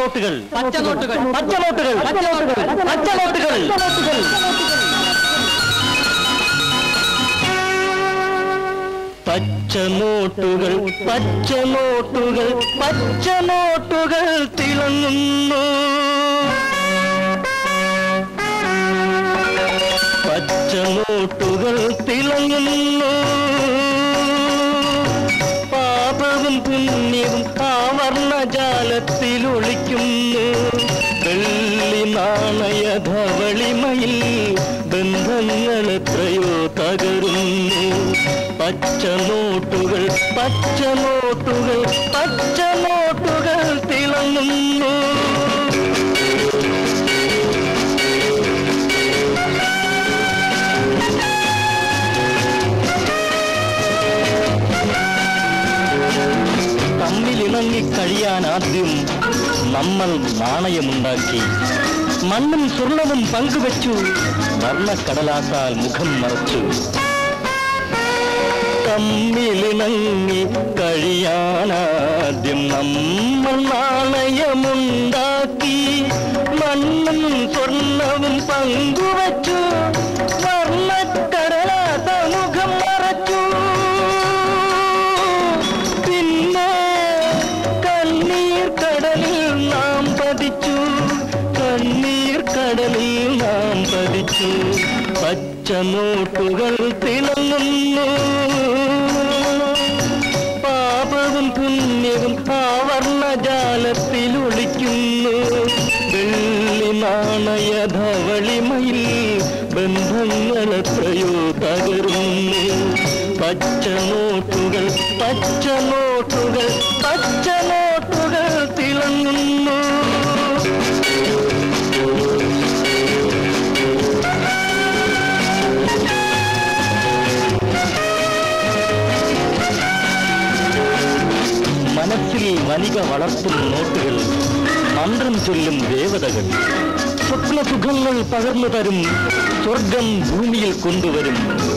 പച്ചനോട്ടുകൾ പച്ചനോട്ടുകൾ. പച്ചനോട്ടുകൾ പച്ചനോട്ടുകൾ. പച്ചനോട്ടുകൾ പച്ചനോട്ടുകൾ പച്ചനോട്ടുകൾ പച്ചനോട്ടുകൾ തിളങ്ങുന്നു പച്ചനോട്ടുകൾ തിളങ്ങുന്നു പാപവും പുണ്യവും ആവർണജാലത്തിൽ ഒളിക്കുന്നു വെള്ളി നാണയ ധവളിമയിൽ ബന്ധങ്ങൾ എത്രയോ തകരുന്നു പച്ചനോട്ടുകൾ പച്ചനോട്ടുകൾ പച്ചനോട്ടുകൾ തിളങ്ങുന്നു തമ്മിലിണങ്ങി കഴിയാൻ ആദ്യം നമ്മൾ നാണയമുണ്ടാക്കി മണ്ണും സ്വർണവും പങ്കുവച്ചു വർണ്ണക്കടലാസാൽ മുഖം മറച്ചു തമ്മിലിണങ്ങി കഴിയാനാദ്യം നമ്മൾ നാണയമുണ്ടാക്കി മണ്ണും സ്വർണവും പങ്കുവച്ചു വർണ്ണക്കടലാസ മുഖം മറച്ചു പിന്നെ കണ്ണീർ കടലിൽ നാം പതിച്ചു കണ്ണീർ കടലിൽ നാം പതിച്ചു പച്ചനോട്ടുകൾ തിളങ്ങുന്നു പാപവും പുണ്യവും ആവർണജാലത്തിൽ ഒളിക്കുന്നു വെള്ളി നാണയ ധവളിമയിൽ ബന്ധങ്ങൾ എത്രയോ തകരുന്നു പച്ചനോട്ടുകൾ പച്ചനോട്ടുകൾ പച്ചനോട്ടുകൾ തിളങ്ങുന്നു മനസ്സിൽ വനിക വളർത്തും നോട്ടുകൾ മന്ത്രം ചൊല്ലും ദേവതകൾ സ്വപ്നസുഖങ്ങൾ പകർന്നു തരും സ്വർഗം ഭൂമിയിൽ കൊണ്ടുവരും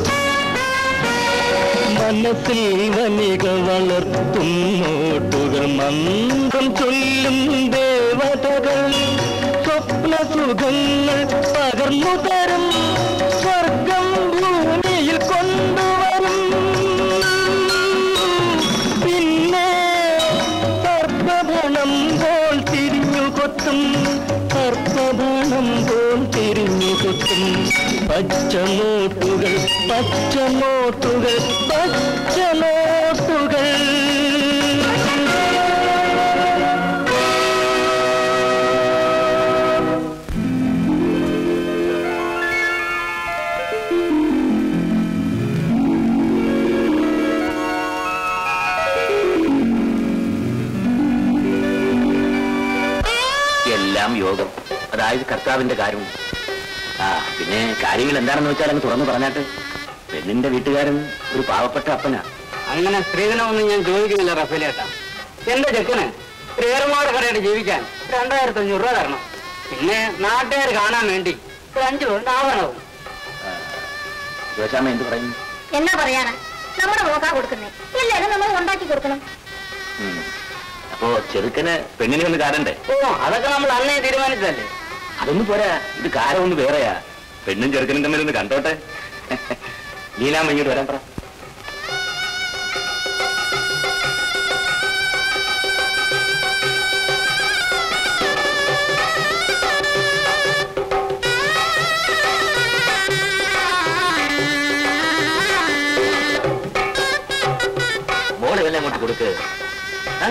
മനസ്സിൽ വനിക വളർത്തും നോട്ടുകൾ മന്ത്രം ചൊല്ലും ദേവതകൾ സ്വപ്നസുഖങ്ങൾ പകർന്നു തരും സ്വർഗം ഭൂമിയിൽ കൊണ്ടുവരും പിന്നെ സർപ്പഭണം പോൽ തിരിഞ്ഞു കൊത്തും സർപ്പഭണം പോൽ തിരിഞ്ഞു കൊത്തും പച്ചനോട്ടുകൾ പച്ചനോട്ടുകൾ പച്ചനോട്ടുകൾ എല്ലാം യോഗം അതായത് കർത്താവിന്റെ കാര്യം ആ പിന്നെ കാര്യങ്ങൾ എന്താണെന്ന് വെച്ചാൽ അങ്ങ് തുറന്നു പറഞ്ഞാട്ട് പെണ്ണിന്റെ വീട്ടുകാരൻ ഒരു പാവപ്പെട്ട അപ്പനാ അങ്ങനെ സ്ത്രീധനമൊന്നും ഞാൻ ചോദിക്കുന്നില്ല റഫേലേട്ടാ എന്റെ ചെക്കന് ഏറുമാട് കടയിട്ട് ജീവിക്കാൻ രണ്ടായിരത്തി അഞ്ഞൂറ് രൂപ തരണം പിന്നെ നാട്ടുകാർ കാണാൻ വേണ്ടി ഒരു അഞ്ചു പേരുടെ ആഭരണവും ശിവശാമ എന്ത് പറയുന്നു എന്നാ പറയാനാ നമ്മുടെ നോക്കാ കൊടുക്കുന്നേ എല്ലാരും നമ്മൾ ഉണ്ടാക്കി കൊടുക്കണം ഉം. അപ്പോ ചെറുക്കന് പെണ്ണിനെ ഒന്ന് കാണണ്ടേ ഓ അതൊക്കെ നമ്മൾ അന്നേ തീരുമാനിച്ചതല്ലേ അതൊന്നും പോരാ ഇത് കാരം ഒന്ന് വേറെയാ പെണ്ണും ചെറുക്കനും തമ്മിൽ ഒന്ന് കണ്ടോട്ടെ ലീലാമ്മ ഇങ്ങോട്ട് വരാൻ പറ മോള് ഇതെല്ലാം അങ്ങോട്ട് കൊടുക്ക് ആ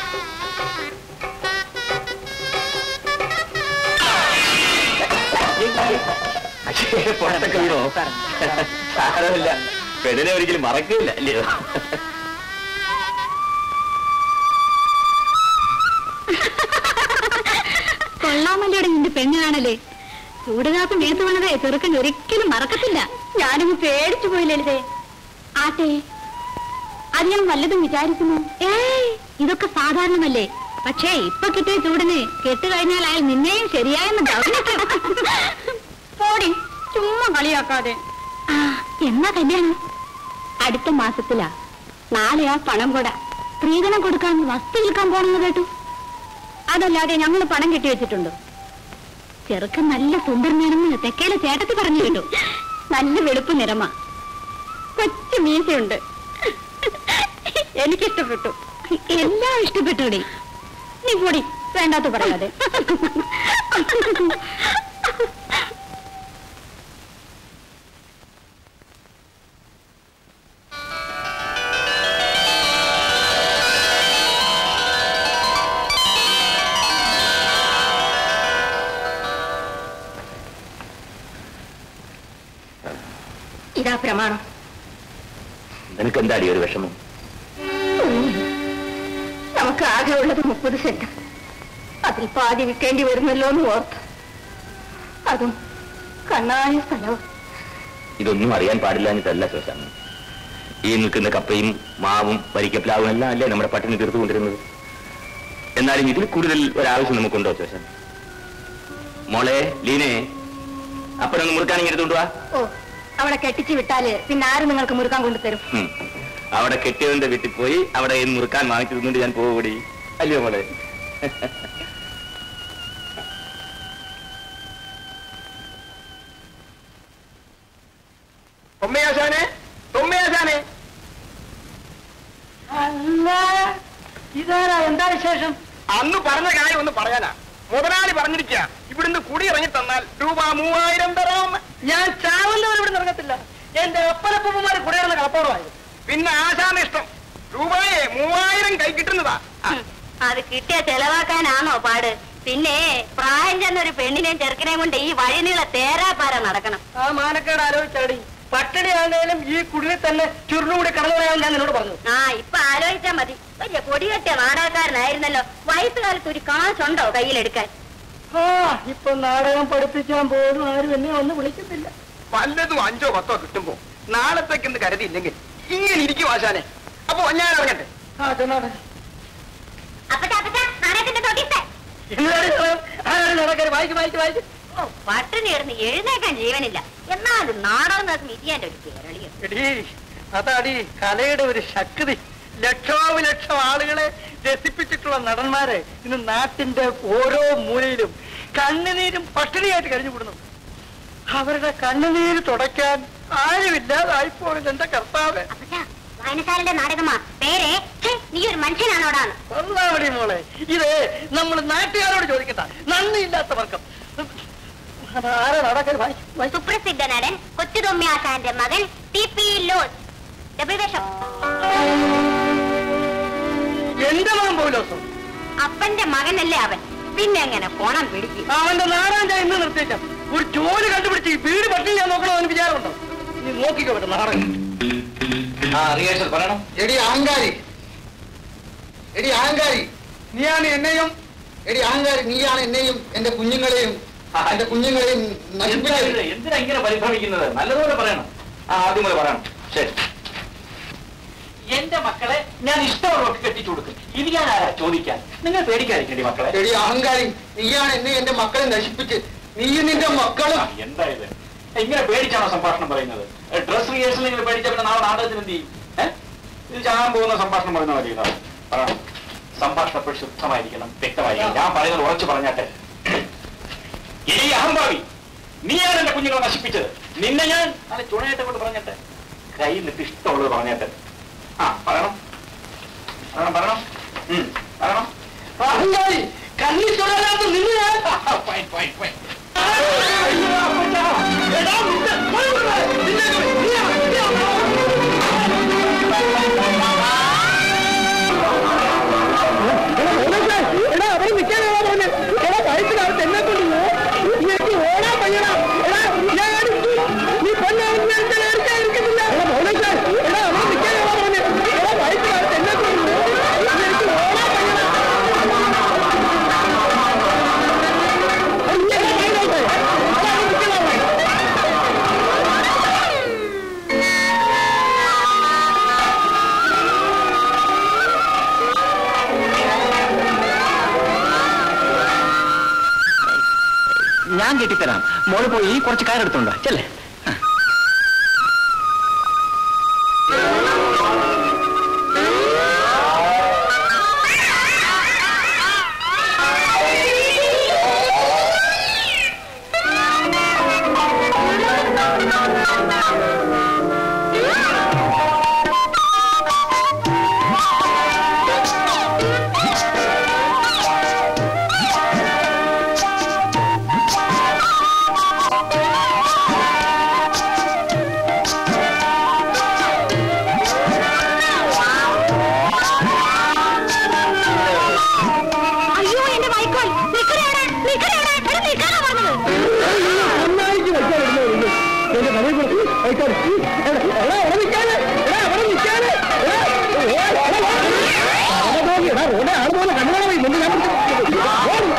അയ്യേ, പുറത്തൊക്കെ വീണോ സാരമില്ല പെണ്ണിനെ ഒരിക്കലും മറക്കില്ല അല്ലയോ കൊള്ളാമല്ലോടെ നിന്റെ പെണ്ണ് കാണലേ ചൂടുകാപ്പ് മേത്ത് വീണതേ ചെറുക്കൻ ഒരിക്കലും മറക്കത്തില്ല ഞാനങ്ങ് പേടിച്ചു പോയി ലളിതേ ആട്ടെ അത് ഞാൻ വല്ലതും വിചാരിക്കുന്നു ഏയ് ഇതൊക്കെ സാധാരണമല്ലേ പക്ഷേ ഇപ്പൊ കിട്ടിയ ചൂടിന് കെട്ടുകഴിഞ്ഞാൽ അയാൾ നിന്നെയും ശരിയായെന്ന് ഗവനിക്കും പോടി ചുമ്മാ കളിയാക്കാതെ ആ എന്നാ കല്യാണം അടുത്ത മാസത്തിലാ നാളെയാ പണം കൊട സ്ത്രീധനം കൊടുക്കാൻ വസ്തു വിൽക്കാൻ പോണെന്ന് കേട്ടു അതല്ലാതെ ഞങ്ങൾ പണം കെട്ടി വെച്ചിട്ടുണ്ടോ ചെറുക്കൻ നല്ല സുന്ദരനാണെന്ന് തെക്കേലെ ചേട്ടത്തി പറഞ്ഞു കേട്ടു നല്ല വെളുപ്പ് നിറമാ കൊച്ചു മീശയുണ്ട് എനിക്കിഷ്ടപ്പെട്ടു എല്ലാം ഇഷ്ടപ്പെട്ടൂടി നീ കൂടി വേണ്ടാത്ത പറയാതെ ഇതാ പ്രമാണം നിനക്ക് എന്താടി ഒരു വിഷമം നമുക്ക് ആകെ ഉള്ളത് മുപ്പത് സെന്റ് അതിൽ പാതി വിൽക്കേണ്ടി വരുമല്ലോ എന്ന് ഓർത്ത് അതും കണ്ണായ സ്ഥലവും ഇതൊന്നും അറിയാൻ പാടില്ലാഞ്ഞിട്ടല്ല ശോശാമ്മ ഈ നിൽക്കുന്ന കപ്പയും മാവും വരിക്കപ്ലാവും എല്ലാം അല്ലേ നമ്മുടെ പട്ടിണി തീർത്തുകൊണ്ടിരുന്നത് എന്നാലും ഇതിൽ കൂടുതൽ ഒരാവശ്യം നമുക്കുണ്ടോ ശോശാൻ മോളെ ലീനെ അപ്പനൊന്ന് മുറുക്കാണെങ്കിൽ എടുത്തോണ്ട് വാ ഓ അവിടെ കെട്ടിച്ചു വിട്ടാല് പിന്നെ ആര് നിങ്ങൾക്ക് മുറുക്കാൻ കൊണ്ടുതരും ഉം. അവിടെ കെട്ടിയവന്റെ വീട്ടിൽ പോയി അവിടെ ഈ മുറുക്കാൻ വാങ്ങിച്ചിരുന്നുകൊണ്ട് ഞാൻ പോകൂടി അല്ലയോ മോളെ തൊമ്മയാശാനെ തൊമ്മയാശാനെ അല്ല ഇതാരാ എന്താ വിശേഷം അന്ന് പറഞ്ഞ കാര്യം ഒന്ന് പറയാനാ മുതലാളി പറഞ്ഞിരിക്കുക ഇവിടുന്ന് കുടി ഇറങ്ങി തന്നാൽ രൂപ മൂവായിരം തരാം ഞാൻ ചാവുന്നവർ ഇവിടെ ഇറങ്ങത്തില്ല എന്റെ ഒപ്പനപ്പന്മാര് കുടിയേറുന്ന കളപ്പോടമായിരുന്നു പിന്നെ ആശാന ഇഷ്ടം രൂപയെ മൂവായിരം കൈ കിട്ടുന്നതാ ആ, അത് കിട്ടിയ ചെലവാക്കാനാണോ പാട് പിന്നെ പ്രായം ചെന്നൊരു പെണ്ണിനെയും ചെറുക്കനെയും കൊണ്ട് ഈ വഴിനീള തേരാപ്പാര നടക്കണം ആ മാനക്കേട് ആലോചിച്ചാടി പട്ടിണി ആണെങ്കിലും ഈ കുടിലിൽ തന്നെ ചുരുളുകൂടി കടന്നു പറയാൻ ഞാൻ നിന്നോട് പറഞ്ഞു ആ ഇപ്പൊ ആലോചിച്ചാ മതി വലിയ കൊടികെട്ടിയ നാടകക്കാരനായിരുന്നല്ലോ വയസ്സുകാലത്ത് ഒരു കാശുണ്ടോ കയ്യിലെടുക്കാൻ ആ ഇപ്പൊ നാടകം പഠിപ്പിക്കാൻ പോലും ആരും എന്നെ ഒന്ന് വിളിക്കുന്നില്ല വല്ലതും അഞ്ചോ പത്തോ കിട്ടുമ്പോ നാളത്തേക്കെന്ന് കരുതിയില്ലെങ്കിൽ ഇങ്ങനെ ഇരിക്കും ആശാനെ അപ്പൊ ഞാൻ ഇറങ്ങട്ടെ ആ ചെന്നാട്ടെ അപ്പച്ചാ അപ്പച്ചാ നാടകത്തിന്റെ തൊട്ടിത്തെ എന്താണ് ആരാണ് നടക്കാര് വായിക്കും വായിക്കും വായിക്കും ഓ പട്ടിണി കിടന്ന് എഴുന്നേക്കാൻ ജീവനില്ല എന്നാലും നാടകം നടക്കുന്ന ഇരിയാന്റെ ഒരു കേരളീയം എടീ അതാടി കലയുടെ ഒരു ശക്തി ലക്ഷോപലക്ഷം ആളുകളെ രസിപ്പിച്ചിട്ടുള്ള നടന്മാരെ ഇന്ന് നാട്ടിന്റെ ഓരോ മൂലയിലും കണ്ണുനീരും പട്ടിണിയായിട്ട് കഴിഞ്ഞു കൂടുന്നു അവരുടെ കണ്ണുനീര് തുടയ്ക്കാൻ ആരുമില്ലാതായിപ്പോയത് എന്റെ കർത്താവ് അപ്പച്ചാ വായനശാലന്റെ നാടകമാ പേരെ ഛെ, നീ ഒരു മനുഷ്യനാണോടാന്ന് ഒന്നാമടി മോളെ ഇത് നമ്മൾ നാട്ടുകാരോട് ചോദിക്കണ്ട നന്ദിയില്ലാത്ത വർക്കം ആരാ നടക്കാൻ വായിക്കും സുപ്രസിദ്ധ നടൻ കൊച്ചുതൊമ്യാസാന്റെ മകൻ ടി പി ലോസ് ഡബിൾ വേഷം എന്റെ മകൻ പോലോസം അപ്പന്റെ മകനല്ലേ അവൻ പിന്നെ എങ്ങനെ കോണം പിടിക്കും അവന്റെ നാടാൻ ഞാൻ ഇന്ന് നിർത്തിച്ച ഒരു ജോലി കണ്ടുപിടിച്ച് ഈ വീട് പട്ടിണി ഞാൻ നോക്കണോ അവന് വിചാരമുണ്ടോ നീ നോക്കിക്കോ പറ്റും നാടകം ആ റിയേഷൻ പറയണം എടി അഹങ്കാരി എടി അഹങ്കാരി നീയാണ് എന്നെയും എടി അഹങ്കാരി നീയാണ് എന്നെയും എന്റെ കുഞ്ഞുങ്ങളെയും എന്റെ കുഞ്ഞുങ്ങളെയും നശിപ്പിച്ചത് എന്തിനാ ഇങ്ങനെ പരിഭ്രമിക്കുന്നത് നല്ലതുപോലെ പറയണം ആ ആദ്യം മുതൽ പറയണം ശരി എന്റെ മക്കളെ ഞാൻ ഇഷ്ടമുള്ളവർക്ക് കെട്ടിച്ചു കൊടുക്കും ഇത് ഞാൻ ആരാ ചോദിക്കാൻ നിങ്ങൾ പേടിക്കാതിരിക്കണ്ടി മക്കളെ എടി അഹങ്കാരി നീയാണ് എന്നെ എന്റെ മക്കളെ നശിപ്പിച്ച് നീയും നിന്റെ മക്കളും ആ, എന്താ ഇത് ഇങ്ങനെ പേടിച്ചാണോ സംഭാഷണം പറയുന്നത് ഡ്രസ് റിഹേഴ്സൽ ഇങ്ങനെ പേടിച്ച പിന്നെ നാളെ നാടകത്തിന് എന്ത് ചെയ്യും ഏഹ് ഇത് ചാകാൻ പോകുന്ന സംഭാഷണം പറയുന്ന മതി കേട്ടോ പറയണം സംഭാഷണം എപ്പോഴും ശുദ്ധമായിരിക്കണം വ്യക്തമായിരിക്കണം ഞാൻ പറയുന്നത് ഉറച്ചു പറഞ്ഞാട്ടെ ഈ അഹംഭാവി നീയാണ് എന്റെ കുഞ്ഞുങ്ങളെ നശിപ്പിച്ചത് നിന്നെ ഞാൻ നല്ല ചുണയായിട്ട് കൊണ്ട് പറഞ്ഞിട്ട് കയ്യിൽ നിന്നിട്ട് ഇഷ്ടമുള്ളത് പറഞ്ഞിട്ട് ആ പറയണം പറയണം പറയണം ഉം, പറയണം അഹങ്കാരി കണ്ണി തൊഴാത്ത നിന്ന് ഞാൻ ഫൈൻ ഫൈൻ ഫൈൻ എടാ അവിടെ നിൽക്കാനാ പറഞ്ഞത് എടാ വയസ്സിനകത്ത് എന്നെ കൊണ്ട് എനിക്ക് ഓടാൻ പയ്യടാ എടാ ഞാൻ അടിച്ചു നീ പെണ്ണാണെന്ന് ഞാൻ ഇന്നലെ എടുക്കാതിരിക്കുന്നില്ല എടാ മോനേശ്വർ എടാ അവിടെ നിൽക്കാനാ പറഞ്ഞത് എടാ വയസ്സിനകത്ത് എന്നെ കൊണ്ട് എനിക്ക് ഓടാൻ പയ്യടാ ഞാൻ കെട്ടിത്തരാം മോള് പോയി കുറച്ച് കയറെടുത്തുണ്ടോ ചെല്ലേ നിൽക്കാതെ എടാ അവിടെ നിൽക്കാതെ എടാ അവിടെ നിൽക്കാതെ എടാ ഓ, എടാ, എടാ, അവിടെ പോയി, എടാ റോഡെ ആൾ പോലെ കണ്ണാണ് പോയി മുമ്പ് ഞാൻ പിടിച്ച് ഓടി.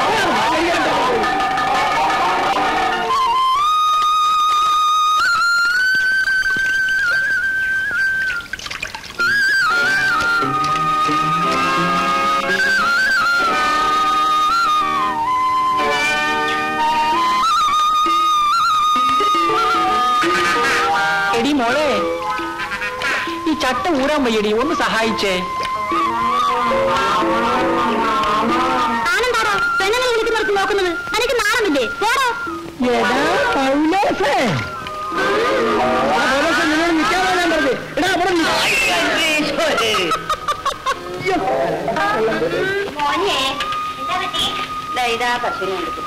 എടി മോളെ ഈ ചട്ട ഊരാൻ വയ്യടി ഒന്ന് സഹായിച്ചേ ആനന്ദാറോ പെണ്ണുങ്ങളെ വിളിക്കുന്നവർക്ക് നോക്കുന്നത് എനിക്ക് നാണമില്ലേ പോടോ എടാ പൗലോസേ എടാ, പൗലോസേ നിന്നോട് നിൽക്കാതെ ഞാൻ പറഞ്ഞത് എടാ അവിടെ നിൽക്ക്. മോനെ ഇതാ പശുവിനെ എടുക്കും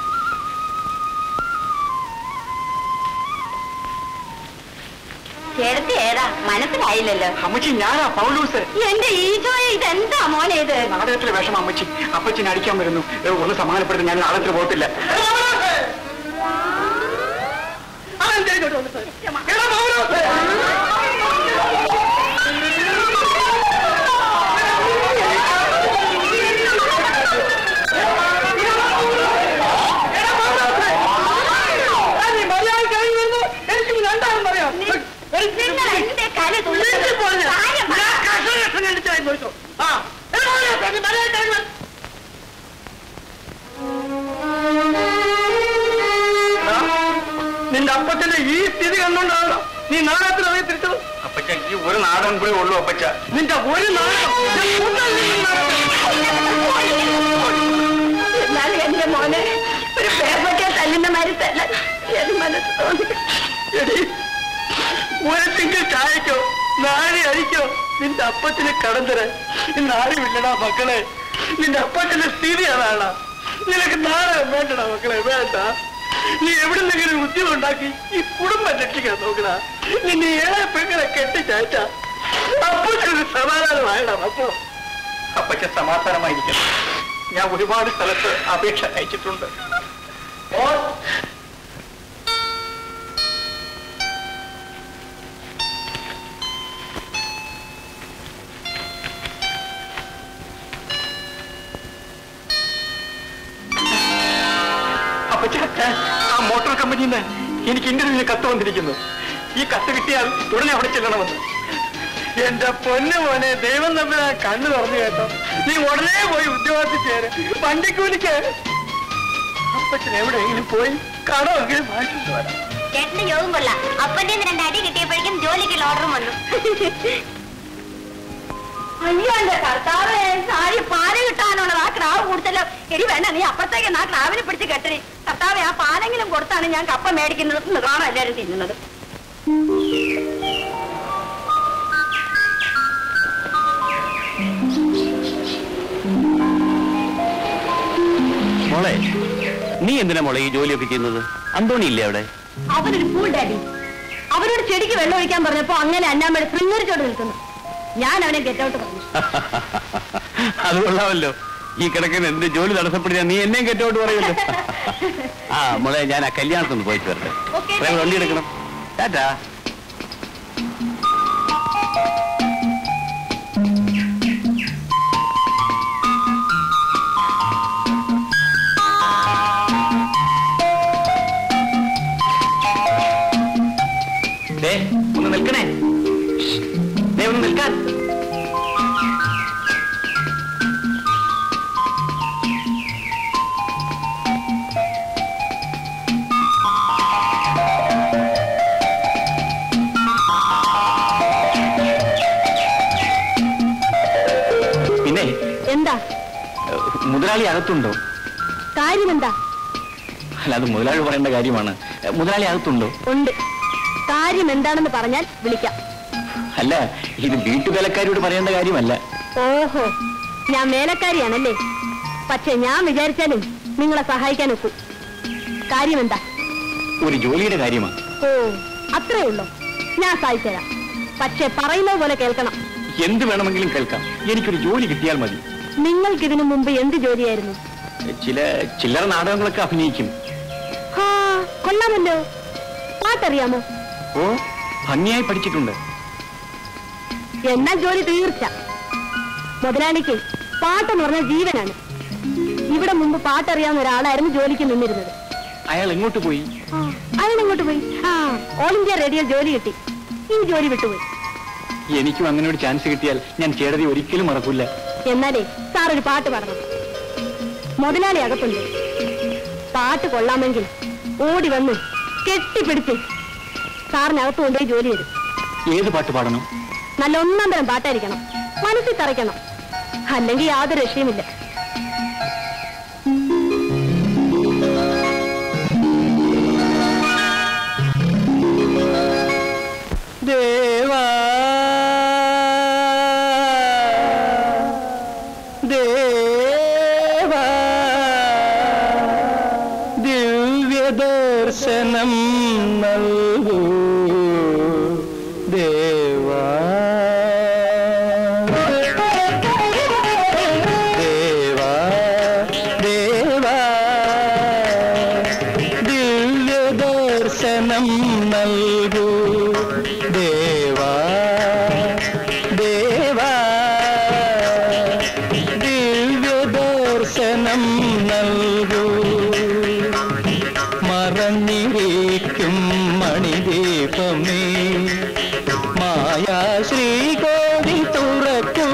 ചേർത്ത് ഏതാ മനസ്സിലായില്ലല്ലോ അമ്മച്ചി ഞാനാ പൗലൂസ് എന്റെ ഈശോയെ ഇതെന്താ മോനെ ഇത് നാടകത്തിലെ വേഷം അമ്മച്ചി അപ്പച്ചിനെ അടിക്കാൻ വരുന്നു ഏ, ഒന്ന് സമാധാനപ്പെടുത്തി ഞാൻ നാടകത്തിന് പോകത്തില്ല നിങ്ങൾ എന്റെ കല തുള്ളിച്ച് കാര്യം പറ. നിന്റെ അപ്പത്തിന്റെ ഈ സ്ഥിതി കണ്ടോണ്ടാണല്ലോ നീ നാടകത്തിൽ അതേ തിരിച്ചത് അപ്പച്ച ഈ ഒരു നാടകം കൂടെ ഉള്ളൂ അപ്പച്ച നിന്റെ ഒരു നാടകം ഞാൻ കൊന്നാൽ നിന്നെ നാടകം. എന്നാലും എന്റെ മോനെ ഒരു പേപ്പറ്റ തല്ലുന്ന മാതിരി തന്നെ എന്റെ മനസ്സ് തോന്നി എടി, ഒരു തിങ്കൾ ചായക്കോ നാഴി അരിക്കോ നിന്റെ അപ്പത്തിന് കടം തരാൻ ഇന്ന് ആരുമില്ലടാ മക്കളെ നിന്റെ അപ്പത്തിന്റെ സ്ഥിതി അതാണ് നിനക്ക് നാടകം വേണ്ടടാ മക്കളെ വേണ്ട നീ എവിടുന്നെങ്കിലും ഉദ്യോഗം ഉണ്ടാക്കി ഈ കുടുംബം രക്ഷിക്കാൻ നോക്കടാ നിന്നെ ഏഴെ പെങ്ങളെ കെട്ടിച്ചയച്ച അപ്പത്തിനൊരു സമാധാനമായടാ മക്കളോ അപ്പച്ച സമാധാനമായിരിക്കണം ഞാൻ ഒരുപാട് സ്ഥലത്ത് അപേക്ഷ അയച്ചിട്ടുണ്ട് അപ്പച്ച ആ മോട്ടോർ കമ്പനിയിൽ നിന്ന് എനിക്ക് ഇന്റർവ്യൂവിന് കത്ത് വന്നിരിക്കുന്നു ഈ കത്ത് കിട്ടിയാൽ ഉടനെ അവിടെ ചെല്ലണമെന്ന് എന്റെ പൊന്നു മോനെ ദൈവം തമ്മിൽ കണ്ണു തുറന്നു കേട്ടോ നീ ഉടനെ പോയി ഉദ്യോഗത്തിൽ ചേര് വണ്ടിക്കൂലിക്ക് അപ്പച്ചൻ എവിടെയെങ്കിലും പോയി കടമെങ്കിലും വാങ്ങിച്ചിട്ട് വരാം ചേട്ടന്റെ യോഗം കൊള്ളാം അപ്പന്റെ രണ്ട് അടി കിട്ടിയപ്പോഴേക്കും ജോലിക്കുള്ള ഓർഡറും വന്നു അയ്യോ എന്റെ കർത്താവേ സാരി പാല കിട്ടാനുള്ളത് ആ ക്രാവ് കൊടുത്തല്ലോ എടി വേണ്ട നീ അപ്പുറത്തേക്ക് ആ ക്രാവിനെ പിടിച്ച് കെട്ടരി കർത്താവെ ആ പാലെങ്കിലും കൊടുത്താണ് ഞാൻ കപ്പ മേടിക്കുന്നത് എന്ന് കാണാം എല്ലാവരും തിന്നുന്നത് മോളെ നീ എന്തിനാ മോളെ ഈ ജോലിയൊക്കെ ചെയ്യുന്നത് അന്തോണി ഇല്ലേ അവിടെ അവനൊരു ഫുൾ ഡാഡി അവരോട് ചെടിക്ക് വെള്ളം ഒഴിക്കാൻ പറഞ്ഞപ്പോ അങ്ങനെ അന്നാമ്മയുടെ ശൃംഗരിച്ചോട് നിൽക്കുന്നു ഞാൻ അവനെ ഗെറ്റ് ഔട്ട് പറഞ്ഞു അത് കൊള്ളാമല്ലോ ഈ കിടക്കുന്ന എന്റെ ജോലി തടസ്സപ്പെടുത്തിയാ നീ എന്നെയും കെട്ടോട്ട് പറയുമല്ലോ ആ മോളെ ഞാൻ ആ കല്യാണത്തിന് പോയിട്ട് വരട്ടെ ഓക്കേ. ഡ്രൈവർ വണ്ടി എടുക്കണം ടാറ്റാ ദേ, ഒന്ന് നിൽക്കണേ ദേ, ഒന്ന് നിൽക്കാൻ പിന്നെ എന്താ ഏഹ്, മുതലാളി അകത്തുണ്ടോ കാര്യം എന്താ അല്ല അത് മുതലാളി പറയേണ്ട കാര്യമാണ് ഏഹ്, മുതലാളി അകത്തുണ്ടോ ഉണ്ട് കാര്യം എന്താണെന്ന് പറഞ്ഞാൽ വിളിക്കാം അല്ല ഇത് വീട്ടുവേലക്കാരിയോട് പറയേണ്ട കാര്യമല്ല ഓഹോ ഞാൻ വേലക്കാരിയാണല്ലേ പക്ഷെ ഞാൻ വിചാരിച്ചാലും നിങ്ങളെ സഹായിക്കാൻ ഒക്കും കാര്യം എന്താ ഒരു ജോലിയുടെ കാര്യമാണ് ഓ അത്രേ ഉള്ളൂ ഞാൻ സഹായിച്ചുതരാം പക്ഷെ പറയുന്നത് പോലെ കേൾക്കണം എന്ത് വേണമെങ്കിലും കേൾക്കാം എനിക്കൊരു ജോലി കിട്ടിയാൽ മതി നിങ്ങൾക്കിതിനു മുമ്പ് എന്ത് ജോലിയായിരുന്നു ചില ചില്ലറ നാടകങ്ങളൊക്കെ അഭിനയിക്കും ഹാ കൊള്ളാമല്ലോ പാട്ടറിയാമോ ഓ ഭംഗിയായി പഠിച്ചിട്ടുണ്ട് എന്നാൽ ജോലി തീർച്ച മുതലാളിക്ക് പാട്ടെന്ന് പറഞ്ഞ ജീവനാണ് ഇവിടെ മുമ്പ് പാട്ടറിയാവുന്ന ഒരാളായിരുന്നു ജോലിക്ക് നിന്നിരുന്നത് അയാൾ എങ്ങോട്ട് പോയി അയാൾ എങ്ങോട്ട് പോയി ആ ഓൾ ഇന്ത്യ റേഡിയോ ജോലി കിട്ടി ഈ ജോലി വിട്ടുപോയി എനിക്കും അങ്ങനെ ഒരു ചാൻസ് കിട്ടിയാൽ ഞാൻ ചേടതി ഒരിക്കലും മറക്കില്ല എന്നാലേ സാർ ഒരു പാട്ട് പാടണം മുതലാളി അകത്തുണ്ട് പാട്ട് കൊള്ളാമെങ്കിൽ ഓടി വന്ന് കെട്ടിപ്പിടിച്ച് സാറിനകത്ത് കൊണ്ടുപോയി ജോലി തരും ഏത് പാട്ട് പാടണം നല്ല ഒന്നാം തരം പാട്ടായിരിക്കണം മനസ്സിൽ തറയ്ക്കണം അല്ലെങ്കിൽ യാതൊരു രക്ഷയുമില്ല ദേവാ ദേവാ ദിവ്യദർശനം നൽകൂ ദേവാ ദേവാ ദേവാ ദിവ്യദർശനം നൽകൂ ദേവാ ദേവാ ദിവ്യദർശനം നൽകൂ മറഞ്ഞിരിക്കും മണിദീപമേ മായാ ശ്രീകോടി തുറക്കൂ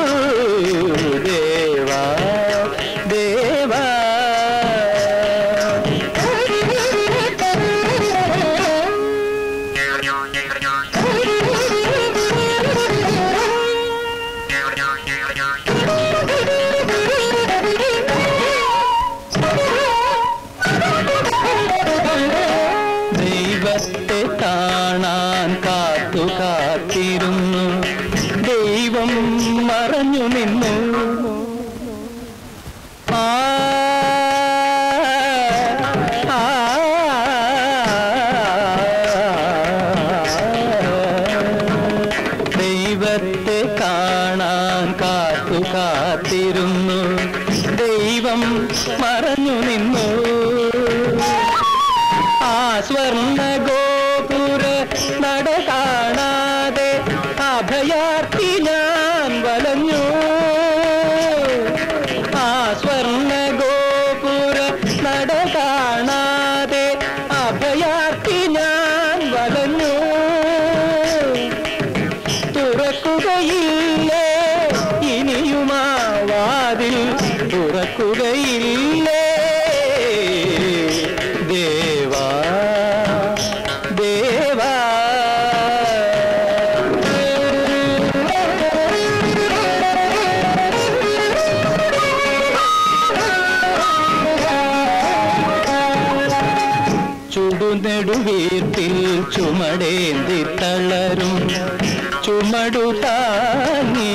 ദേവാ ദേവാ ദൈവത്തെ കാണാൻ കാത്തു കാത്തിരുന്നു ദൈവം മറഞ്ഞു നിന്നു ആ ആ, ദൈവത്തെ കാണാൻ കാത്തു കാത്തിരുന്നു ദൈവം മറഞ്ഞു നിന്നു ആ സ്വർണ്ണ ഗോപുര നട കാണാതെ അഭയാർത്ഥി ഞാൻ വലഞ്ഞു ആ സ്വർണ്ണ ഗോപുര നട കാണാതെ അഭയാർത്ഥി ഞാൻ വലഞ്ഞു തുറക്കുകയില്ലേ ഇനിയുമാ വാതിൽ തുറക്കുകയില്ലേ ദേവാ ദേവാ ചുടുനെടുവീട്ടിൽ ചുമടേന്തി തളരും ചുമടു താങ്ങി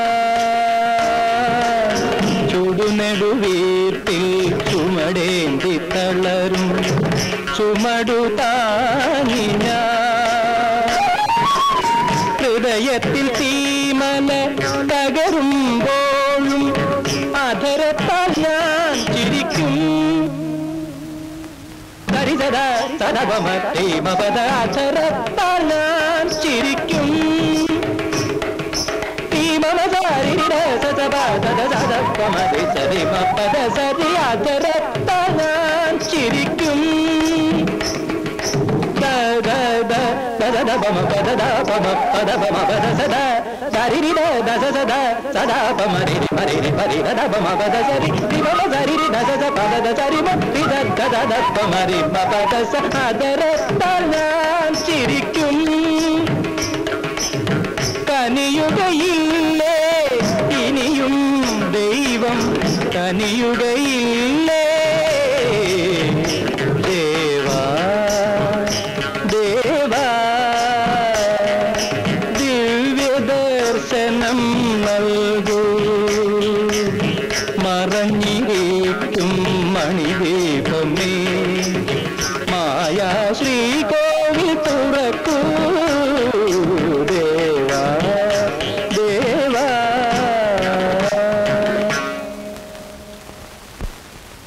ഞാൻ ചുടുനെടുവീട്ടിൽ ചുമടേന്തി തളരും ചുമടു താങ്ങി ഞാൻ ഹൃദയത്തിൽ തീമല തകരുമ്പോഴും അധരത്താൽ ഞാൻ ചിരിക്കും സരിസദ സദവമ തീമപദ അധരത്താൽ ഞാൻ ചിരിക്കും തീമമസാരിട സസപ സദ സദപ്പമതി സരിമപദ സരി അധരത്താൽ ഞാൻ ചിരിക്കും పమ పద పమ పద పమ పద సద సరి రి దస సద సదా పమ రి రి మరి రి మరి దద పమ పద సరి రి పమ సరి రి దస స పద ద సరి మ రి ద ద ద ద పమ రి మ പദ സ അതര ഞാൻ ചിരിക്കും കനിയുകയില്ലേ ഇനിയും ദൈവം കനിയുകയില്ലേ ദേവാ ദേവാ ദിവ്യദർശനം നൽകൂ മറഞ്ഞിരിക്കും മണിദീപമേ മായാ ശ്രീകോവിൽ തുറക്കൂ ദേവാ ദേവാ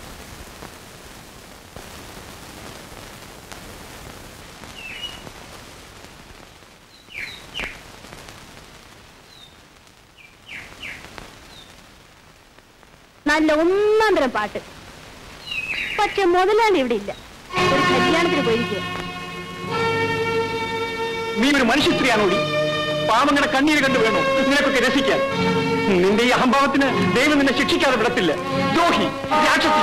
നല്ല ഒന്നാം തരം പാട്ട് പക്ഷെ മുതലാളി ഇവിടെ ഇല്ല ഒരു കല്യാണത്തിന് പോയിരിക്കുക നീ ഒരു മനുഷ്യ സ്ത്രീയാണോടി പാവങ്ങളുടെ കണ്ണീര് കണ്ടു വേണോ നിനക്കൊക്കെ രസിക്കാൻ നിന്റെ ഈ അഹംഭാവത്തിന് ദൈവം നിന്നെ ശിക്ഷിക്കാതെ വിടത്തില്ല ദ്രോഹി രാക്ഷസി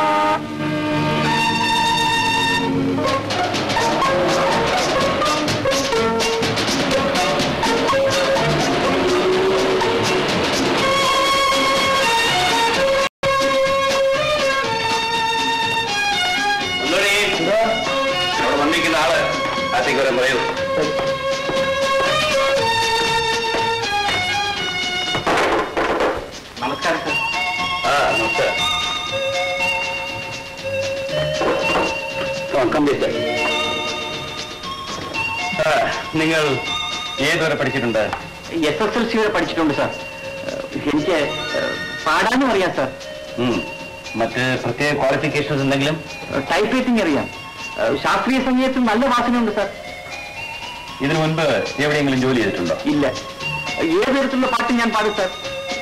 അവിടെ വന്നിരിക്കുന്ന ആള് അത്തേക്ക് വരാൻ പറയൂ നമസ്കാരം സർ ആ നമസ്കാരം കമ്പ്ലീറ്റ് നിങ്ങൾ ഏതുവരെ പഠിച്ചിട്ടുണ്ട് എസ് എസ് എൽ സി വരെ പഠിച്ചിട്ടുണ്ട് സാർ എനിക്ക് പാടാനും അറിയാം സാർ ഉം. മറ്റ് പ്രത്യേക ക്വാളിഫിക്കേഷൻസ് എന്തെങ്കിലും ടൈപ്പ് റൈറ്റിംഗ് അറിയാം ശാസ്ത്രീയ സംഗീതത്തിൽ നല്ല വാസനയുണ്ട് സാർ ഇതിനു മുൻപ് എവിടെയെങ്കിലും ജോലി ചെയ്തിട്ടുണ്ടോ ഇല്ല ഏത് തരത്തിലുള്ള പാട്ടും ഞാൻ പാടും സാർ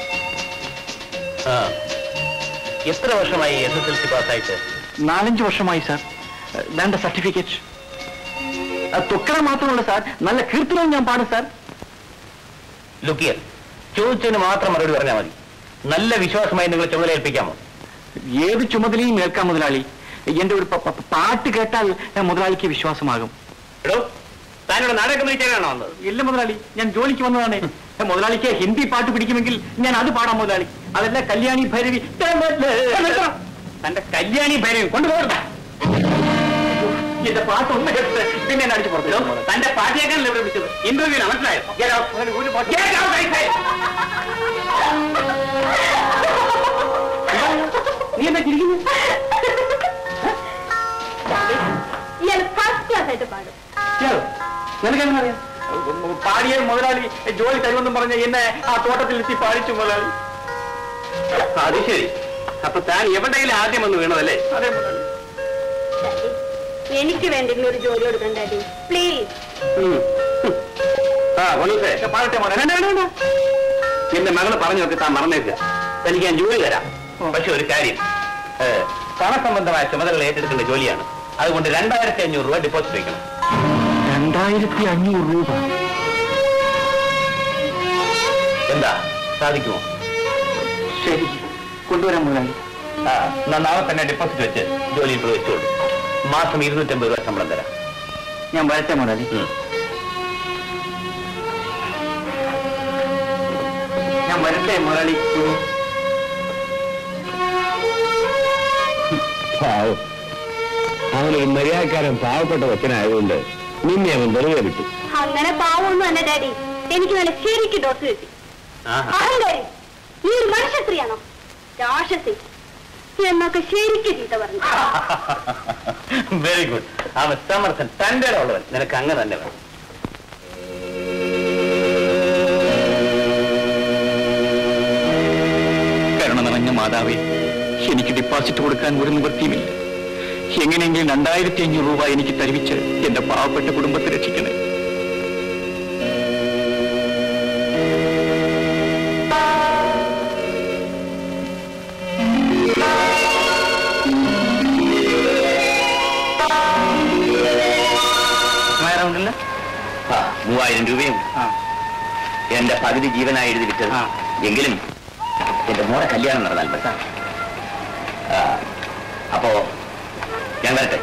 ആ. എത്ര വർഷമായി എസ് എസ് എൽ സി പാസ്സായിട്ട് നാലഞ്ച് വർഷമായി സാർ വേണ്ട സർട്ടിഫിക്കറ്റ് തുക്കട മാത്രമല്ല സാർ നല്ല കീർത്തനവും ഞാൻ പാടും സാർ ലുക്കിയർ ചോദിച്ചതിന് മാത്രം മറുപടി പറഞ്ഞാൽ മതി നല്ല വിശ്വാസമായി നിങ്ങൾ ചുമതല ഏൽപ്പിക്കാമോ ഏത് ചുമതലയും ഏൽക്കാം മുതലാളി എന്റെ ഒരു പ- പ- പാട്ട് കേട്ടാൽ ഞാൻ മുതലാളിക്ക് വിശ്വാസമാകും എടോ താനിവിടെ നാടകം വിളിക്കാനാണോ വന്നത് ഇല്ല മുതലാളി ഞാൻ ജോലിക്ക് വന്നതാണ് മുതലാളിക്ക് ഹിന്ദി പാട്ട് പിടിക്കുമെങ്കിൽ ഞാൻ അത് പാടാം മുതലാളി അതല്ല കല്യാണി ഭൈരവി തന്റെ കല്യാണി ഭൈരവി കൊണ്ടുപോകണം എന്റെ പാട്ട് ഒന്ന് കേട്ട് പിന്നെ എന്നെ അടിച്ചു പുറത്തു തന്റെ പാട്ടിയേക്കാണല്ലോ ഇവിടെ വിളിച്ചത് ഇന്റർവ്യൂ മനസ്സിലായോ Get out. ഒരു പാട്ട്. Get out, I say. നീ എന്താ ചിരിക്കുന്നു ഇയാൾ ഫസ്റ്റ് ക്ലാസ് ആയിട്ട് പാടും നിനക്കെങ്ങനെ അറിയാം പാടിയ മുതലാളി ജോലി തരുമെന്നും പറഞ്ഞ് എന്നെ ആ തോട്ടത്തിലെത്തി പാടിച്ചു മുതലാളി അത് ശരി അപ്പൊ താൻ എവിടെയെങ്കിലും ആദ്യം വന്ന് വീണതല്ലേ അതെ മുതലാളി എനിക്ക് വേണ്ടെങ്കിലും ഒരു ജോലി കൊടുക്കണ്ട ഡാഡി പ്ലീസ് ആ കൊള്ളൂസേ പാടട്ടെ മോനെ വേണ്ട വേണ്ട വേണ്ട എന്റെ മകള് പറഞ്ഞൊക്കെ താൻ മറന്നേക്കുക തനിക്ക് ഞാൻ ജോലി തരാം പക്ഷെ ഒരു കാര്യം ഏ, പണസംബന്ധമായ ചുമതലകൾ ഏറ്റെടുക്കേണ്ട ജോലിയാണ് അതുകൊണ്ട് രണ്ടായിരത്തി അഞ്ഞൂറ് രൂപ ഡെപ്പോസിറ്റ് വയ്ക്കണം രണ്ടായിരത്തി അഞ്ഞൂറ് രൂപ എന്താ സാധിക്കുമോ ശരി കൊണ്ടുവരാൻ മുതലാളി ആ എന്നാ നാളെ തന്നെ ഡെപ്പോസിറ്റ് വെച്ച് ജോലിയിൽ പ്രവേശിച്ചോളൂ മാസം ഇരുന്നൂറ്റമ്പത് രൂപ ശമ്പളം തരാം ഞാൻ വരട്ടെ മുതലാളി ഉം. ഞാൻ വരട്ടെ മുതലാളി പാവം അവനൊരു മര്യാദക്കാരൻ പാവപ്പെട്ട കൊച്ചനായതുകൊണ്ട് നിന്നെ അവൻ വെറുതെ വിട്ടു അങ്ങനെ പാവമൊന്നും അല്ല ഡാഡി എനിക്ക് നല്ല ശരിക്ക് ഡോസ് കിട്ടി ആഹാ. അഹങ്കാരി നീ ഒരു മനുഷ്യ സ്ത്രീയാണോ രാക്ഷസി എന്നൊക്കെ ശരിക്ക് ചീത്ത പറഞ്ഞു വെരി ഗുഡ് അവൻ സമർത്ഥൻ തന്റെ ഉള്ളവൻ നിനക്ക് അങ്ങനെ തന്നെ വേണം കരുണ നിറഞ്ഞ മാതാവേ എനിക്ക് ഡിപ്പോസിറ്റ് കൊടുക്കാൻ ഒരു നിവൃത്തിയുമില്ല എങ്ങനെയെങ്കിലും രണ്ടായിരത്തി അഞ്ഞൂറ് രൂപ എനിക്ക് തരുവിച്ച് എന്റെ പാവപ്പെട്ട കുടുംബത്തെ രക്ഷിക്കണേ ഉണ്ടല്ല ആ, മൂവായിരം രൂപയും എന്റെ പകുതി ജീവനായി എഴുതി വിറ്റത് ആ. എങ്കിലും എന്റെ മോടെ കല്യാണം നടന്നാൽ മതി ആ, അപ്പോ ഞാൻ വരട്ടെ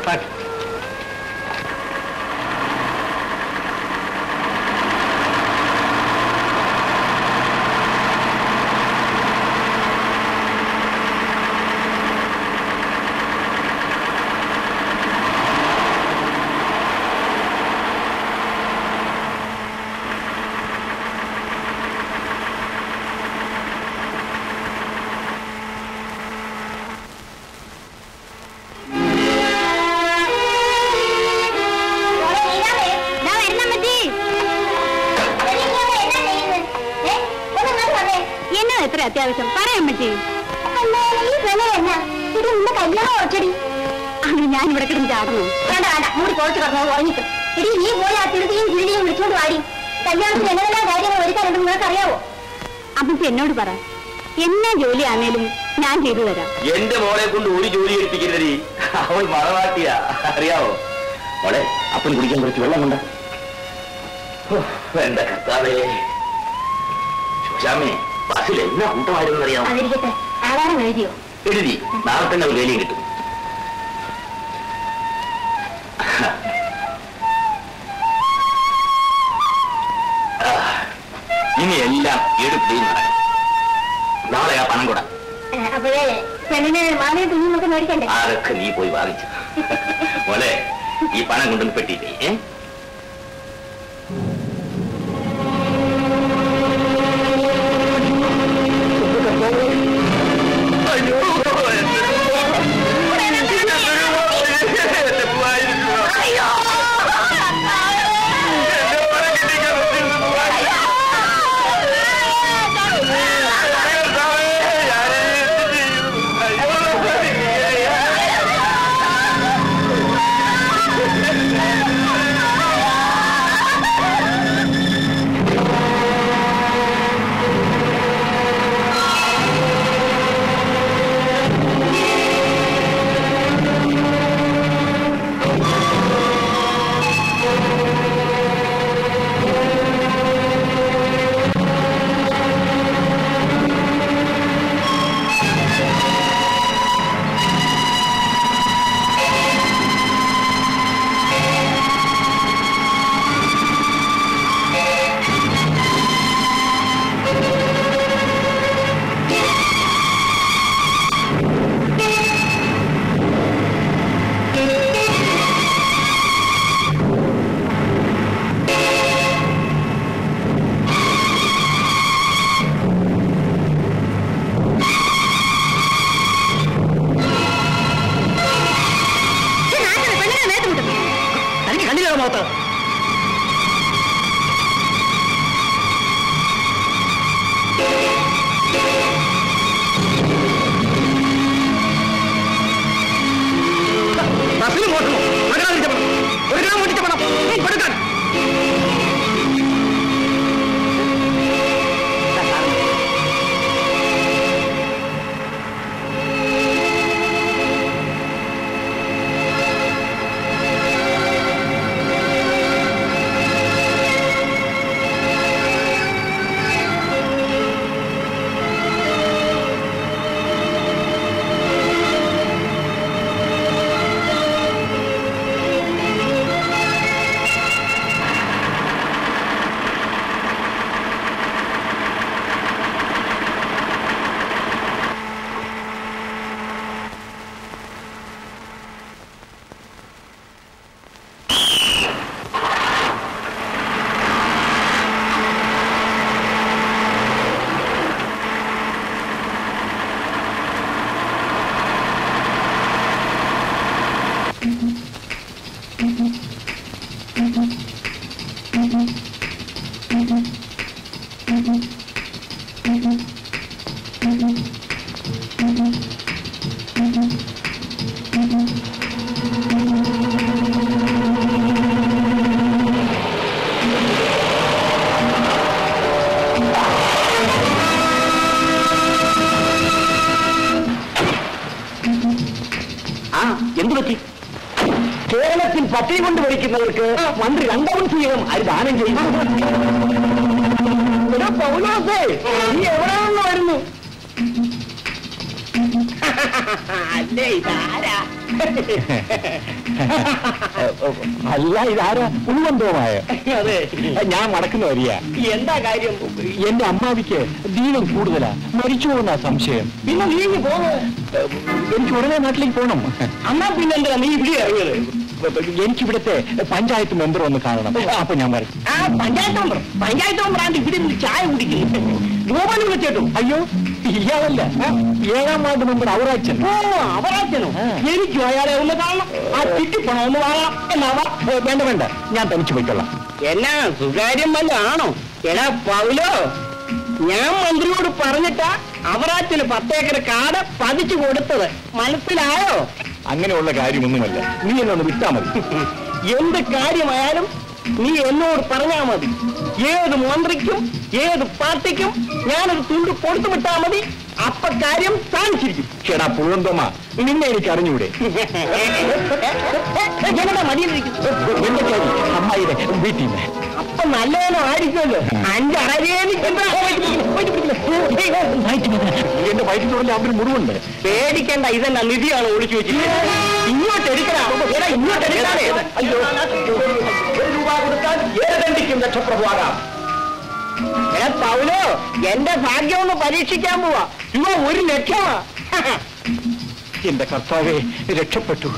എന്നാ എത്ര അത്യാവശ്യം പറയാൻ പറ്റി കല്യാണം ഉറച്ചടി അങ്ങനെ ഞാൻ ഇവിടെ കിടന്ന് ചാടുന്നു വേണ്ട വേണ്ട മൂടി കുറച്ച് കിടന്നു ഉറങ്ങിക്കും എടി നീ പോയി ആ തിരുത്തിയും കിഴിയും വിളിച്ചോണ്ട് വാടി കല്യാണത്തിന് എന്തെല്ലാം കാര്യങ്ങൾ ഒരുക്കാനുണ്ടെന്ന് നിങ്ങൾക്ക് അറിയാവോ അമ്മച്ചി എന്നോട് പറ എന്നാ ജോലിയാണേലും ഞാൻ ചെയ്തു തരാം എന്റെ മോളെ കൊണ്ട് ഒരു ജോലി എടുപ്പിക്കരുതീ അവൾ മറവാട്ടിയാ അറിയാവോ മോളെ അപ്പൻ കുടിക്കാൻ കുറച്ച് വെള്ളം കൊണ്ട് എന്റെ കർത്താവേ ശോശാമേ ബസ്സിൽ എന്നാ കൂട്ടമായിരുന്നു അറിയാമോ അതിരിക്കട്ടെ ആധാരം എഴുതിയോ എഴുതി നാളെ തന്നെ ഒരു വേലയും കിട്ടും ആ, ഇനി എല്ലാം എടുപ്പിയും നടക്കും നാളെ ആ പണം കൂടാ അപ്പോഴേ പെണ്ണിന് മാലയും തുണിയൊക്കെ മേടിക്കണ്ടേ അതൊക്കെ നീ പോയി വാങ്ങിച്ചു മോളെ ഈ പണം കൊണ്ടൊന്ന് പെട്ടിയില്ലേ ഏ എനിക്ക് കണ്ടില്ല മുഖത്ത് ബസ്സിൽ പോട്ടണോ ഒരു ഗ്രാം ഓടിച്ച പണം ഒരു ഗ്രാം ഓടിച്ച പണം കൊടുക്കാൻ ആ എന്തു പറ്റി കേരളത്തിൽ പട്ടിണി കൊണ്ട് ഭരിക്കുന്നവർക്ക് മന്ത്രി രണ്ടാമത് ചെയ്യണം അത് ദാനം ചെയ്യും എടാ പൗലോസേ നീ എവിടെയാണെന്ന് വരുന്നു അല്ലേ ഇതാരാ അല്ല ഇതാരാ ഉൾബന്ധവുമായ അതെ ഞാൻ മടക്കുന്ന വരിക എന്താ കാര്യം എന്റെ അമ്മാവിക്ക് ദീനം കൂടുതലാ മരിച്ചു പോകുന്ന സംശയം പിന്നെ നീ ഇങ്ങ് പോകൂ എനിക്ക് ഉടനെ നാട്ടിലേക്ക് പോകണം എന്നാ പിന്നെന്താ നീ ഇവിടെ ഇറങ്ങിയത് എനിക്കിവിടുത്തെ പഞ്ചായത്ത് മെമ്പർ ഒന്ന് കാണണം അപ്പൊ ഞാൻ വരും ആ പഞ്ചായത്ത് മെമ്പർ പഞ്ചായത്ത് മെമ്പറാണ്ട് ഇവിടെ നിന്ന് ചായ കുടിക്കുന്നു രൂപന് വിളിച്ചേട്ടു അയ്യോ ഇയാളല്ല ഏഴാം വാർഡ് മെമ്പർ ഔറാച്ചൻ ഓ അവരാച്ചനോ എനിക്കും അയാളെ ഒന്ന് കാണണം ആ ചിട്ടിപ്പണം ഒന്ന് വാങ്ങണം എന്നാവാ ഏ, വേണ്ട വേണ്ട ഞാൻ തനിച്ചു പോയിക്കൊള്ളാം എന്നാ സുകാര്യം വല്ല ആണോ എടാ പൗലോ ഞാൻ മന്ത്രിയോട് പറഞ്ഞിട്ടാ അവറാച്ചന് പത്തേക്കർ കാട് പതിച്ചു കൊടുത്തത് മനസ്സിലായോ അങ്ങനെയുള്ള കാര്യമൊന്നുമല്ല നീ എന്നെ ഒന്ന് വിട്ടാ മതി എന്ത് കാര്യമായാലും നീ എന്നോട് പറഞ്ഞാ മതി ഏത് മന്ത്രിക്കും ഏത് പാർട്ടിക്കും ഞാനൊരു തുണ്ട് കൊടുത്തു വിട്ടാ മതി അപ്പൊ കാര്യം സാധിച്ചിരിക്കും ചേടാ പുഴന്തോമ നിന്നെ എനിക്ക് അറിഞ്ഞൂടെ ഞങ്ങളുടെ മടിയിലിരിക്കും എന്റെ കാര്യം അമ്മായിയുടെ വീട്ടിൽ നിന്ന് അപ്പൊ നല്ലതിനും ആയിരിക്കുമല്ലോ അഞ്ചറേനിക്കുന്ന എന്റെ വയറ്റിനുള്ളിൽ അവന് മുറിവുണ്ട് പേടിക്കേണ്ട ഇതെന്നാ നിധിയാണ് ഒളിച്ചു വെച്ചിരിക്കുന്നത് ഇങ്ങോട്ട് എടുക്കണ എടാ ഇങ്ങോട്ട് എടുക്കാതെ അയ്യോ ഒരു രൂപ കൊടുത്താൽ ഏതെണ്ടിക്കും രക്ഷപ്രഭുവാകാം ഏ പൗലോ എന്റെ ഭാഗ്യം ഒന്ന് പരീക്ഷിക്കാൻ പോവാ രൂപ ഒരു ലക്ഷമാ എന്റെ കർത്താവെ രക്ഷപ്പെട്ടു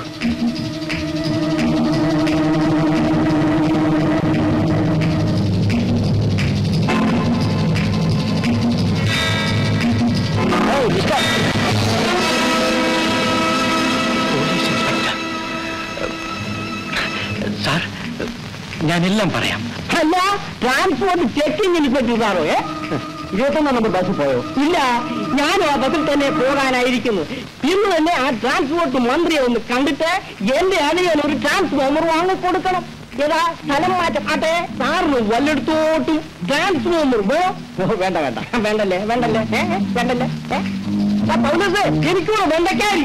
പോലീസ് ഇൻസ്പെക്ടർ സാർ ഞാനെല്ലാം പറയാം അല്ല ട്രാൻസ്പോർട്ട് ചെക്കിങ്ങിന് പറ്റിയതാണോ ഏ ഇരുപത്തൊന്നാം നമ്പർ ബസ് പോയോ ഇല്ല ഞാനും ആ ബസ്സിൽ തന്നെ പോകാനായിരിക്കുന്നു ഇന്ന് തന്നെ ആ ട്രാൻസ്പോർട്ട് മന്ത്രിയെ ഒന്ന് കണ്ടിട്ട് എന്റെ അണിയൻ ഒരു ട്രാൻസ്ഫോമർ വാങ്ങിക്കൊടുക്കണം ഏതാ സ്ഥലം മാറ്റം ആട്ടെ സാറിന് വല്ലയിടത്തോട്ടും ട്രാൻസ്ഫോമർ വോ ഓ, വേണ്ട വേണ്ട വേണ്ടല്ലേ വേണ്ടല്ലേ ഏ, ഏ, വേണ്ടല്ലേ ഏ? ആ, പൗലോസേ, എനിക്കൂടെ വെണ്ടക്കാരി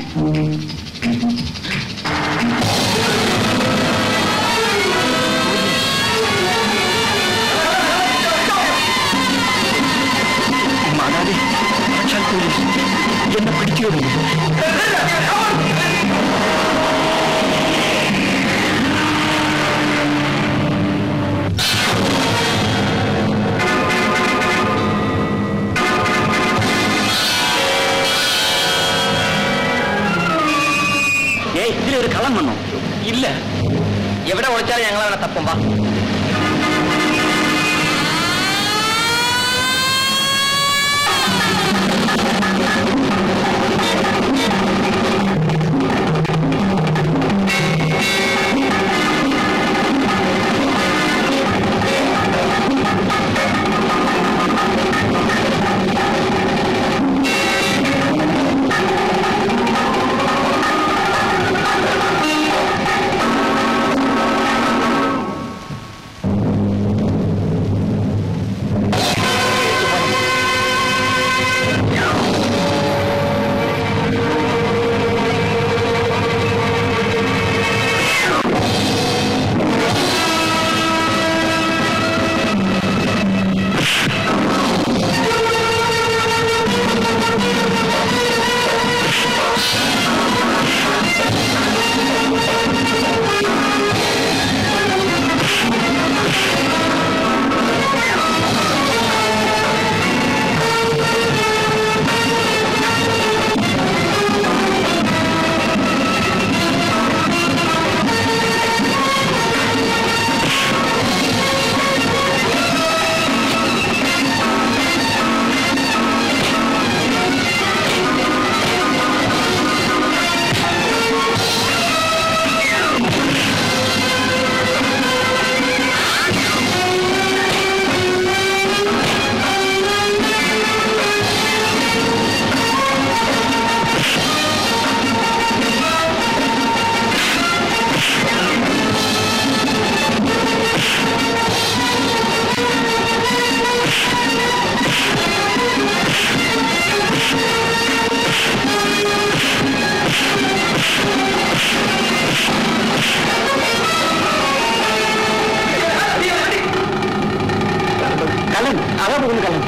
മാതാവേ സാക്ഷാൽ പോലീസ് എന്നെ പിടിച്ചു ഏ ഇതിലൊരു കള്ളം വന്നോ ഇല്ല എവിടെ ഒളിച്ചാലും ഞങ്ങൾ അവിടെ തപ്പും വാ കലൻ അതാ പോകുന്നു കലൻ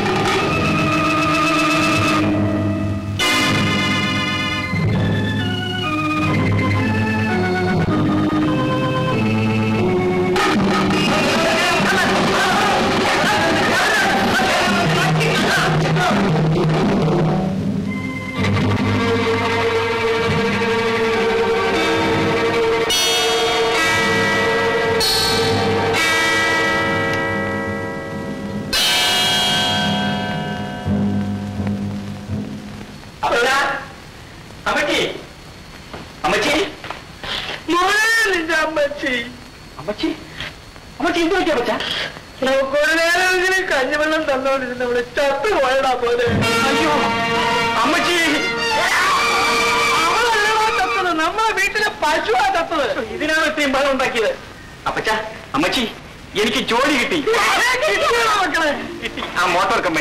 അമ്മച്ചി അമ്മച്ചി നിന്റെ അമ്മച്ചി അമ്മച്ചി അമ്മച്ചി എന്ത് പറ്റിയ അമ്മച്ച നമുക്കൊരു നേരം ഇങ്ങനെ കഞ്ഞിവെള്ളം തന്നോണ്ടിരുന്ന ഇവിടെ ചത്തു പോയടാ പോലെ അയ്യോ അമ്മച്ചി അവളല്ലടാ ചത്തത് നമ്മളെ വീട്ടിലെ പശുവാ ചത്തത് ഇതിനാണ് ഇത്രയും ബലം ഉണ്ടാക്കിയത് അപ്പച്ച അമ്മച്ചി എനിക്ക് ജോലി കിട്ടി കിട്ടിയടാ മക്കളെ കിട്ടി ആ മോട്ടോർ കമ്പനിയിൽ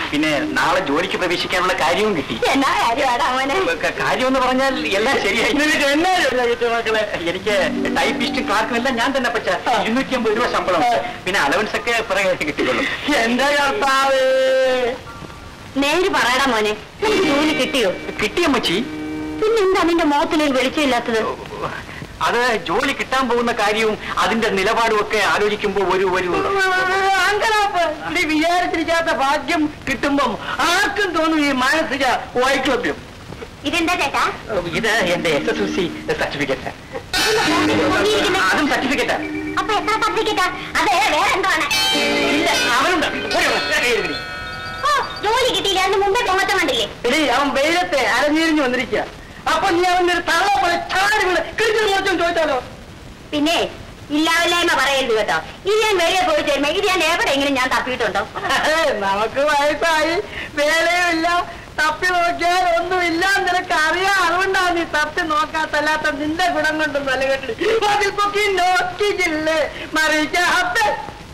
പിന്നെ നാളെ ജോലിക്ക് പ്രവേശിക്കാനുള്ള കാര്യവും കിട്ടി എന്നാ കാര്യമാടാ മോനെ ക- കാര്യം എന്ന് പറഞ്ഞാൽ എല്ലാം ശരിയായി എന്നാ മക്കളെ എനിക്ക് ടൈപ്പിസ്റ്റും ക്ലാർക്കും എല്ലാം ഞാൻ തന്നെ പറ്റ ഇരുന്നൂറ്റി അമ്പത് രൂപ ശമ്പളം പിന്നെ അലവൻസ് ഒക്കെ പിറകെ കിട്ടിക്കൊള്ളും എന്റെ കർത്താവ് നേര് പറയടാ മോനെ നിനക്ക് ജോലി കിട്ടിയോ കിട്ടിയമ്മച്ചി പിന്നെന്താ നിന്റെ മുഖത്തിനൊരു വെളിച്ചമില്ലാത്തത് അത് ജോലി കിട്ടാൻ പോകുന്ന കാര്യവും അതിന്റെ നിലപാടും ഒക്കെ ആലോചിക്കുമ്പോ ഒരു ഒരു നീ വിചാരിച്ചിരിക്കാത്ത ഭാഗ്യം കിട്ടുമ്പം ആർക്കും തോന്നും ഈ മാനസിക വൈക്ലഭ്യം ഇതെന്താ ചേട്ടാ ഇത് എന്റെ S S L C certificate പൊങ്ങിയിരിക്കുന്നെ. അതും സർട്ടിഫിക്കറ്റാ അപ്പൊ എത്ര സർട്ടിഫിക്കറ്റാ അതെ വേറെ എന്താണ് ഇല്ല അവനുണ്ട് പോയി വാ, ഞാൻ കൈ എടുക്കടി. ഓ ജോലി കിട്ടിയില്ല അതിന് മുമ്പേ പൊങ്ങത്തം കണ്ടില്ലേ എടീ അവൻ വെയിലത്തെ അരഞ്ഞിരിഞ്ഞു വന്നിരിക്കുക അപ്പൊ നീ അവന്റെ ഒരു തള്ള പോലെ ചാടി വീണ് കിഴിച്ചു മോശം ചോദിച്ചാലോ പിന്നെ ഇല്ലാവില്ലായ്മ പറയരുത് കേട്ടോ ഇത് ഞാൻ വെളിയെ പോയി ചേരുമ്പോ ഇത് ഞാൻ എവിടെയെങ്കിലും ഞാൻ തപ്പിയിട്ടുണ്ടോ നമുക്ക് വയസ്സായി വേലയും ഇല്ല തപ്പി നോക്കിയാൽ ഒന്നും ഇല്ല നിനക്ക് അറിയാം അതുകൊണ്ടാണ് നീ തപ്പി നോക്കാത്തല്ലാത്ത നിന്റെ ഗുണം കൊണ്ടും നല്ല കേട്ടിട്ട് അതിൽ പൊക്കി നോക്കിയില്ലേ മറിയിക്കാത്ത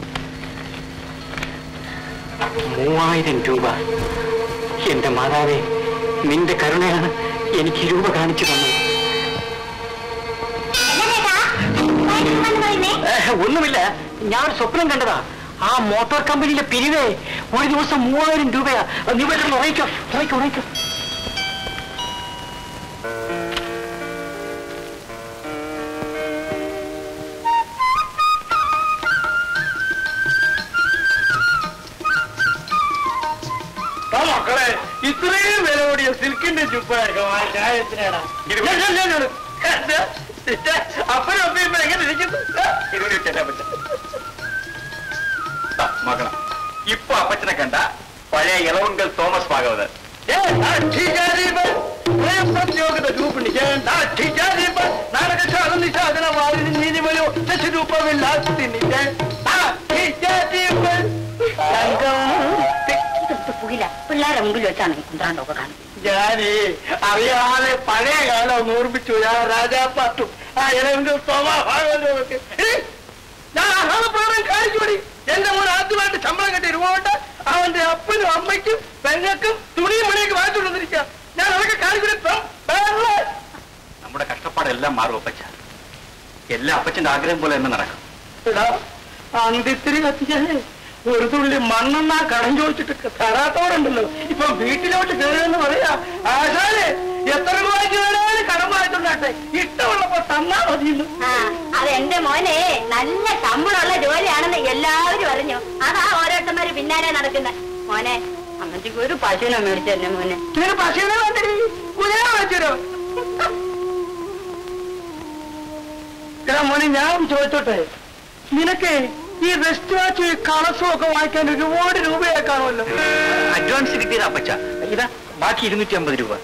മൂവായിരം രൂപ എന്റെ മാതാവേ നിന്റെ കരുണയാണ് എനിക്ക് രൂപ കാണിച്ചു തന്നത് എന്നാ ചേട്ടാ വയസ്സ് പറയുന്നേ ഏഹ്, ഒന്നുമില്ല ഞാൻ ഒരു സ്വപ്നം കണ്ടതാ ആ മോട്ടോർ കമ്പനിയിലെ പിരിവേ ഒരു ദിവസം മൂവായിരം രൂപയാ നീ വേണ്ട ഉറയിക്കോ ഉറയിക്കോ ഉറയിക്കോ മക്കളെ ഇത്രയും വില കൂടിയ സിൽക്കിന്റെ ചുപ്പായിരിക്കും അപ്പനും അപ്പയും എങ്ങനെ ഇരിക്കുന്നു മകണം ഇപ്പൊ അപ്പച്ചനെ കണ്ട പഴയ ഇളവുങ്കൽ തോമസ് ഭാഗവത് ഏ, നാട്യജാതീപൻ, സ്വയംപ്രത്യോഗത രൂപിണിക്കാൻ നാട്യജാതീപൻ, നാടകശാല നിഷാദനവാദിനി നീതിമയോ ശശിരൂപമില്ലാത്തിനിന്റെ നാട്യജാതീപൻ. പുകില പിള്ളേരെ മുമ്പിൽ വെച്ചാണ് ഈ കുന്ത്രാണ്ടൊക്കെ കാണുന്നത് ഞാനേ അറിയാതെ പഴയ കാലം ഒന്ന് ഓർമ്മിച്ചു ഞാൻ രാജാപ്പാട്ടും ആ ഇളവിന്റെ സ്വഭാവമൊക്കെ ഞാൻ ആഹ്ലാദപ്രകടനം കാണിച്ചുകൂടി എന്റെ മോൻ ആദ്യമായിട്ട് ശമ്പളം കിട്ടിയ രൂപ കൊണ്ട് അവന്റെ അപ്പനും അമ്മയ്ക്കും പെങ്ങൾക്കും തുണിയും മണിയൊക്കെ വാങ്ങിച്ചുകൊണ്ടിരിക്കുക ഞാൻ അതൊക്കെ കാണിക്കൂടി നമ്മുടെ കഷ്ടപ്പാടെല്ലാം മാറും അപ്പച്ച എല്ലാ അപ്പച്ചന്റെ ആഗ്രഹം പോലെ തന്നെ നടക്കും എടാ അന്തിത്തിരി കത്തിച്ചാലേ ഒരു തുള്ളി മണ്ണെണ്ണ കടം ചോദിച്ചിട്ട് തരാത്തവരുണ്ടല്ലോ ഇപ്പൊ വീട്ടിലോട്ട് കയറിയെന്ന് പറയാ ആശാലെ എത്ര രൂപയ്ക്ക് വേണേലും കടം വാങ്ങിട്ടുണ്ടാട്ടെ ഇഷ്ടമുള്ളപ്പോ തന്നാ മതിയെന്ന് ആ അത് എന്റെ മോനെ നല്ല ശമ്പളമുള്ള ജോലിയാണെന്ന് എല്ലാവരും അറിഞ്ഞു അതാ ഓരോരുത്തന്മാര് പിന്നാലെ നടക്കുന്നത് മോനെ അമ്മച്ചിക്ക് ഒരു പശുവിനെ മേടിച്ചെന്നെ മോനെ ഇതിന് പശുവിനെ വേണ്ടി കുതിര വാങ്ങിച്ചോ എടാ മോനെ ഞാൻ ചോദിച്ചോട്ടെ നിനക്ക് ഈ വെസ്റ്റ് വാച്ച് കളസും ഒക്കെ വാങ്ങിക്കാൻ ഒരുപാട് രൂപയായി കാണുമല്ലോ അഡ്വാൻസ് കിട്ടിയതാ അപ്പച്ച ഇതാ ബാക്കി ഇരുന്നൂറ്റി അമ്പത് രൂപ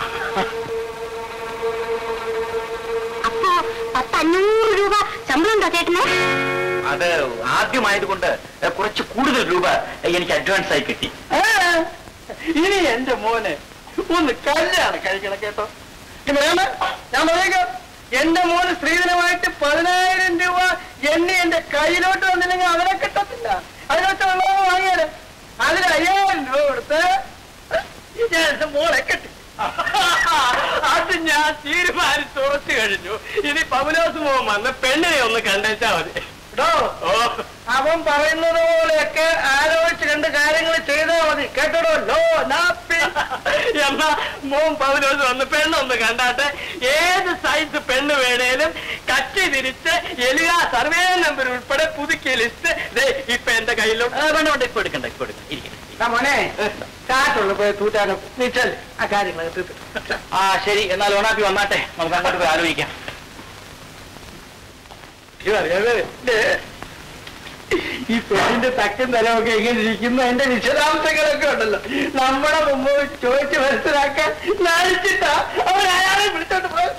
അപ്പോ പത്തഞ്ഞൂറ് രൂപ ശമ്പളം ഉണ്ടോ ചേട്ടന് അത് ആദ്യമായതുകൊണ്ട് കുറച്ച് കൂടുതൽ രൂപ എനിക്ക് അഡ്വാൻസ് ആയി കിട്ടി ഏ, ഇനി എന്റെ മോനെ ഒന്ന് കല്യാണം കഴിക്കണം കേട്ടോ ഇത് വേണ്ട ഞാൻ പറയാം എന്റെ മോന് സ്ത്രീധനമായിട്ട് പതിനായിരം രൂപ എന്നെ എന്റെ കയ്യിലോട്ട് വന്നില്ലെങ്കിൽ അവനെ കിട്ടത്തില്ല അതിനൊക്കെ ഉള്ളത് വാങ്ങിയാല് അതിന് അയ്യായിരം രൂപ കൊടുത്ത് ഞാൻ എന്റെ മോളെ കെട്ടി അത് ഞാൻ തീരുമാനിച്ച് ഉറച്ചു കഴിഞ്ഞു ഇനി പൗലോസ് മോൻ വന്ന് പെണ്ണിനെ ഒന്ന് കണ്ടേച്ചാ മതി കേട്ടോ അവൻ പറയുന്നത് പോലെയൊക്കെ ആലോചിച്ച് രണ്ട് കാര്യങ്ങൾ ചെയ്താൽ മതി കേട്ടോ ലോ നാപ്പി എന്നാ മോൻ പൗലോസ് വന്ന് പെണ്ണൊന്ന് കണ്ടാട്ടെ ഏത് സൈസ് പെണ്ണ് വേണേലും കച്ചി തിരിച്ച് എലിയ സർവേ നമ്പർ ഉൾപ്പെടെ പുതുക്കിയ ലിസ്റ്റ് ദേ ഇപ്പൊ എന്റെ കയ്യിലും വേണ്ട വേണ്ട ഇപ്പൊ എടുക്കണ്ട ഇപ്പൊ എടുക്കണ്ട ഇരിക്കണം മോനെ കാറ്റുള്ളു പോയി തൂറ്റാനും നീച്ചൽ ആ കാര്യങ്ങൾ തീർത്തിട്ട് ആ ശരി എന്നാൽ ഓണാപ്പി വന്നാട്ടെ നമുക്ക് അങ്ങോട്ട് പോയി ആലോചിക്കാം ഈ പെണ്ണിന്റെ തക്കും തലമൊക്കെ എങ്ങനെ ഇരിക്കുന്നു അതിന്റെ വിശദാംശങ്ങളൊക്കെ ഉണ്ടല്ലോ നമ്മുടെ മുമ്പ് ചോദിച്ച് മനസ്സിലാക്കാൻ നാണിച്ചിട്ടാ അവർ അയാളെ വിളിച്ചോണ്ട് പോയി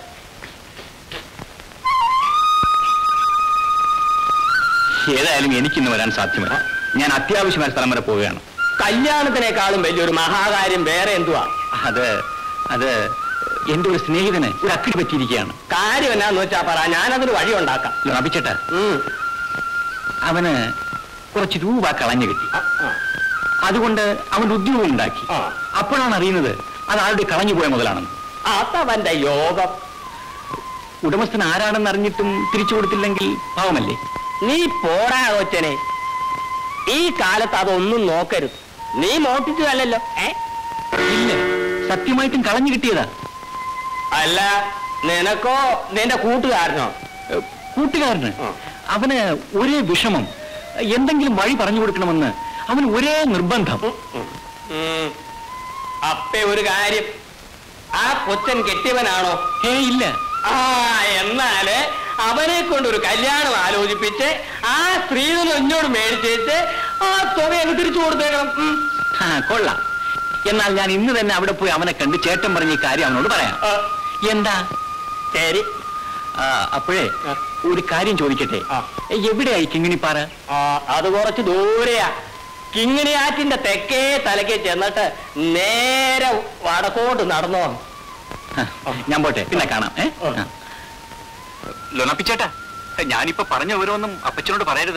ഏതായാലും എനിക്കിന്ന് വരാൻ സാധ്യമല്ല ഞാൻ അത്യാവശ്യമായ സ്ഥലം വരെ പോവുകയാണ് കല്യാണത്തിനേക്കാളും വലിയൊരു മഹാകാര്യം വേറെ എന്തുവാ അത് അത് എന്റെ ഒരു സ്നേഹിതന് ഒരു അക്കിടി പറ്റിയിരിക്കുകയാണ് കാര്യം എന്നാന്ന് വെച്ചാ പറ ഞാനതിന് വഴി ഉണ്ടാക്കാം ലഭിച്ചിട്ട് ഉം. അവന് കുറച്ച് രൂപ കളഞ്ഞു കിട്ടി അതുകൊണ്ട് അവൻ ഉദ്യോഗം ഉണ്ടാക്കി ആ. അപ്പോഴാണ് അറിയുന്നത് അത് ആരുടെ കളഞ്ഞു പോയ മുതലാണെന്ന് അതവന്റെ യോഗം ഉടമസ്ഥൻ ആരാണെന്ന് അറിഞ്ഞിട്ടും തിരിച്ചു കൊടുത്തില്ലെങ്കിൽ പാവമല്ലേ നീ പോടാ കൊച്ചനെ ഈ കാലത്ത് അതൊന്നും നോക്കരുത് നീ മോട്ടിച്ചതല്ലല്ലോ ഏ ഇല്ല സത്യമായിട്ടും കളഞ്ഞു കിട്ടിയതാ അല്ല നിനക്കോ നിന്റെ കൂട്ടുകാരനോ ഏ, കൂട്ടുകാരന് ആ. അവന് ഒരേ വിഷമം എന്തെങ്കിലും വഴി പറഞ്ഞു കൊടുക്കണമെന്ന് അവന് ഒരേ നിർബന്ധം ഉം. അപ്പേ ഒരു കാര്യം ആ കൊച്ചൻ കെട്ടിയവനാണോ ഏ ഇല്ല ആ എന്നാല് അവനെ കൊണ്ട് ഒരു കല്യാണം ആലോചിപ്പിച്ച് ആ സ്ത്രീധനം എന്നോട് മേടിച്ചേച്ച് ആ തുക അങ്ങ് തിരിച്ചു കൊടുത്തേക്കണം ഉം. ആ കൊള്ളാം എന്നാൽ ഞാൻ ഇന്ന് തന്നെ അവിടെ പോയി അവനെ കണ്ട് ചേട്ടൻ പറഞ്ഞ ഈ കാര്യം അവനോട് പറയാം ആ, എന്താ ശരി ആ, അപ്പോഴേ ആ. ഒരു കാര്യം ചോദിക്കട്ടെ ആ. എവിടെയായി കിങ്ങിണിപ്പാറ ആ അത് കുറച്ച് ദൂരെയാ കിങ്ങിണിയാറ്റിന്റെ തെക്കേ തലക്കേ ചെന്നിട്ട് നേരെ വടക്കോട്ട് നടന്നോ ആ, ഞാൻ പോട്ടെ പിന്നെ കാണാം ഏ ആ. ലൊണപ്പിച്ചേട്ടാ ഞാനിപ്പോ പറഞ്ഞ ഓരോന്നും അപ്പച്ചനോട് പറയരുത്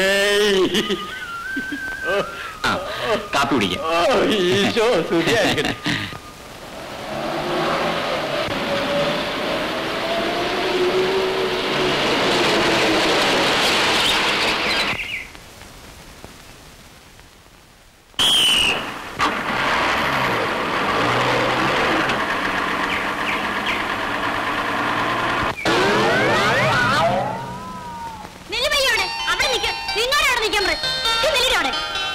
ആ, കാപ്പി കുടിക്കാം ഈശോ സ്തുതിയായിരിക്കട്ടെ നില്ലുമയ്യോടെ അവിടെ നിൽക്ക നിന്നോട് അവിടെ നിൽക്കാൻ പറ നില്ലിടവിടെ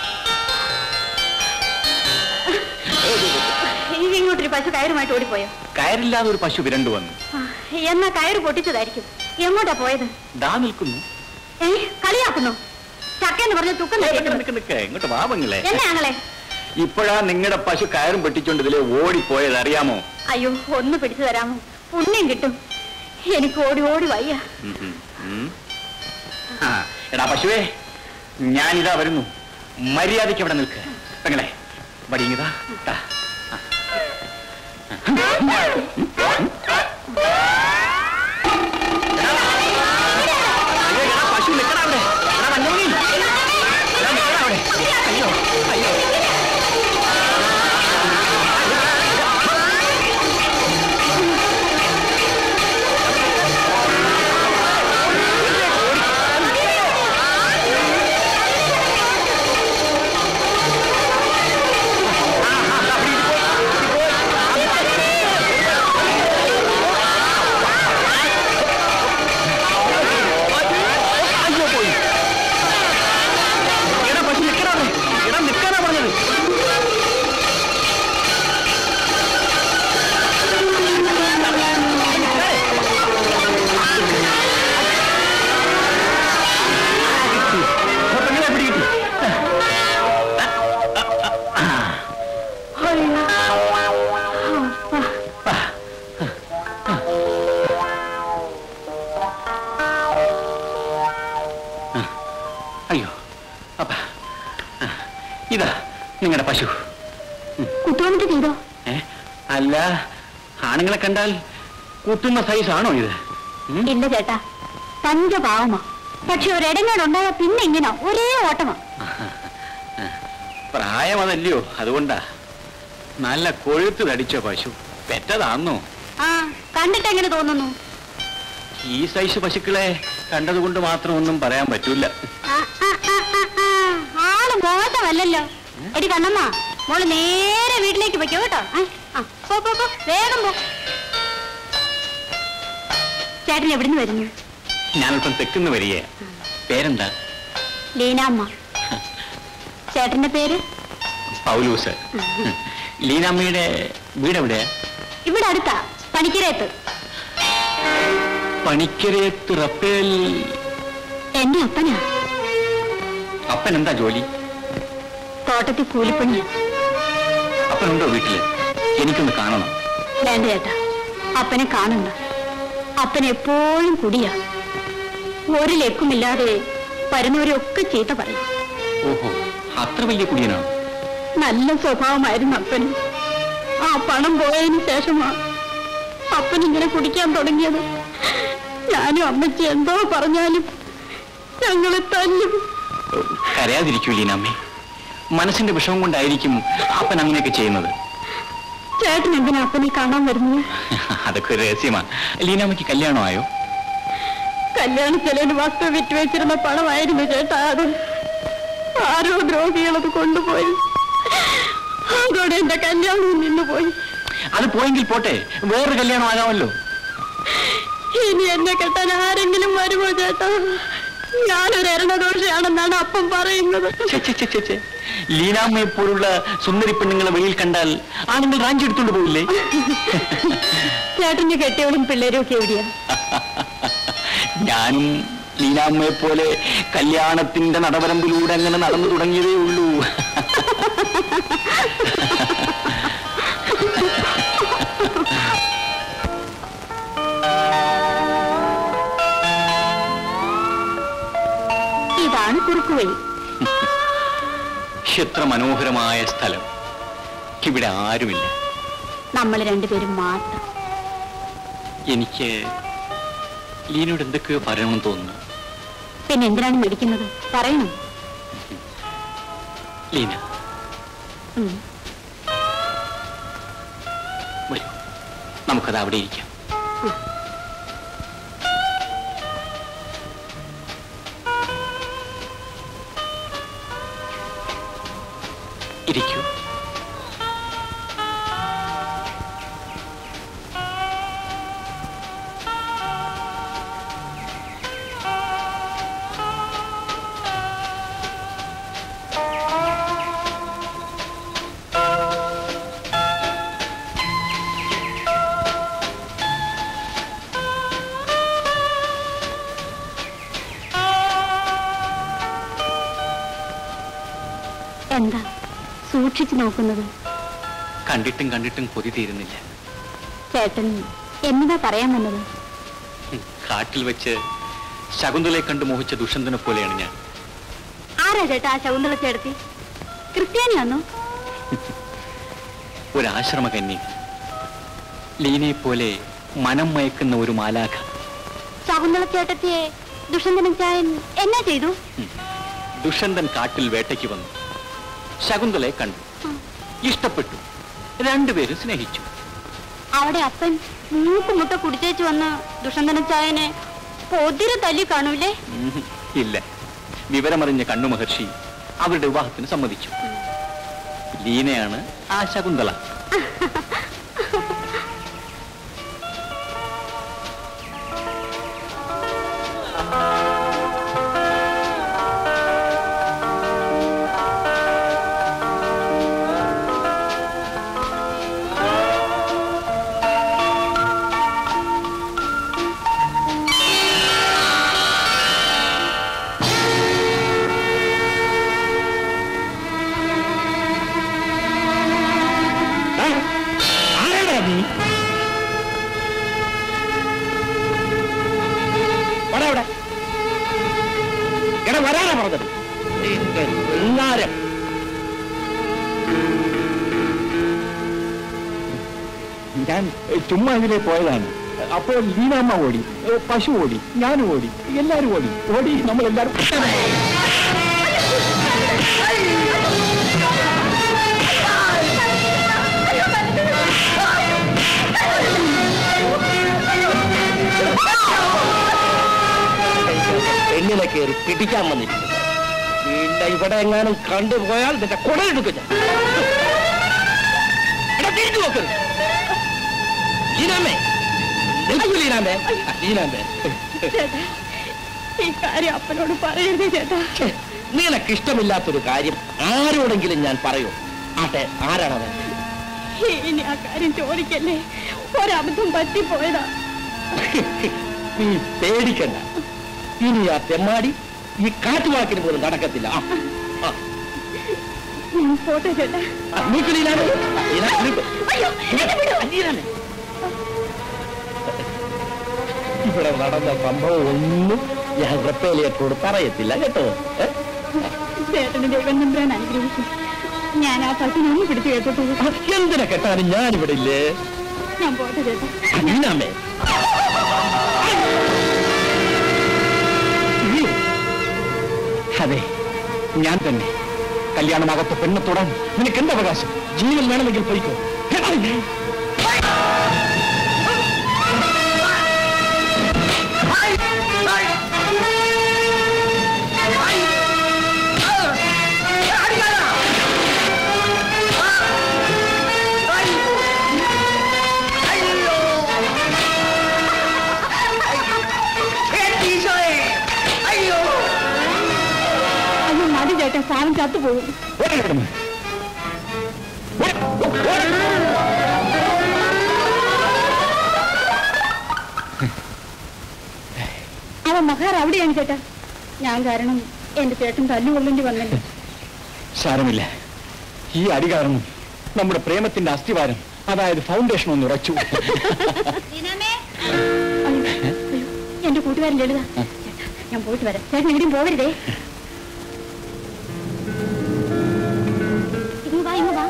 ഇങ്ങോട്ടൊരു പശു കയറുമായിട്ട് ഓടിപ്പോയോ കയറില്ലാതെ ഒരു പശു വിരണ്ടു വന്നു ആ, എന്നാ കയറ് പൊട്ടിച്ചതായിരിക്കും എങ്ങോട്ടാ പോയത് ദാ നിൽക്കുന്നു ഏ കളിയാക്കുന്നു ചക്കെന്ന് പറഞ്ഞ തുക്കം നിക്ക്, തട്ടിയിട്ടു നിക്ക്, നിക്ക്. ഇങ്ങോട്ട് വാവങ്ങളെ എന്നെ ആങ്ങളെ ഇപ്പോഴാ നിങ്ങളുടെ പശു കയറും പെട്ടിച്ചോണ്ട് ഇതിലെ ഓടിപ്പോയത് അറിയാമോ അയ്യോ ഒന്ന് പിടിച്ചു തരാമോ പുണ്യം കിട്ടും എനിക്ക് ഓടി ഓടി വയ്യ ഉം, ഉം, ഉം. ആ, എടാ പശുവേ ഞാനിതാ വരുന്നു മര്യാദയ്ക്ക് അവിടെ നിൽക്ക് പെങ്ങളെ വടിയങ്ങിതാ ദാ. അയ്യോ, എടാ, പശു നിൽക്കടാ അവിടെ. എടാ, മഞ്ഞമണി. എടാ, നിൽക്കടാ അവിടെ. അയ്യോ, അയ്യോ. അയ്യോ പോയി എടാ പശു നിൽക്കടാ അവിടെ. എടാ നിൽക്കാനാ പറഞ്ഞത് പെങ്ങളെ പിടികിട്ടി അയ്യോ അപ്പ ഇതാ നിങ്ങളുടെ പശു കുത്തുവന്നിട്ട് ചെയ്തോ ഏ അല്ല ആണുങ്ങളെ കണ്ടാൽ കുത്തുന്ന സൈസ് ആണോ ഇത് ഉം? ഇല്ല ചേട്ടാ പഞ്ചപാവമാ പക്ഷെ ഒരിടങ്ങളുണ്ടായ പിന്നെ ഇങ്ങനെ ഒരേ ഓട്ടമാ പ്രായം അതല്ലയോ അതുകൊണ്ടാ നല്ല കൊഴുത്ത് തടിച്ച പശു പെറ്റതാന്നോ ആ കണ്ടിട്ട് എങ്ങനെ തോന്നുന്നു ഈ സൈസ് പശുക്കളെ കണ്ടതുകൊണ്ട് മാത്രം ഒന്നും പറയാൻ പറ്റൂല ആ, ആ, ആ, ആ, ആ. ആള് മോശമല്ലല്ലോ എടി കണ്ണമ്മ മോള് നേരെ വീട്ടിലേക്ക് വെക്കോ കേട്ടോ ആ, ആ, പോ, പോ, പോ. വേഗം പോ ചേട്ടൻ എവിടുന്ന് വരുന്നു ഞാനല്പം തെക്കുന്ന് വരിക പേരെന്താ ലീനാമ്മ ചേട്ടന്റെ പേര് പൗലൂസ് ലീനാമ്മയുടെ വീടെവിടെയാ ഇവിടെ അടുത്താ പണിക്കരയത്ത് പണിക്കരയത്ത് റപ്പേൽ എന്റെ അപ്പനാ അപ്പൻ എന്താ ജോലി തോട്ടത്തിൽ കൂലിപ്പണിയാ അപ്പനുണ്ടോ വീട്ടില് എനിക്കൊന്ന് കാണണം വേണ്ട ചേട്ടാ അപ്പനെ കാണണ്ട അപ്പൻ എപ്പോഴും കുടിയാ ഒരു ലക്കുമില്ലാതെ വരുന്നവരെയൊക്കെ ചീത്ത പറയും ഓഹോ അത്ര വലിയ കുടിയനാണ് നല്ല സ്വഭാവമായിരുന്നു അപ്പന് ആ പണം പോയതിന് ശേഷമാ അപ്പൻ ഇങ്ങനെ കുടിക്കാൻ തുടങ്ങിയത് ഞാനും അമ്മച്ചി എന്തോ പറഞ്ഞാലും ഞങ്ങളെ തല്ലും കരയാതിരിക്കൂ ലീനാമ്മേ മനസ്സിന്റെ വിഷമം കൊണ്ടായിരിക്കും അപ്പൻ അങ്ങനെയൊക്കെ ചെയ്യുന്നത് ചേട്ടൻ എന്തിനാ അപ്പനെ കാണാൻ വരുന്നത് അതൊക്കെ ഒരു രഹസ്യമാണ് ലീനാമ്മയ്ക്ക് കല്യാണമായോ കല്യാണ ചെലവിന് വസ്തു വിറ്റ് വെച്ചിരുന്ന പണമായിരുന്നു ചേട്ടാ അത് ആരോ ദ്രോഹികളത് കൊണ്ടുപോയി അതോടെ എന്റെ കല്യാണം നിന്നുപോയി അത് പോയെങ്കിൽ പോട്ടെ വേറൊരു കല്യാണം ആകാമല്ലോ ഇനി എന്നെ കെട്ടാൻ ആരെങ്കിലും വരുമോ ചേട്ടാ ഞാനൊരു എരണദോഷയാണെന്നാണ് അപ്പം പറയുന്നത് ഛെ, ഛെ, ഛെ, ഛെ, ഛെ. ലീനാമ്മയെ പോലുള്ള സുന്ദരി പെണ്ണുങ്ങളെ വെളിയിൽ കണ്ടാൽ ആണുങ്ങൾ റാഞ്ചി എടുത്തോണ്ട് പോയില്ലേ ചേട്ടന്റെ കെട്ടിയവളും പിള്ളേരും ഒക്കെ എവിടെയാ ഞാനും ലീനാമ്മയെ പോലെ കല്യാണത്തിന്റെ നടവരമ്പിലൂടെ അങ്ങനെ നടന്നു തുടങ്ങിയതേ ഉള്ളൂ ഇതാണ് കുറുക്കുവഴി എത്ര മനോഹരമായ സ്ഥലം ഇവിടെ ആരുമില്ല നമ്മൾ രണ്ടുപേരും മാത്രം എനിക്ക് ലീനോട് എന്തൊക്കെയോ പറയണമെന്ന് തോന്നുന്നു പിന്നെ എന്തിനാണ് മേടിക്കുന്നത് പറയണം ലീന ഉം. വരൂ നമുക്കത് അവിടെ ഇരിക്കാം ഇരിക്കൂ എന്താ സൂക്ഷിച്ചു നോക്കുന്നത് കണ്ടിട്ടും കണ്ടിട്ടും കൊതി തീരുന്നില്ല ചേട്ടൻ എന്നതാ പറയാൻ വന്നത് ഉം, കാട്ടിൽ വെച്ച് ശകുന്തളയെ കണ്ട് മോഹിച്ച ദുഷന്തനെ പോലെയാണ് ഞാൻ ആരാ ചേട്ടാ ആ ശകുന്തള ചേട്ടത്തി ക്രിസ്ത്യാനിയാന്നോ ഒരു ആശ്രമകന്യ ലീനയെ പോലെ മനം മയക്കുന്ന ഒരു മാലാഖ ശകുന്തള ചേട്ടത്തിയെ ദുഷന്തനം ചായൻ എന്നാ ചെയ്തു ദുഷന്തൻ കാട്ടിൽ വേട്ടയ്ക്ക് വന്നു ശകുന്തളയെ കണ്ടു ഇഷ്ടപ്പെട്ടു രണ്ടുപേരും സ്നേഹിച്ചു അവിടെ അപ്പൻ മൂക്കുമുട്ട കുടിച്ചേച്ച് വന്ന് ദുഷന്തന ചായനെ പൊതിരെ തല്ലി കാണൂലേ ഉം, ഇല്ല വിവരമറിഞ്ഞ കണ്ണു മഹർഷി അവരുടെ വിവാഹത്തിന് സമ്മതിച്ചു ലീനയാണ് ആ ശകുന്തള ആരാടാ നീ വരാ ഇവിടെ എടാ വരാനാ പറഞ്ഞത് നിന്റെ ശൃംഗാരം ഞാൻ ഏ, ചുമ്മാ ഇതിലേ പോയതാണ് അപ്പോൾ ലീനാമ്മ ഓടി ഏ, പശു ഓടി ഞാനും ഓടി എല്ലാരും ഓടി ഓടി നമ്മളെല്ലാരും പെണ്ണിനെ കയറി പിടിക്കാൻ വന്നിരിക്കുന്നു പിന്നെ ഇവിടെ എങ്ങാനും കണ്ടുപോയാൽ നിന്റെ കുടലെടുക്കും ഞാൻ എടാ, തിരിഞ്ഞു നോക്കരുത് ലീനാമേ നിൽക്കൂ ലീനാമേ ലീനാമേ ചേട്ടാ ഈ കാര്യം അപ്പനോട് പറയരുത് ചേട്ടാ ഛെ, നിനക്ക് ഇഷ്ടമില്ലാത്തൊരു കാര്യം ആരോടെങ്കിലും ഞാൻ പറയൂ ആട്ടെ ആരാണത് ഇനി ആ കാര്യം ചോദിക്കല്ലേ ഒരബദ്ധം പറ്റിപ്പോയതാ നീ പേടിക്കണ്ട ഇനി ആ തെമ്മാടി ഈ കാറ്റുവാക്കിന് പോലും നടക്കത്തില്ല ആ, ആ, ഞാൻ പോട്ടെ ചേട്ടാ ആ, നിൽക്കൂ ലീനാമേ. ലീനാ, നിൽക്കൂ. അയ്യോ എന്നെ വിടൂ. ലീനാമേ. ഇവിടെ നടന്ന സംഭവം ഒന്നും ഞാൻ റപ്പേലിയത്തോട് പറയത്തില്ല കേട്ടോ ഏ? ചേട്ടന് ദൈവം നമ്പ്രാൻ അനുഗ്രഹിക്കും ഞാൻ ആ പട്ടിനൊന്ന് പിടിച്ചു കേട്ടോളൂ ആ, എന്തിനെ കെട്ടാനും ഞാനിവിടെ ഇല്ലേ ഞാൻ പോട്ടെ ചേട്ടാ ലീനാമേ അതെ ഞാൻ തന്നെ കല്യാണമാകത്ത പെണ്ണെ തൊടാൻ നിനക്ക് എന്ത് അവകാശം ജീവൻ വേണമെങ്കിൽ പോയിക്കോ അയ്യോ മതി ചേട്ടൻ സാധനം ചത്തുപോകും അവൻ മഹാർ അവിടെയാണ് ചേട്ടാ ഞാൻ കാരണം എന്റെ ചേട്ടൻ തല്ലുകൊള്ളേണ്ടി വന്നല്ലോ സാരമില്ല ഈ അടി കാരണം നമ്മുടെ പ്രേമത്തിന്റെ അസ്ഥിവാരം അതായത് ഫൗണ്ടേഷൻ ഒന്ന് ഉറച്ചു അയ്യോ, അയ്യോ, എന്റെ കൂട്ടുകാരൻ ലളിത ചേട്ടാ ഞാൻ പോയിട്ട് വരാം ചേട്ടൻ എവിടെയും പോകരുതേ ഇങ്ങ് വാ ഇങ്ങ് വാ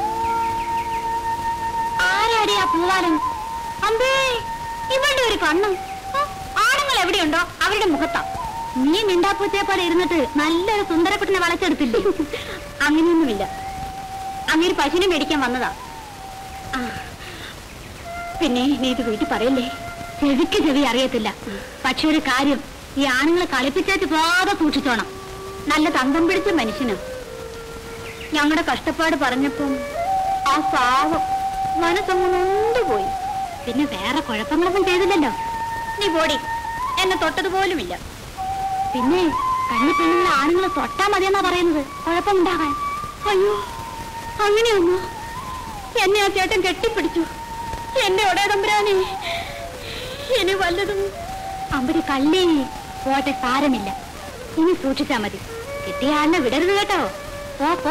ആരാടി ആ പൂവാലൻ അമ്പേ ഇവളുടെ ഒരു കണ്ണും ആ, ആണുങ്ങൾ എവിടെയുണ്ടോ അവരുടെ മുഖത്താ നീ മിണ്ടാപ്പൂച്ചയെ പോലെ ഇരുന്നിട്ട് നല്ലൊരു സുന്ദരക്കുട്ടിനെ വളച്ചെടുത്തില്ലേ അങ്ങനെയൊന്നുമില്ല അങ്ങനെ പശുവിനെ മേടിക്കാൻ വന്നതാ ആ, പിന്നെ നീ ഇത് വീട്ടിൽ പറയല്ലേ ചെവിക്ക് ചെവി അറിയത്തില്ല പക്ഷെ ഒരു കാര്യം ഈ ആണുങ്ങളെ കളിപ്പിച്ചേച്ച് പോകാതെ സൂക്ഷിച്ചോണം നല്ല തങ്കം പിടിച്ച മനുഷ്യനാ ഞങ്ങളുടെ കഷ്ടപ്പാട് പറഞ്ഞപ്പം ആ പാവം മനസ്സങ്ങ് നൊന്തുപോയി പിന്നെ വേറെ കുഴപ്പങ്ങളൊന്നും ചെയ്തില്ലല്ലോ നീ പോടി എന്നെ തൊട്ടതുപോലുമില്ല പിന്നെ കണ്ണി പെണ്ണുങ്ങളെ ആണുങ്ങളെ തൊട്ടാ മതിയെന്നാ പറയുന്നത് കുഴപ്പമുണ്ടാകാൻ അയ്യോ അങ്ങനെയൊന്നോ എന്നെ ആ ചേട്ടൻ കെട്ടിപ്പിടിച്ചു എന്നെ ഒടേ തമ്പുരാനെ ഇനി വല്ലതും അമ്പടി കള്ളേ പോട്ടെ സാരമില്ല ഇനി സൂക്ഷിച്ചാ മതി കിട്ടിയ ആളിനെ വിടരുത് കേട്ടോ പോ പോ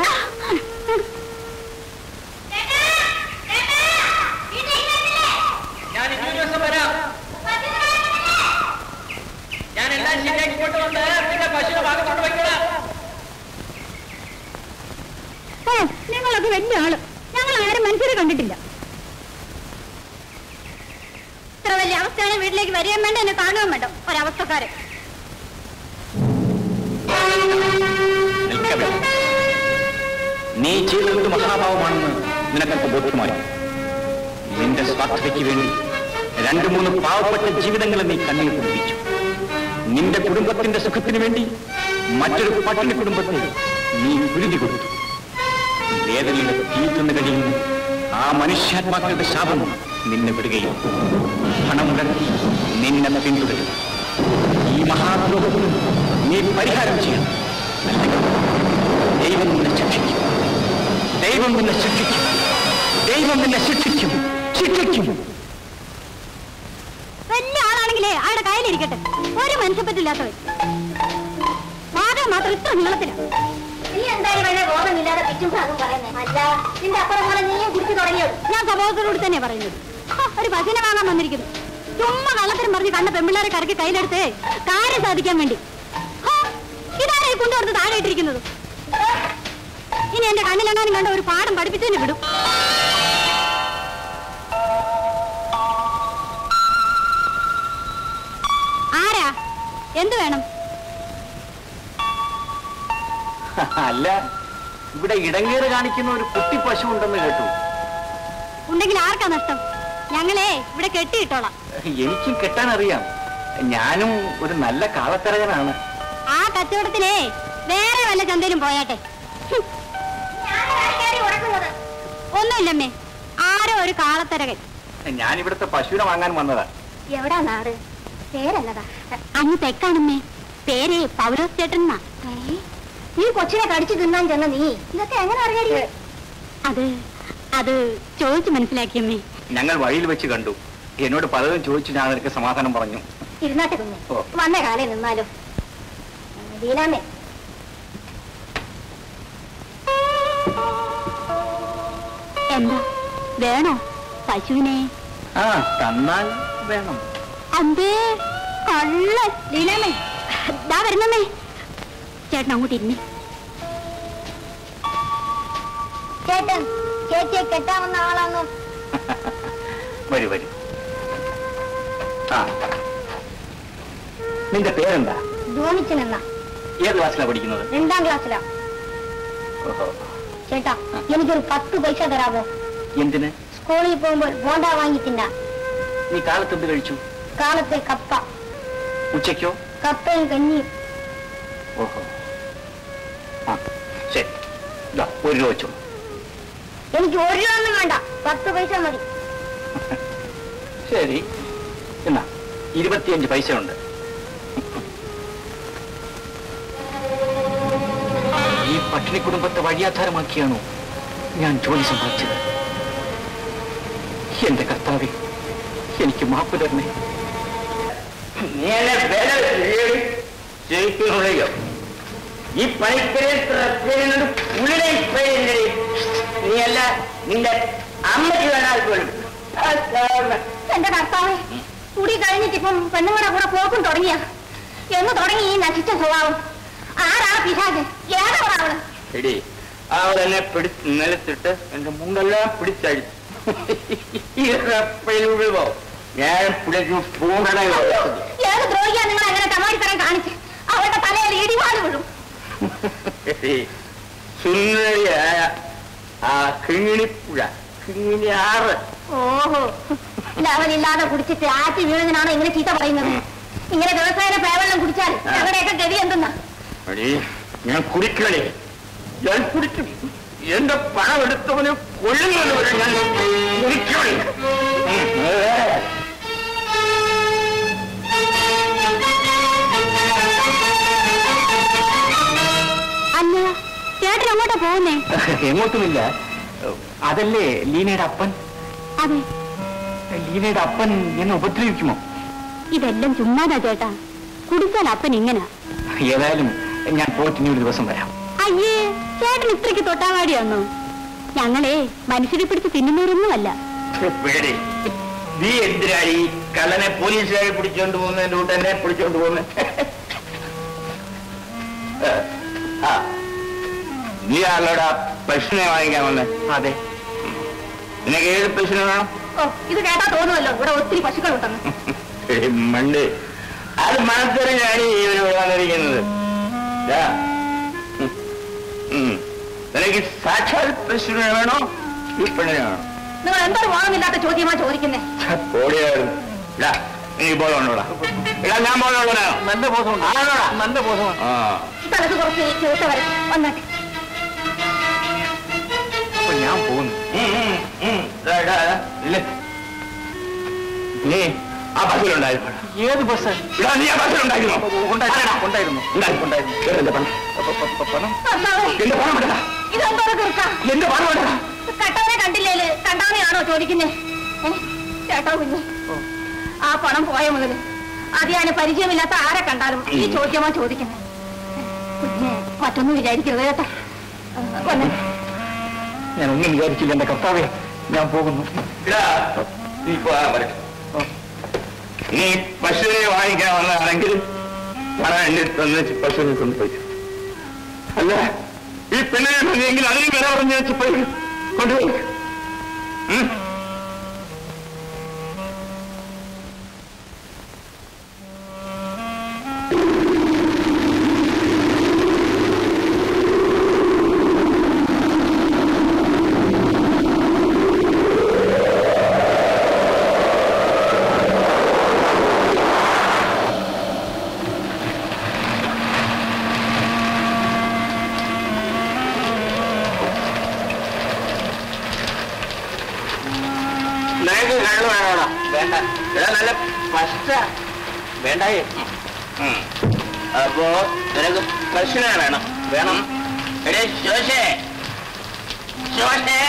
ഞാൻ ഇന്നൊരു ദിവസം വരാം ഞാൻ എല്ലാം ശരിയാക്കി കൊണ്ടുവന്ന് നിന്റെ പശുവിനെ ഭാഗം കൊണ്ടുപോയിക്കോളാം ഓ നിങ്ങളൊക്കെ വലിയ ആള് ഞങ്ങൾ ആരും മനുഷ്യരെ കണ്ടിട്ടില്ല ഇത്ര വലിയ അവസ്ഥയാണ് വീട്ടിലേക്ക് വരികയും വേണ്ട എന്നെ കാണുകയും വേണ്ട ഒരവസ്ഥക്കാരൻ നിൽക്കവേ നീ ചെയ്തത് മഹാഭാവമാണെന്ന് നിനക്കൊക്കെ ബോധ്യമായി നിന്റെ സ്വാർത്ഥതയ്ക്ക് വേണ്ടി രണ്ടു മൂന്ന് പാവപ്പെട്ട ജീവിതങ്ങളെ നീ കണ്ണീർ കുടിപ്പിച്ചു നിന്റെ കുടുംബത്തിന്റെ സുഖത്തിന് വേണ്ടി മറ്റൊരു പട്ടിണി കുടുംബത്തെ നീ കുരുതി കൊടുത്തു വേദനയുടെ തീറ്റുന്ന കഴിയുന്ന ആ മനുഷ്യാത്മാക്കളുടെ ശാപം നിന്നെ വിടുകയും പണമുടക്കി നിന്നെ പിന്തുടരും ഈ മഹാദ്രോഹത്തിന് നീ പരിഹാരം ചെയ്യണം അല്ലെങ്കിൽ ദൈവം നിന്നെ ശിക്ഷിക്കും ദൈവം നിന്നെ ശിക്ഷിക്കും ദൈവം നിന്നെ ശിക്ഷിക്കും ശിക്ഷിക്കും വലിയ ആളാണെങ്കിലേ ആളുടെ കയ്യിലിരിക്കട്ടെ ഒരു മനുഷ്യപ്പറ്റില്ലാത്തവൻ വാദം മാത്രം ഇത്ര നീളത്തില നീ എന്തായാലും വളരെ ബോധമില്ലാതെ പിച്ചും ഭാഗം പറയുന്നത് അല്ല നിന്റെ അപ്പുറം പോലെ നീയും കുടിച്ചു തുടങ്ങിയോ ഞാൻ സ്വഭാവത്തോടുകൂടി തന്നെ പറയുന്നത് ഹ, ഒരു പശുവിനെ വാങ്ങാൻ വന്നിരിക്കുന്നു ചുമ്മാ കള്ളത്തരം പറഞ്ഞ് കണ്ട പെമ്പിള്ളേരെ കറക്കി കയ്യിലെടുത്ത് കാര്യം സാധിക്കാൻ വേണ്ടി ഹ, ഇതാരാ ഈ കൊണ്ടുവന്ന് താഴെ ഇട്ടിരിക്കുന്നത് ഇനി എന്റെ കണ്ണിലെങ്ങാനും കണ്ട ഒരു പാഠം പഠിപ്പിച്ചതിന് വിടും ആരാ എന്ത് വേണം അല്ല ഇവിടെ ഇടങ്ങേറ് കാണിക്കുന്ന ഒരു കുട്ടി പശു ഉണ്ടെന്ന് കേട്ടു ഉണ്ടെങ്കിൽ ആർക്കാ നഷ്ടം ഞങ്ങളെ ഇവിടെ കെട്ടിയിട്ടോളാം എനിക്കും കെട്ടാൻ അറിയാം ഞാനും ഒരു നല്ല കാളത്തരകനാണ് ആ കച്ചവടത്തിലേ വേറെ വല്ല ചന്തയിലും പോയാട്ടെ ഹും. ഉറക്കുന്നത് ഒന്നുമില്ലമ്മേ ആരോ ഒരു കാളത്തരകൻ ഞാൻ ഇവിടുത്തെ പശുവിനെ വാങ്ങാൻ വന്നതാ എവിടാ നാട് പേരെന്നതാ അങ്ങ് തെക്കാണമ്മേ പേര് പൗലോസ് ചേട്ടനാ നീ കൊച്ചിനെ കടിച്ചു തിന്നാൻ ചെന്ന നീ ഇതൊക്കെ എങ്ങനെ അറിയാടി അത് അത് ചോദിച്ചു മനസ്സിലാക്കിയമ്മേ ഞങ്ങൾ വഴിയിൽ വെച്ച് കണ്ടു എന്നോട് പലതും ചോദിച്ചു ഞാൻ നിനക്ക് സമാധാനം പറഞ്ഞു ഇരുന്നാട്ടെ കുഞ്ഞ് ഓ. വന്ന കാലേ നിന്നാലോ ദീനാമേ എന്താ വേണോ പശുവിനെ ആ തന്നാൽ വേണം അന്തേ കള്ള ലീലാമേ ദാ വരുന്നമ്മേ ചേട്ടൻ അങ്ങോട്ട് ഇരുന്നേ ചേട്ടൻ ചേച്ചിയെ കെട്ടാവുന്ന ആളാണോ വരൂ വരൂ ആ നിന്റെ പേരെന്താ ധോണിച്ചനെന്ന ഏത് ക്ലാസ്സിലാണ് പഠിക്കുന്നത് രണ്ടാം ക്ലാസ്സിലാ ചേട്ടാ എനിക്കൊരു പത്ത് പൈസ തരാമോ എന്തിന് സ്കൂളിൽ പോകുമ്പോൾ ബോണ്ട വാങ്ങി തിന്നാ നീ കാലത്ത് എന്ത് കഴിച്ചു കാലത്തെ കപ്പ ഉച്ചയ്ക്കോ കപ്പയും കഞ്ഞിയും ഓഹോ ആ ശരി ദാ, ഒരു രൂപ വെച്ചോ എനിക്ക് ഒരു രൂപ ഒന്നും വേണ്ട പത്ത് പൈസ മതി ശരി എന്നാ ഇരുപത്തിയഞ്ച് പൈസ ഉണ്ട് ഈ പട്ടിണി കുടുംബത്തെ വഴിയാധാരമാക്കിയാണോ ഞാൻ ജോലി സമ്പാദിച്ചത് എന്റെ കർത്താവെ എനിക്ക് മാപ്പ് തരണേ നീ എന്നെ വില ശരിക്കും വിളിയോ ഈ പണിക്കരെ ചെയ്യുന്നത് ഉള്ളിലെ പേരില്ലേ നീ അല്ല നിന്റെ അമ്മയ്ക്ക് വേണാൽ പോലും എന്റെ കർത്താവേ കുടി കഴിഞ്ഞിട്ട് ഇപ്പം പെണ്ണുങ്ങളുടെ കൂടെ പോക്കും തുടങ്ങിയ എന്ന് തുടങ്ങി ഈ നശിച്ച സ്വഭാവം ആരാ പിശാച് ഏതാ അവള് എടി അവൾ എന്നെ പിടിച്ച് നിലത്തിട്ട് എന്റെ മുണ്ടെല്ലാം പിടിച്ചഴി വിഴുവോ ഞാൻ പിടിച്ചു പൂണ്ടട ഏത് ദ്രോഹിയാ നിങ്ങൾ അങ്ങനെ തമാടിത്തരം കാണിച്ച് അവളുടെ തലയിൽ ഇടിവാട് വീഴും സുന്ദരിയായ ആ കിങ്ങിണിപ്പുഴ കിങ്ങിണി ആറ് ഓഹോ ലവനില്ലാതെ കുടിച്ചിട്ട് ആറ്റി വീഴുന്നതിനാണോ ഇങ്ങനെ ചീത്ത പറയുന്നത് ഇങ്ങനെ ദിവസേന പേവെള്ളം കുടിച്ചാൽ ഞങ്ങളുടെയൊക്കെ ഗതി എന്തെന്നാ എടി, ഞാൻ കുടിക്കണേ ഞാൻ കുടിക്കും എന്റെ പണം എടുത്തവന് കൊള്ളുന്നവരെ ഞാൻ കുടിക്കണേ ഉം, അതെ. അല്ല ചേട്ടൻ എങ്ങോട്ടാ പോകുന്നേ എങ്ങോട്ടുമില്ല അതല്ലേ ലീനയുടെ അപ്പൻ അതെ ലീനയുടെ അപ്പൻ എന്നെ ഉപദ്രവിക്കുമോ ഇതെല്ലാം ചുമ്മാതാ ചേട്ടാ കുടിച്ചാൽ അപ്പൻ ഇങ്ങനെ ഏതായാലും ഞാൻ പോയിട്ട് ഇനി ഒരു ദിവസം വരാം അയ്യേ ചേട്ടൻ ഇത്രയ്ക്ക് തൊട്ടാവാടിയാന്നോ ഞങ്ങളെ മനുഷ്യരെ പിടിച്ച് തിന്നുന്നവരൊന്നുമല്ല പേടി നീ എന്തിനാണ് ഈ കള്ളനെ പോലീസുകാരെ പിടിച്ചോണ്ട് പോകുന്നതിന്റെ കൂട്ട് എന്നെ പിടിച്ചോണ്ട് പോകുന്നത് ആ നീ ആളോടാ പശുവിനെ വാങ്ങിക്കാൻ വന്നേ അതെ നിനക്ക് ഏത് പശുവിനെ വേണം ഓ ഇത് കേട്ടാ തോന്നുമല്ലോ ഇവിടെ ഒത്തിരി പശുക്കളുണ്ടെന്ന് എടി മണ്ട് അത് മനസ്സിലാണ് ഈ ഒരു വന്നിരിക്കുന്നത് ദാ. ഉം. ഉം. നിനക്ക് സാക്ഷാൽ പശുവിനെ വേണോ ഈ പെണ്ണിനെ വേണോ നിങ്ങൾ എന്തൊരു വാങ്ങുന്നില്ലാത്ത ചോദ്യമാ ചോദിക്കുന്നേ ഓടിയായിരുന്നു ഇടാ നീ ബോധമുണ്ടോടാ ഇടാ ഞാൻ ബോധമുള്ളവനാണോ നല്ല ബോധമുണ്ട് ആണോടാ നല്ല ബോധമാണ് ആ തലക്ക് കുറച്ച് ചോദിച്ച വരട്ടെ വന്നാട്ടെ അപ്പൊ ഞാൻ പോകുന്നു ഉം, ഉം, ഉം. ഇതാ, ഇടാ, ഇടാ. ഇല്ലേ? നീ ആ ബസ്സിലുണ്ടായിരുന്നു ഏത് ബസ് ഇടാ നീ ആ ബസ്സിലുണ്ടായിരുന്നു ഉണ്ടായിരുന്നു ഉണ്ടായിരുന്നു ഉണ്ടായിരുന്നു ഉണ്ടായിരുന്നു എന്റെ പണം പ- പ- പ- പണം കർത്താവേ, എന്റെ പണം വിടടാ ഇതെന്തോ തീർക്ക എന്റെ പണം വിടടാ കട്ടവനെ കണ്ടില്ലേല് കണ്ടവനെയാണോ ചോദിക്കുന്നേ ഏ? ചേട്ടാ കുഞ്ഞ് ആ പണം പോയ മുതല് അത് ഞാൻ പരിചയമില്ലാത്ത ആരെ കണ്ടാലും ഈ ചോദ്യമാ ചോദിക്കുന്നത് കുഞ്ഞ് മറ്റൊന്നും വിചാരിക്കരുത് കേട്ടാ വന്നേ ഞാൻ ഒന്നും വിചാരിച്ചില്ല എന്റെ കർത്താവെ ഞാൻ പോകുന്നു ഇടാ നീ പോകാൻ പറ്റും നീ പശുവിനെ വാങ്ങിക്കാൻ വന്നതാണെങ്കിൽ പണം എന്നെ തന്ന് പശുവിനെ കൊണ്ടുപോയി അല്ല ഈ പെണ്ണിനെ മതിയെങ്കിൽ അതിന് വില പറഞ്ഞ് വെച്ച് പോയി കൊണ്ടുപോയി ഉം? നിനക്ക് കള്ളു വേണോടാ വേണ്ട ഇവിടെ നല്ല പശ വേണ്ടായേ ഉം. അപ്പോ നിനക്ക് പശുവിനെ വേണം വേണം എടേ ശോശേ ശോശേ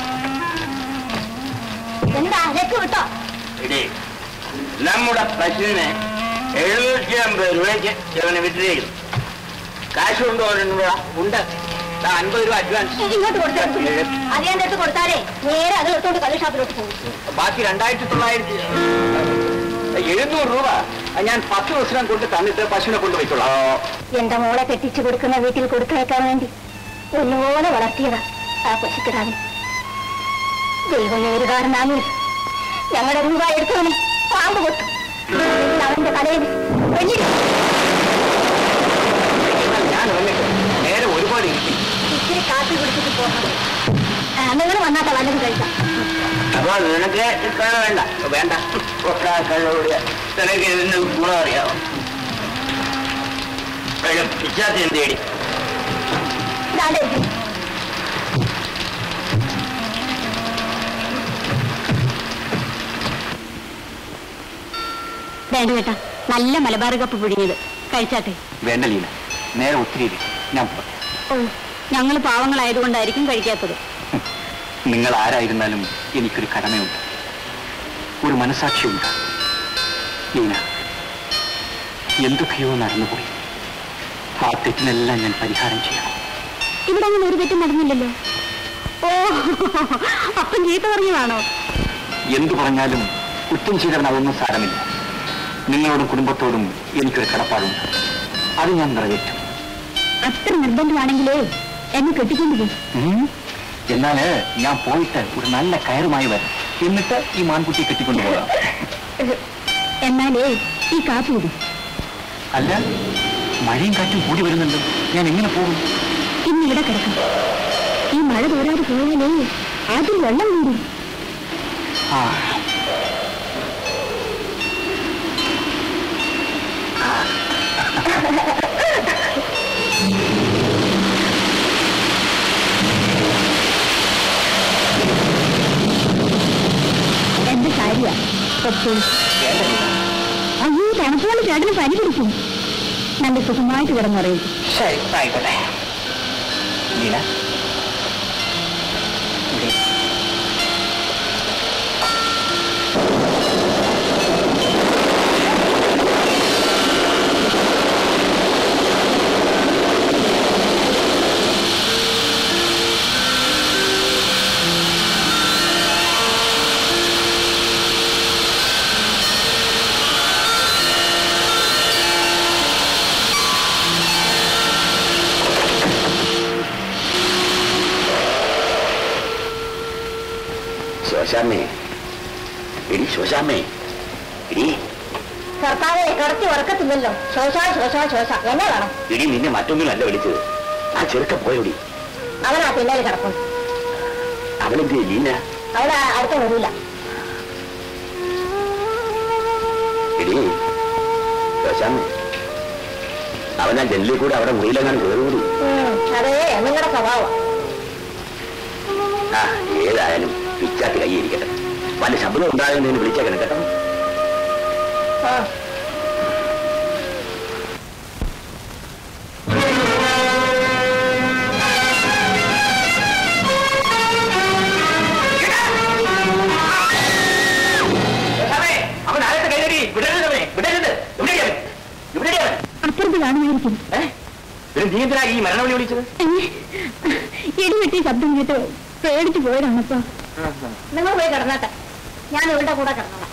എന്താ രക്ക് വിട്ടോ എടേ നമ്മുടെ പശുവിനെ എഴുന്നൂറ്റി അമ്പത് രൂപയ്ക്ക് ഇവനെ വിട്ടിരിക്കുന്നു കാശ് കൊണ്ടുപോകുന്നുണ്ടോ ഉണ്ട് ദാ അൻപത് രൂപ അഡ്വാൻസ് ഇങ്ങോട്ട് കൊടുത്തു അത് ഞാൻ എടുത്ത് കൊടുത്താലേ നേരെ അത് എടുത്തോണ്ട് കള്ളി ഷാപ്പിലോട്ട് പോകും ബാക്കി രണ്ടായിരത്തി തൊള്ളായിരത്തി എഴുന്നൂറ് രൂപ ഞാൻ പത്ത് ദിവസം കൊണ്ട് തന്നിട്ട് പശുവിനെ കൊണ്ടുപോയിക്കൊള്ളാം എന്റെ മോളെ കെട്ടിച്ചു കൊടുക്കുന്ന വീട്ടിൽ കൊടുത്തേക്കാൻ വേണ്ടി ഒന്നുപോലെ വളർത്തിയതാ ആ പശുക്കിടാവിന് ദൈവം നേരുകാരനാണ് ഞങ്ങളുടെ രൂപ എടുത്തവനെ പാമ്പ് കൊത്തു അവന്റെ തലയിൽ വെള്ളി ഞാൻ വന്നിട്ട് നേരെ ഒരുപാട് ഇരിക്കും ഇച്ചിരി കാത്തു വന്നാട്ടെ വല്ലതും കഴിക്കാം അപ്പൊ നിനക്ക് കള്ള വേണ്ട വേണ്ട ഒക്കെ കള്ളോടിയ നിനക്ക് ഇതിന്റെ ഗുണം അറിയാമോ പിച്ചാത്തി തേടി ഇതാണ്ടേ ഇരിക്കുന്നു. വേണ്ട കേട്ടാ നല്ല മലബാർ കപ്പ് പുഴുങ്ങിയത് കഴിച്ചാട്ടെ വേണ്ട ലീല നേരെ ഒത്തിരി ഇരി. ഞാൻ പോട്ടെ ഓ ഞങ്ങൾ പാവങ്ങളായതുകൊണ്ടായിരിക്കും കഴിക്കാത്തത് നിങ്ങൾ ആരായിരുന്നാലും എനിക്കൊരു കടമയുണ്ട് ഒരു മനസാക്ഷിയുണ്ട് ലീന എന്തൊക്കെയോ നടന്നുപോയി ആ തെറ്റിനെല്ലാം ഞാൻ പരിഹാരം ചെയ്യണം ഇവിടെ അങ്ങനെ ഒരു തെറ്റും നടന്നില്ലല്ലോ ഓ അപ്പം ചീത്ത പറഞ്ഞതാണോ എന്തു പറഞ്ഞാലും കുറ്റം ചെയ്തവൻ അതൊന്നും സാരമില്ല നിങ്ങളോടും കുടുംബത്തോടും എനിക്കൊരു കടപ്പാടുണ്ട് അത് ഞാൻ നിറവേറ്റും അത്ര നിർബന്ധമാണെങ്കിലേ എന്നെ കെട്ടിക്കൊണ്ടു പോകും ഉം. എന്നാല് ഞാൻ പോയിട്ട് ഒരു നല്ല കയറുമായി വരാം എന്നിട്ട് ഈ മാൻകുട്ടിയെ കെട്ടിക്കൊണ്ടു പോകാം എന്നാലേ ഈ കാപ്പി വിടും അല്ല മഴയും കാറ്റും കൂടി വരുന്നുണ്ട് ഞാൻ എങ്ങനെ പോകും ഇന്ന് ഇവിടെ കിടക്കും ഈ മഴ തോരാതെ പോയാലേ ആദ്യം വെള്ളം കൂടും ആ എന്റെ കാര്യ അയ്യോ തണുപ്പോണ്ട് ചേട്ടന് പനി പിടിക്കും നല്ല സുഖമായിട്ട് കിടന്നറിയും ശരി ആയിക്കോട്ടെ ലീല ഇവിടെ. ശോശാമ്മേ എടി ശോശാമ്മേ എടി കർത്താവെ കിടത്തി ഉറക്കത്തില്ലല്ലോ ശോശ ശോശ ശോശ എന്നെ വേണം എടി നിന്നെ മറ്റൊന്നിനല്ല വിളിച്ചത് ആ ചെറുക്ക പോയോടി അവനാ പിന്നാലെ കിടക്കും അവനെന്ത് ലീന അവിടെ അടുത്ത വരൂല എടി ശോശാമ്മേ അവൻ ആ ജനലിൽ കൂടെ അവിടെ മുറിയിലെങ്ങാനും കയറുകൂടി അതേ നിങ്ങളുടെ സ്വഭാവം ആ ഏതായാലും പിച്ചാത്തി കൈയിരിക്കട്ടെ വല്ല ശബ്ദം ഉണ്ടാകുന്നതിന് വിളിച്ചേക്കണം കേട്ടോ അവൻ ആരത്തെ കൈകടി വിടരുത് അവനെ വിടരുത് ഇവിടെ ഇവിടെ അപ്പുറത്ത് കാണുമായിരിക്കും നീ എന്തിനാ ഈ മരണവിളി വിളിച്ചത് ഇടിവെട്ടി ശബ്ദം കേട്ട് പേടിച്ചു പോയതാണപ്പോ നിങ്ങൾ പോയി കിടന്നട്ടെ ഞാൻ ഇവളുടെ കൂടെ കിടന്നോളാം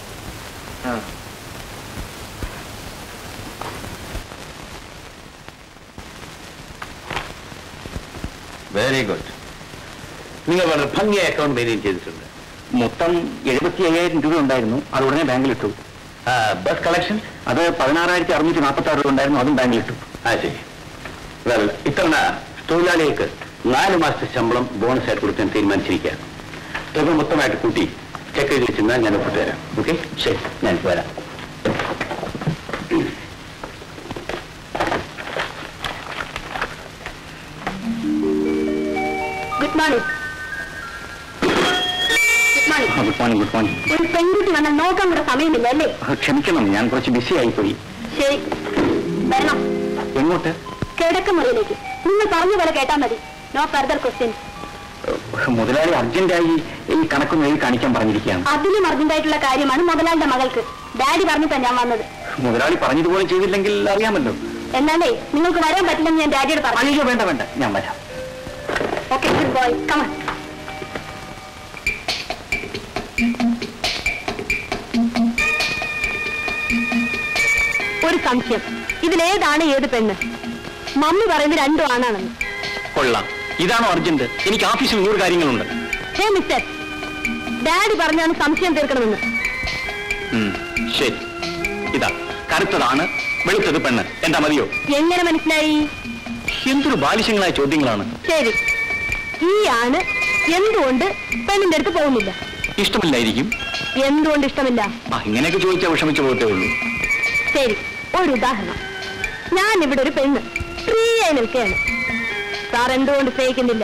വെരി ഗുഡ് നിങ്ങൾ വളരെ ഭംഗിയായ അക്കൗണ്ട് മെയിൻറ്റെയിൻ ചെയ്തിട്ടുണ്ട് മൊത്തം എഴുപത്തി അയ്യായിരം രൂപ ഉണ്ടായിരുന്നു അത് ഉടനെ ബാങ്കിലിട്ടു ബസ് കളക്ഷൻ അത് പതിനാറായിരത്തി അറുന്നൂറ്റി നാൽപ്പത്തി ആറ് രൂപ ഉണ്ടായിരുന്നു അതും ബാങ്കിലിട്ടു ആ ശരി വെൽ ഇത്തവണ തൊഴിലാളികൾക്ക് നാല് മാസത്തെ ശമ്പളം ബോണസ് ആയിട്ട് കൊടുക്കാൻ തീരുമാനിച്ചിരിക്കുകയാണ് തുക മൊത്തമായിട്ട് കൂട്ടി ചെക്ക് എഴുതി വെച്ചിരുന്നാൽ ഞാൻ ഒപ്പിട്ട് തരാം ഓക്കെ ശരി ഞാൻ വരാം good morning good morning good morning good morning ഒരു പെൺകുട്ടി വന്നാൽ നോക്കാൻ കൂടെ സമയമില്ല അല്ലേ ക്ഷമിക്കണം ഞാൻ കുറച്ച് ബിസി ആയിപ്പോയി ശരി വരണം എങ്ങോട്ട് കിടക്കുമുറിയിലേക്ക് നിങ്ങൾ പറഞ്ഞ പോലെ കേട്ടാൽ മതി നോ ഫർദർ ക്വസ്റ്റ്യൻ മുതലാളി അർജന്റായി ഈ കണക്കൊന്നും എഴുതി കാണിക്കാൻ പറഞ്ഞിരിക്കുകയാണ് അതിലും അർജന്റായിട്ടുള്ള കാര്യമാണ് മുതലാളിയുടെ മകൾക്ക് ഡാഡി പറഞ്ഞിട്ടാ ഞാൻ വന്നത് മുതലാളി പറഞ്ഞതുപോലെ ചെയ്തില്ലെങ്കിൽ അറിയാമല്ലോ എന്നാലേ നിങ്ങൾക്ക് വരാൻ പറ്റില്ലെന്ന് ഞാൻ ഡാഡിയോട് പറഞ്ഞു അയ്യോ വേണ്ട വേണ്ട ഞാൻ വരാം ഓക്കെ ഗുഡ് ബോയ് കമൺ ഒരു സംശയം ഇതിലേതാണ് ഏത് പെണ്ണ് മമ്മി പറയുന്നത് രണ്ടും ആണാണെന്ന് കൊള്ളാം ഇതാണോ അർജന്റ് എനിക്ക് ഓഫീസിൽ നൂറ് കാര്യങ്ങളുണ്ട് ഹേ മിസ്റ്റർ ഡാഡി പറഞ്ഞാണ് സംശയം തീർക്കണമെന്ന് ഉം, ശരി ഇതാ കറുത്തതാണ് വെളുത്തത് പെണ്ണ് എന്താ മതിയോ എങ്ങനെ മനസ്സിലായി എന്തൊരു ബാലിശങ്ങളായ ചോദ്യങ്ങളാണ് ശരി ഈ ആണ് എന്തുകൊണ്ട് പെണ്ണിന്റെ അടുത്ത് പോകുന്നില്ല ഇഷ്ടമില്ലായിരിക്കും എന്തുകൊണ്ട് ഇഷ്ടമില്ല ആ, ഇങ്ങനെയൊക്കെ ചോദിച്ചാൽ വിഷമിച്ചു പോകത്തേ ഉള്ളൂ ശരി ഒരു ഉദാഹരണം ഞാൻ ഇവിടെ ഒരു പെണ്ണ് ഫ്രീ ആയി നിൽക്കുകയാണ് സാർ എന്തുകൊണ്ട് സ്നേഹിക്കുന്നില്ല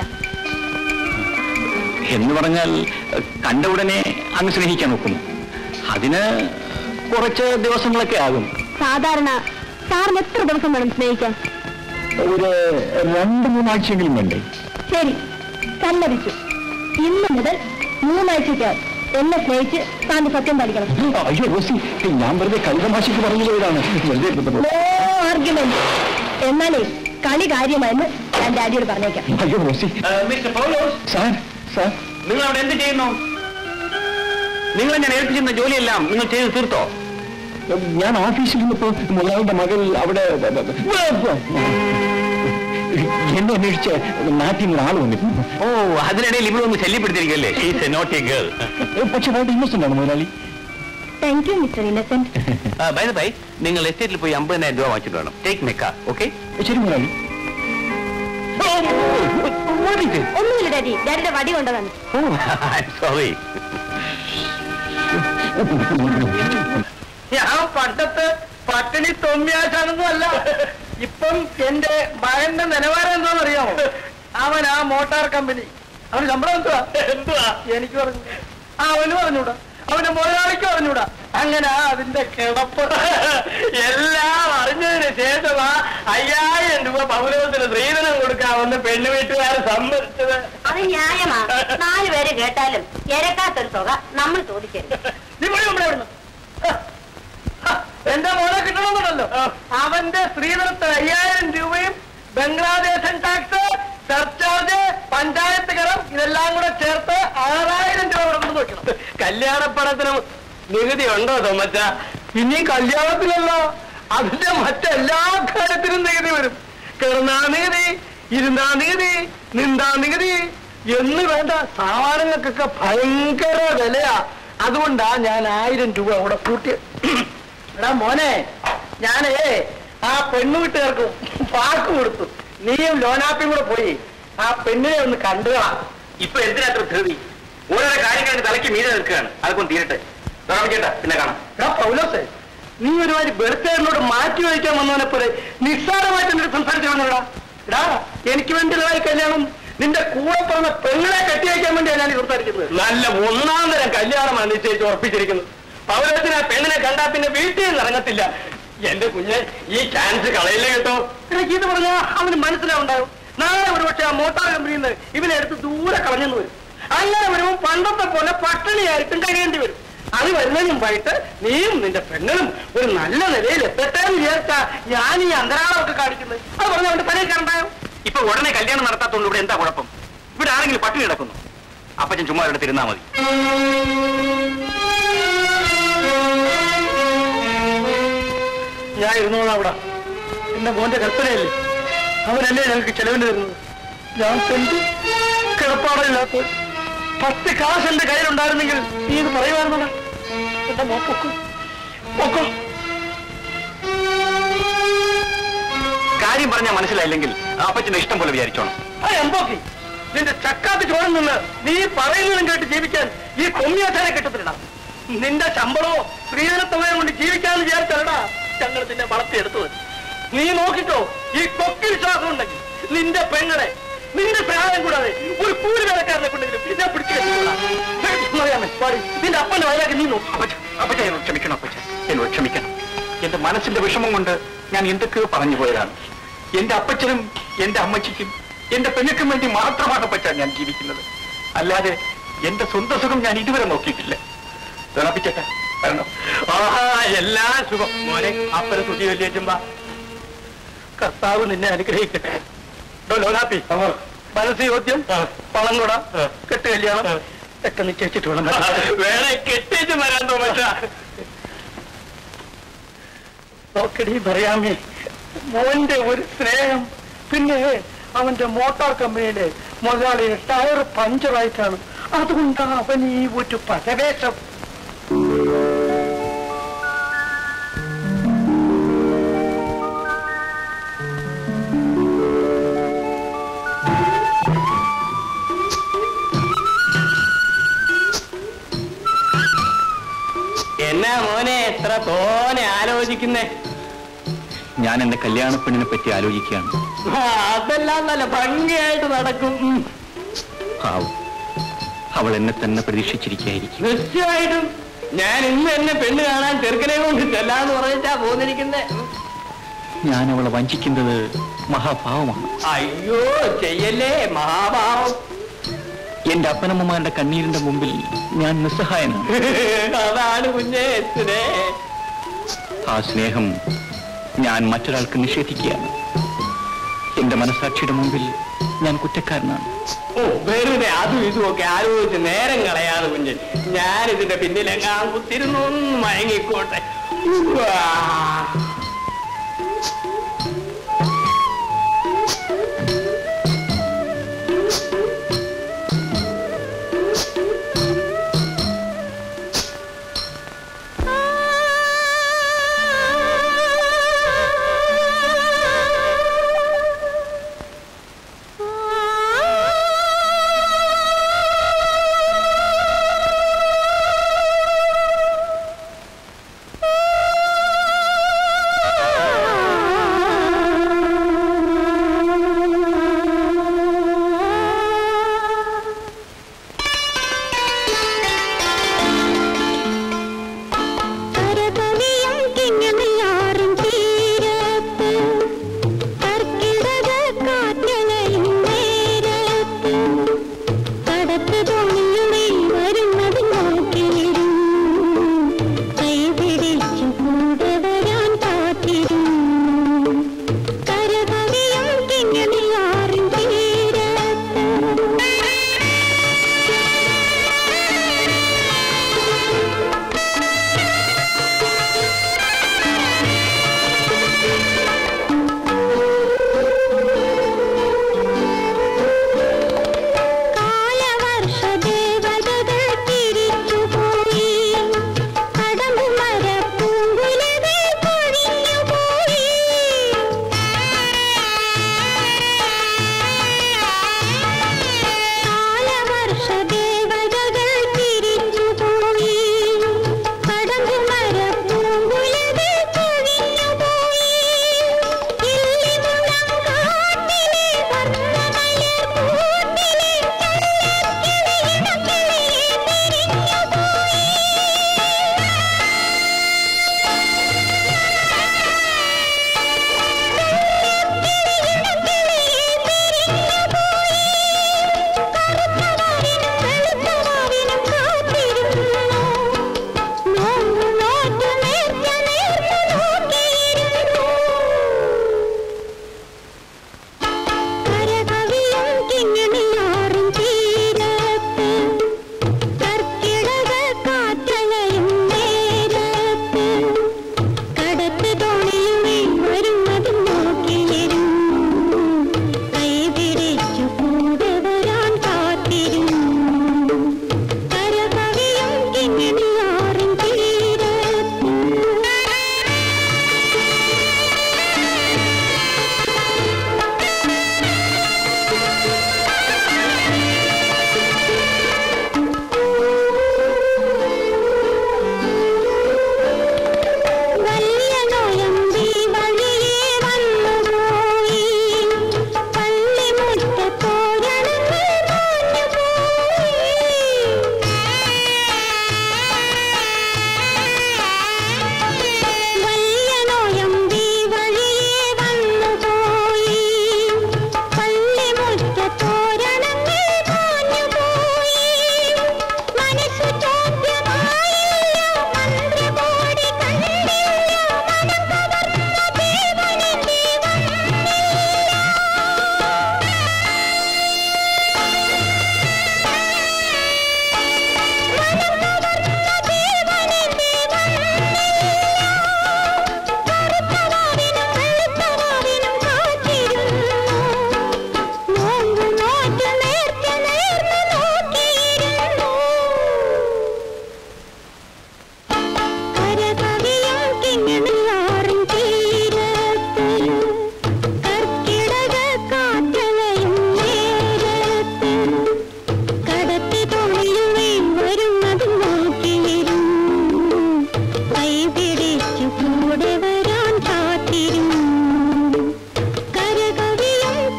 എന്ന് പറഞ്ഞാൽ ഏഹ്, കണ്ട ഉടനെ അങ്ങ് സ്നേഹിക്കാൻ നോക്കുന്നു അതിന് കുറച്ച് ദിവസങ്ങളൊക്കെ ആകും സാധാരണ സാറിന് എത്ര ദിവസം വേണം സ്നേഹിക്കാൻ ഒരു രണ്ട് മൂന്നാഴ്ചയെങ്കിലും വേണ്ടേ ശരി സമ്മതിച്ചു ഇന്ന് മുതൽ മൂന്നാഴ്ചയ്ക്കകം എന്നെ സ്നേഹിച്ച് താന്റെ സത്യം പാലിക്കണം അയ്യോ റോസി ഞാൻ വെറുതെ കളിതമാശയ്ക്ക് പറഞ്ഞു പോയതാണ് വെറുതെ നോ ആർഗ്യുമെന്റ് എന്നാലേ കളി കാര്യമായെന്ന് ഞാൻ ഡാഡിയോട് പറഞ്ഞേക്കാം അയ്യോ Rosy mister Paulose sir sir നിങ്ങൾ അവിടെ എന്ത് ചെയ്യുന്നു നിങ്ങൾ ഞാൻ ഏൽപ്പിച്ചിരുന്ന ജോലിയെല്ലാം നിങ്ങൾ ചെയ്ത് തീർത്തോ ഞാൻ ഓഫീസിൽ നിന്നപ്പോ മുതലാളിയുടെ മകൾ അവിടെ എന്നെ അന്വേഷിച്ച് നാട്ടിൽ നിന്ന് ആൾ വന്നിരുന്നു ഓ അതിനിടയിൽ ഇവിടെ ഒന്ന് ശല്യപ്പെടുത്തിയിരിക്കല്ലേ ഷീസ് എ നോട്ടി ഗേൾ പക്ഷെ വളരെ ഇന്നസെന്റ് ആണ് മുതലാളി thank you mister innocent bye bye നിങ്ങൾ എസ്റ്റേറ്റിൽ പോയി അമ്പതിനായിരം രൂപ വാങ്ങിച്ചിട്ട് വേണം ടേക്ക് മെ കാർ ഓക്കെ ശരി മുതലാളി ഒന്നുമില്ല ഡാഡി ഡാഡിയുടെ വടി കൊണ്ടതാണ് സോറി ഞാൻ പണ്ടത്തെ പട്ടിണി തൊമ്മിയാശാനൊന്നും അല്ല ഇപ്പം എന്റെ മകന്റെ നിലവാരം എന്താണെന്ന് അറിയാമോ അവൻ ആ മോട്ടാർ കമ്പനി അവന് ശമ്പളം എന്തുവാ എന്തുവാ എനിക്ക് പറഞ്ഞു അവന് പറഞ്ഞൂടാ അവന്റെ മുതലാളിക്ക് പറഞ്ഞൂടാ അങ്ങനെ അതിന്റെ കിടപ്പ് എല്ലാം അറിഞ്ഞതിന് ശേഷമാ അയ്യായിരം രൂപ പൗരവത്തിന് സ്ത്രീധനം കൊടുക്കാമെന്ന് പെണ്ണു വീട്ടുകാരെ സമ്മതിച്ചത് അത് ന്യായമാ നാല് പേര് കേട്ടാലും ഇരക്കാത്തൊരു തുക നമ്മൾ ചോദിക്കരുത് നീ പോയി ഇവിടെ അവിടുന്ന്. ഹ, ഹ, എന്റെ മോനെ കിട്ടണമെന്നുണ്ടല്ലോ അവന്റെ സ്ത്രീധനത്തിന് അയ്യായിരം രൂപയും ബംഗ്ലാദേശൻ ടാക്സ് സർചാർജ് പഞ്ചായത്ത് കരം ഇതെല്ലാം കൂടെ ചേർത്ത് ആറായിരം രൂപ ഇവിടെ കൊണ്ട് വെക്കണം കല്യാണപ്പണത്തിന് നികുതി ഉണ്ടോ തോമച്ച ഇനി കല്യാണത്തിലല്ലോ അതിന്റെ മറ്റെല്ലാ കാര്യത്തിനും നികുതി വരും കിടന്നാ നികുതി ഇരുന്നാ നികുതി നിന്താ നികുതി എന്ന് വേണ്ട സാധനങ്ങൾക്കൊക്കെ ഭയങ്കര വിലയാ അതുകൊണ്ടാ ഞാൻ ആയിരം രൂപ അവിടെ കൂട്ടി എടാ മോനെ ഞാനേ ആ പെണ്ണു വീട്ടുകാർക്ക് വാക്ക് കൊടുത്തു നീയും ലോനാപ്പിയും കൂടെ പോയി ആ പെണ്ണിനെ ഒന്ന് കണ്ടുക ഇപ്പൊ എന്തിനാത്ര ധൃതി ഓരോ കാര്യങ്ങൾ തലയ്ക്ക് മീതെ നിൽക്കുകയാണ് അതൊക്കെ ഒന്ന് തീരട്ടെ ചേട്ടാ പിന്നെ കാണാം എടാ പൗലോസേ നീ ഒരുമാതിരി ബെർത്തേറിനോട് മാറ്റി വയ്ക്കാൻ വന്നവനെ പോലെ നിസ്സാരമായിട്ട് എന്നോട് സംസാരിച്ചു വന്നടാ എടാ എനിക്ക് വേണ്ടിയതായി കല്യാണം നിന്റെ കൂടെ പറഞ്ഞ പെങ്ങളെ കെട്ടി വയ്ക്കാൻ വേണ്ടിയാണ് ഞാൻ സംസാരിക്കുന്നത് നല്ല ഒന്നാം തരം കല്യാണമാണ് നിശ്ചയിച്ച് ഉറപ്പിച്ചിരിക്കുന്നത് പൗരത്തിന് ആ പെണ്ണിനെ കണ്ടാ പിന്നെ വീട്ടിൽ നിന്ന് ഇറങ്ങത്തില്ല എന്റെ കുഞ്ഞ് ഈ ചാൻസ് കളയില്ലേ കേട്ടോ എനിക്ക് ഇത് പറഞ്ഞാ അവന് മനസ്സിലാവുണ്ടാവും നാളെ ഒരുപക്ഷെ ആ മോട്ടാർ കമ്പനിയിൽ നിന്ന് ഇവനെ എടുത്ത് ദൂരെ കളഞ്ഞെന്ന് വരും അങ്ങനെ വരുമ്പോൾ പണ്ടത്തെ പോലെ പട്ടിണിയായിട്ടും കഴിയേണ്ടി വരും അത് വരുന്നതിന് മുമ്പായിട്ട് നീയും നിന്റെ പെണ്ണും ഒരു നല്ല നിലയിൽ എത്തട്ടെ എന്ന് വിചാരിച്ചാ ഞാൻ ഈ അന്തരാളമൊക്കെ കാണിക്കുന്നത് അത് പറഞ്ഞ അവന്റെ പണിയൊക്കെ ഉണ്ടായോ ഇപ്പൊ ഉടനെ കല്യാണം നടത്താത്തോണ്ട് ഇവിടെ എന്താ കുഴപ്പം ഇവിടെ ആരെങ്കിലും പട്ടിണി കിടക്കുന്നു അപ്പച്ചൻ ചുമ്മാ ഇവിടെ തിരുന്നാ മതി ഞാൻ ഇരുന്നോളാം അവിടെ എന്റെ മോന്റെ കൽപ്പനയല്ലേ അവനല്ലേ ഞങ്ങൾക്ക് ചെലവിന് തരുന്നത് ഞാൻ തെണ്ടി കിടപ്പാടില്ലാത്ത പത്ത് കാശ് എന്റെ കയ്യിലുണ്ടായിരുന്നെങ്കിൽ നീ ഇത് പറയുമായിരുന്നോ എന്റെ മോ പൊക്കോ പൊക്കോ കാര്യം പറഞ്ഞാൽ മനസ്സിലായില്ലെങ്കിൽ അപ്പച്ചന്റെ ഇഷ്ടം പോലെ വിചാരിച്ചോണം ആ എമ്പോക്കി നിന്റെ ചക്കാത്ത് ചോരം നിന്ന് നീ പറയുന്നതും കേട്ട് ജീവിക്കാൻ ഈ കൊമ്മിയാച്ചാനെ കിട്ടത്തില്ലടാ നിന്റെ ശമ്പളമോ സ്ത്രീധനത്തുകയും കൊണ്ട് ജീവിക്കാന്ന് വിചാരിച്ചല്ലടാ ഞങ്ങൾ നിന്നെ വളർത്തിയെടുത്തത് നീ നോക്കിക്കോ ഈ കൊക്കി വിശ്വാസം ഉണ്ടെങ്കിൽ നിന്റെ പെങ്ങളെ നിന്റെ പ്രായം കൂടാതെ ഒരു കൂലി വേലക്കാരനെ കൊണ്ടെങ്കിലും പിന്നെ പിടിച്ചു കെട്ടിക്കൊള്ളാം. പാടി. നിന്റെ അപ്പന്റെ വയലാക്കി നീ നോക്കും അപ്പച്ച അപ്പച്ച എന്നോട് ക്ഷമിക്കണം അപ്പച്ച എന്നോട് ക്ഷമിക്കണം എന്റെ മനസ്സിന്റെ വിഷമം കൊണ്ട് ഞാൻ എന്തൊക്കെയോ പറഞ്ഞു പോയതാണ് എന്റെ അപ്പച്ചനും എന്റെ അമ്മച്ചിക്കും എന്റെ പെണ്ണുക്കും വേണ്ടി മാത്രമാണ് അപ്പച്ച ഞാൻ ജീവിക്കുന്നത് അല്ലാതെ എന്റെ സ്വന്തം സുഖം ഞാൻ ഇതുവരെ നോക്കിയിട്ടില്ല തിളപ്പിച്ചട്ടെ വരണം ആഹാ എല്ലാ സുഖം മോനെ അപ്പനെ തുതി വലിയേറ്റുമ്പ കർത്താവ് നിന്നെ അനുഗ്രഹിക്കട്ടെ ഡോ ലോലാപ്പി മനസ്സ് യോഗ്യം പണം കൂട കെട്ട് കല്യാണം ഒക്കെ നിശ്ചയിച്ചിട്ട് വേണം വേണേ കെട്ടിച്ച് വരാൻ തോമച്ച നോക്കടി പറയാമേ മോന്റെ ഒരു സ്നേഹം പിന്നെ അവന്റെ മോട്ടോർ കമ്പനിയിലെ മുതലാളി ടയർ പഞ്ചറായിട്ടാണ് അതുകൊണ്ടാണ് അവൻ ഈ ഒരു പരവേശം ആലോചിക്കുന്നേ ഞാൻ എന്റെ കല്യാണ പെണ്ണിനെ പറ്റി ആലോചിക്കുകയാണ് ആ, അതെല്ലാം നല്ല ഭംഗിയായിട്ട് നടക്കും ഉം. ആവും അവൾ എന്നെ തന്നെ പ്രതീക്ഷിച്ചിരിക്കുകയായിരിക്കും തീർച്ചയായിട്ടും ഞാൻ ഇന്ന് എന്നെ പെണ്ണ് കാണാൻ ചെറുക്കനെ കൊണ്ട് ചെല്ലാന്ന് പറഞ്ഞിട്ടാ പോന്നിരിക്കുന്നേ ഞാൻ അവളെ വഞ്ചിക്കുന്നത് മഹാഭാവമാണ് അയ്യോ ചെയ്യല്ലേ മഹാഭാവം എന്റെ അപ്പനമ്മമാരുടെ കണ്ണീരിന്റെ മുമ്പിൽ ഞാൻ നിസ്സഹായനാണ് അതാണ് കുഞ്ഞേ സ്നേ ആ സ്നേഹം ഞാൻ മറ്റൊരാൾക്ക് നിഷേധിക്കുകയാണ് എന്റെ മനസാക്ഷിയുടെ മുമ്പിൽ ഞാൻ കുറ്റക്കാരനാണ് ഓ വെറുതെ അതും ഇതും ഒക്കെ ആലോചിച്ച് നേരം കളയാതെ കുഞ്ഞ് ഞാൻ ഇതിന്റെ പിന്നിലെങ്ങാൻ കുത്തിരുന്നു ഒന്ന് മയങ്ങിക്കോട്ടെ ഉവ്വാ. ആ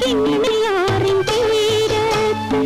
ചിന്നിയാറിൻ തീരത്ത്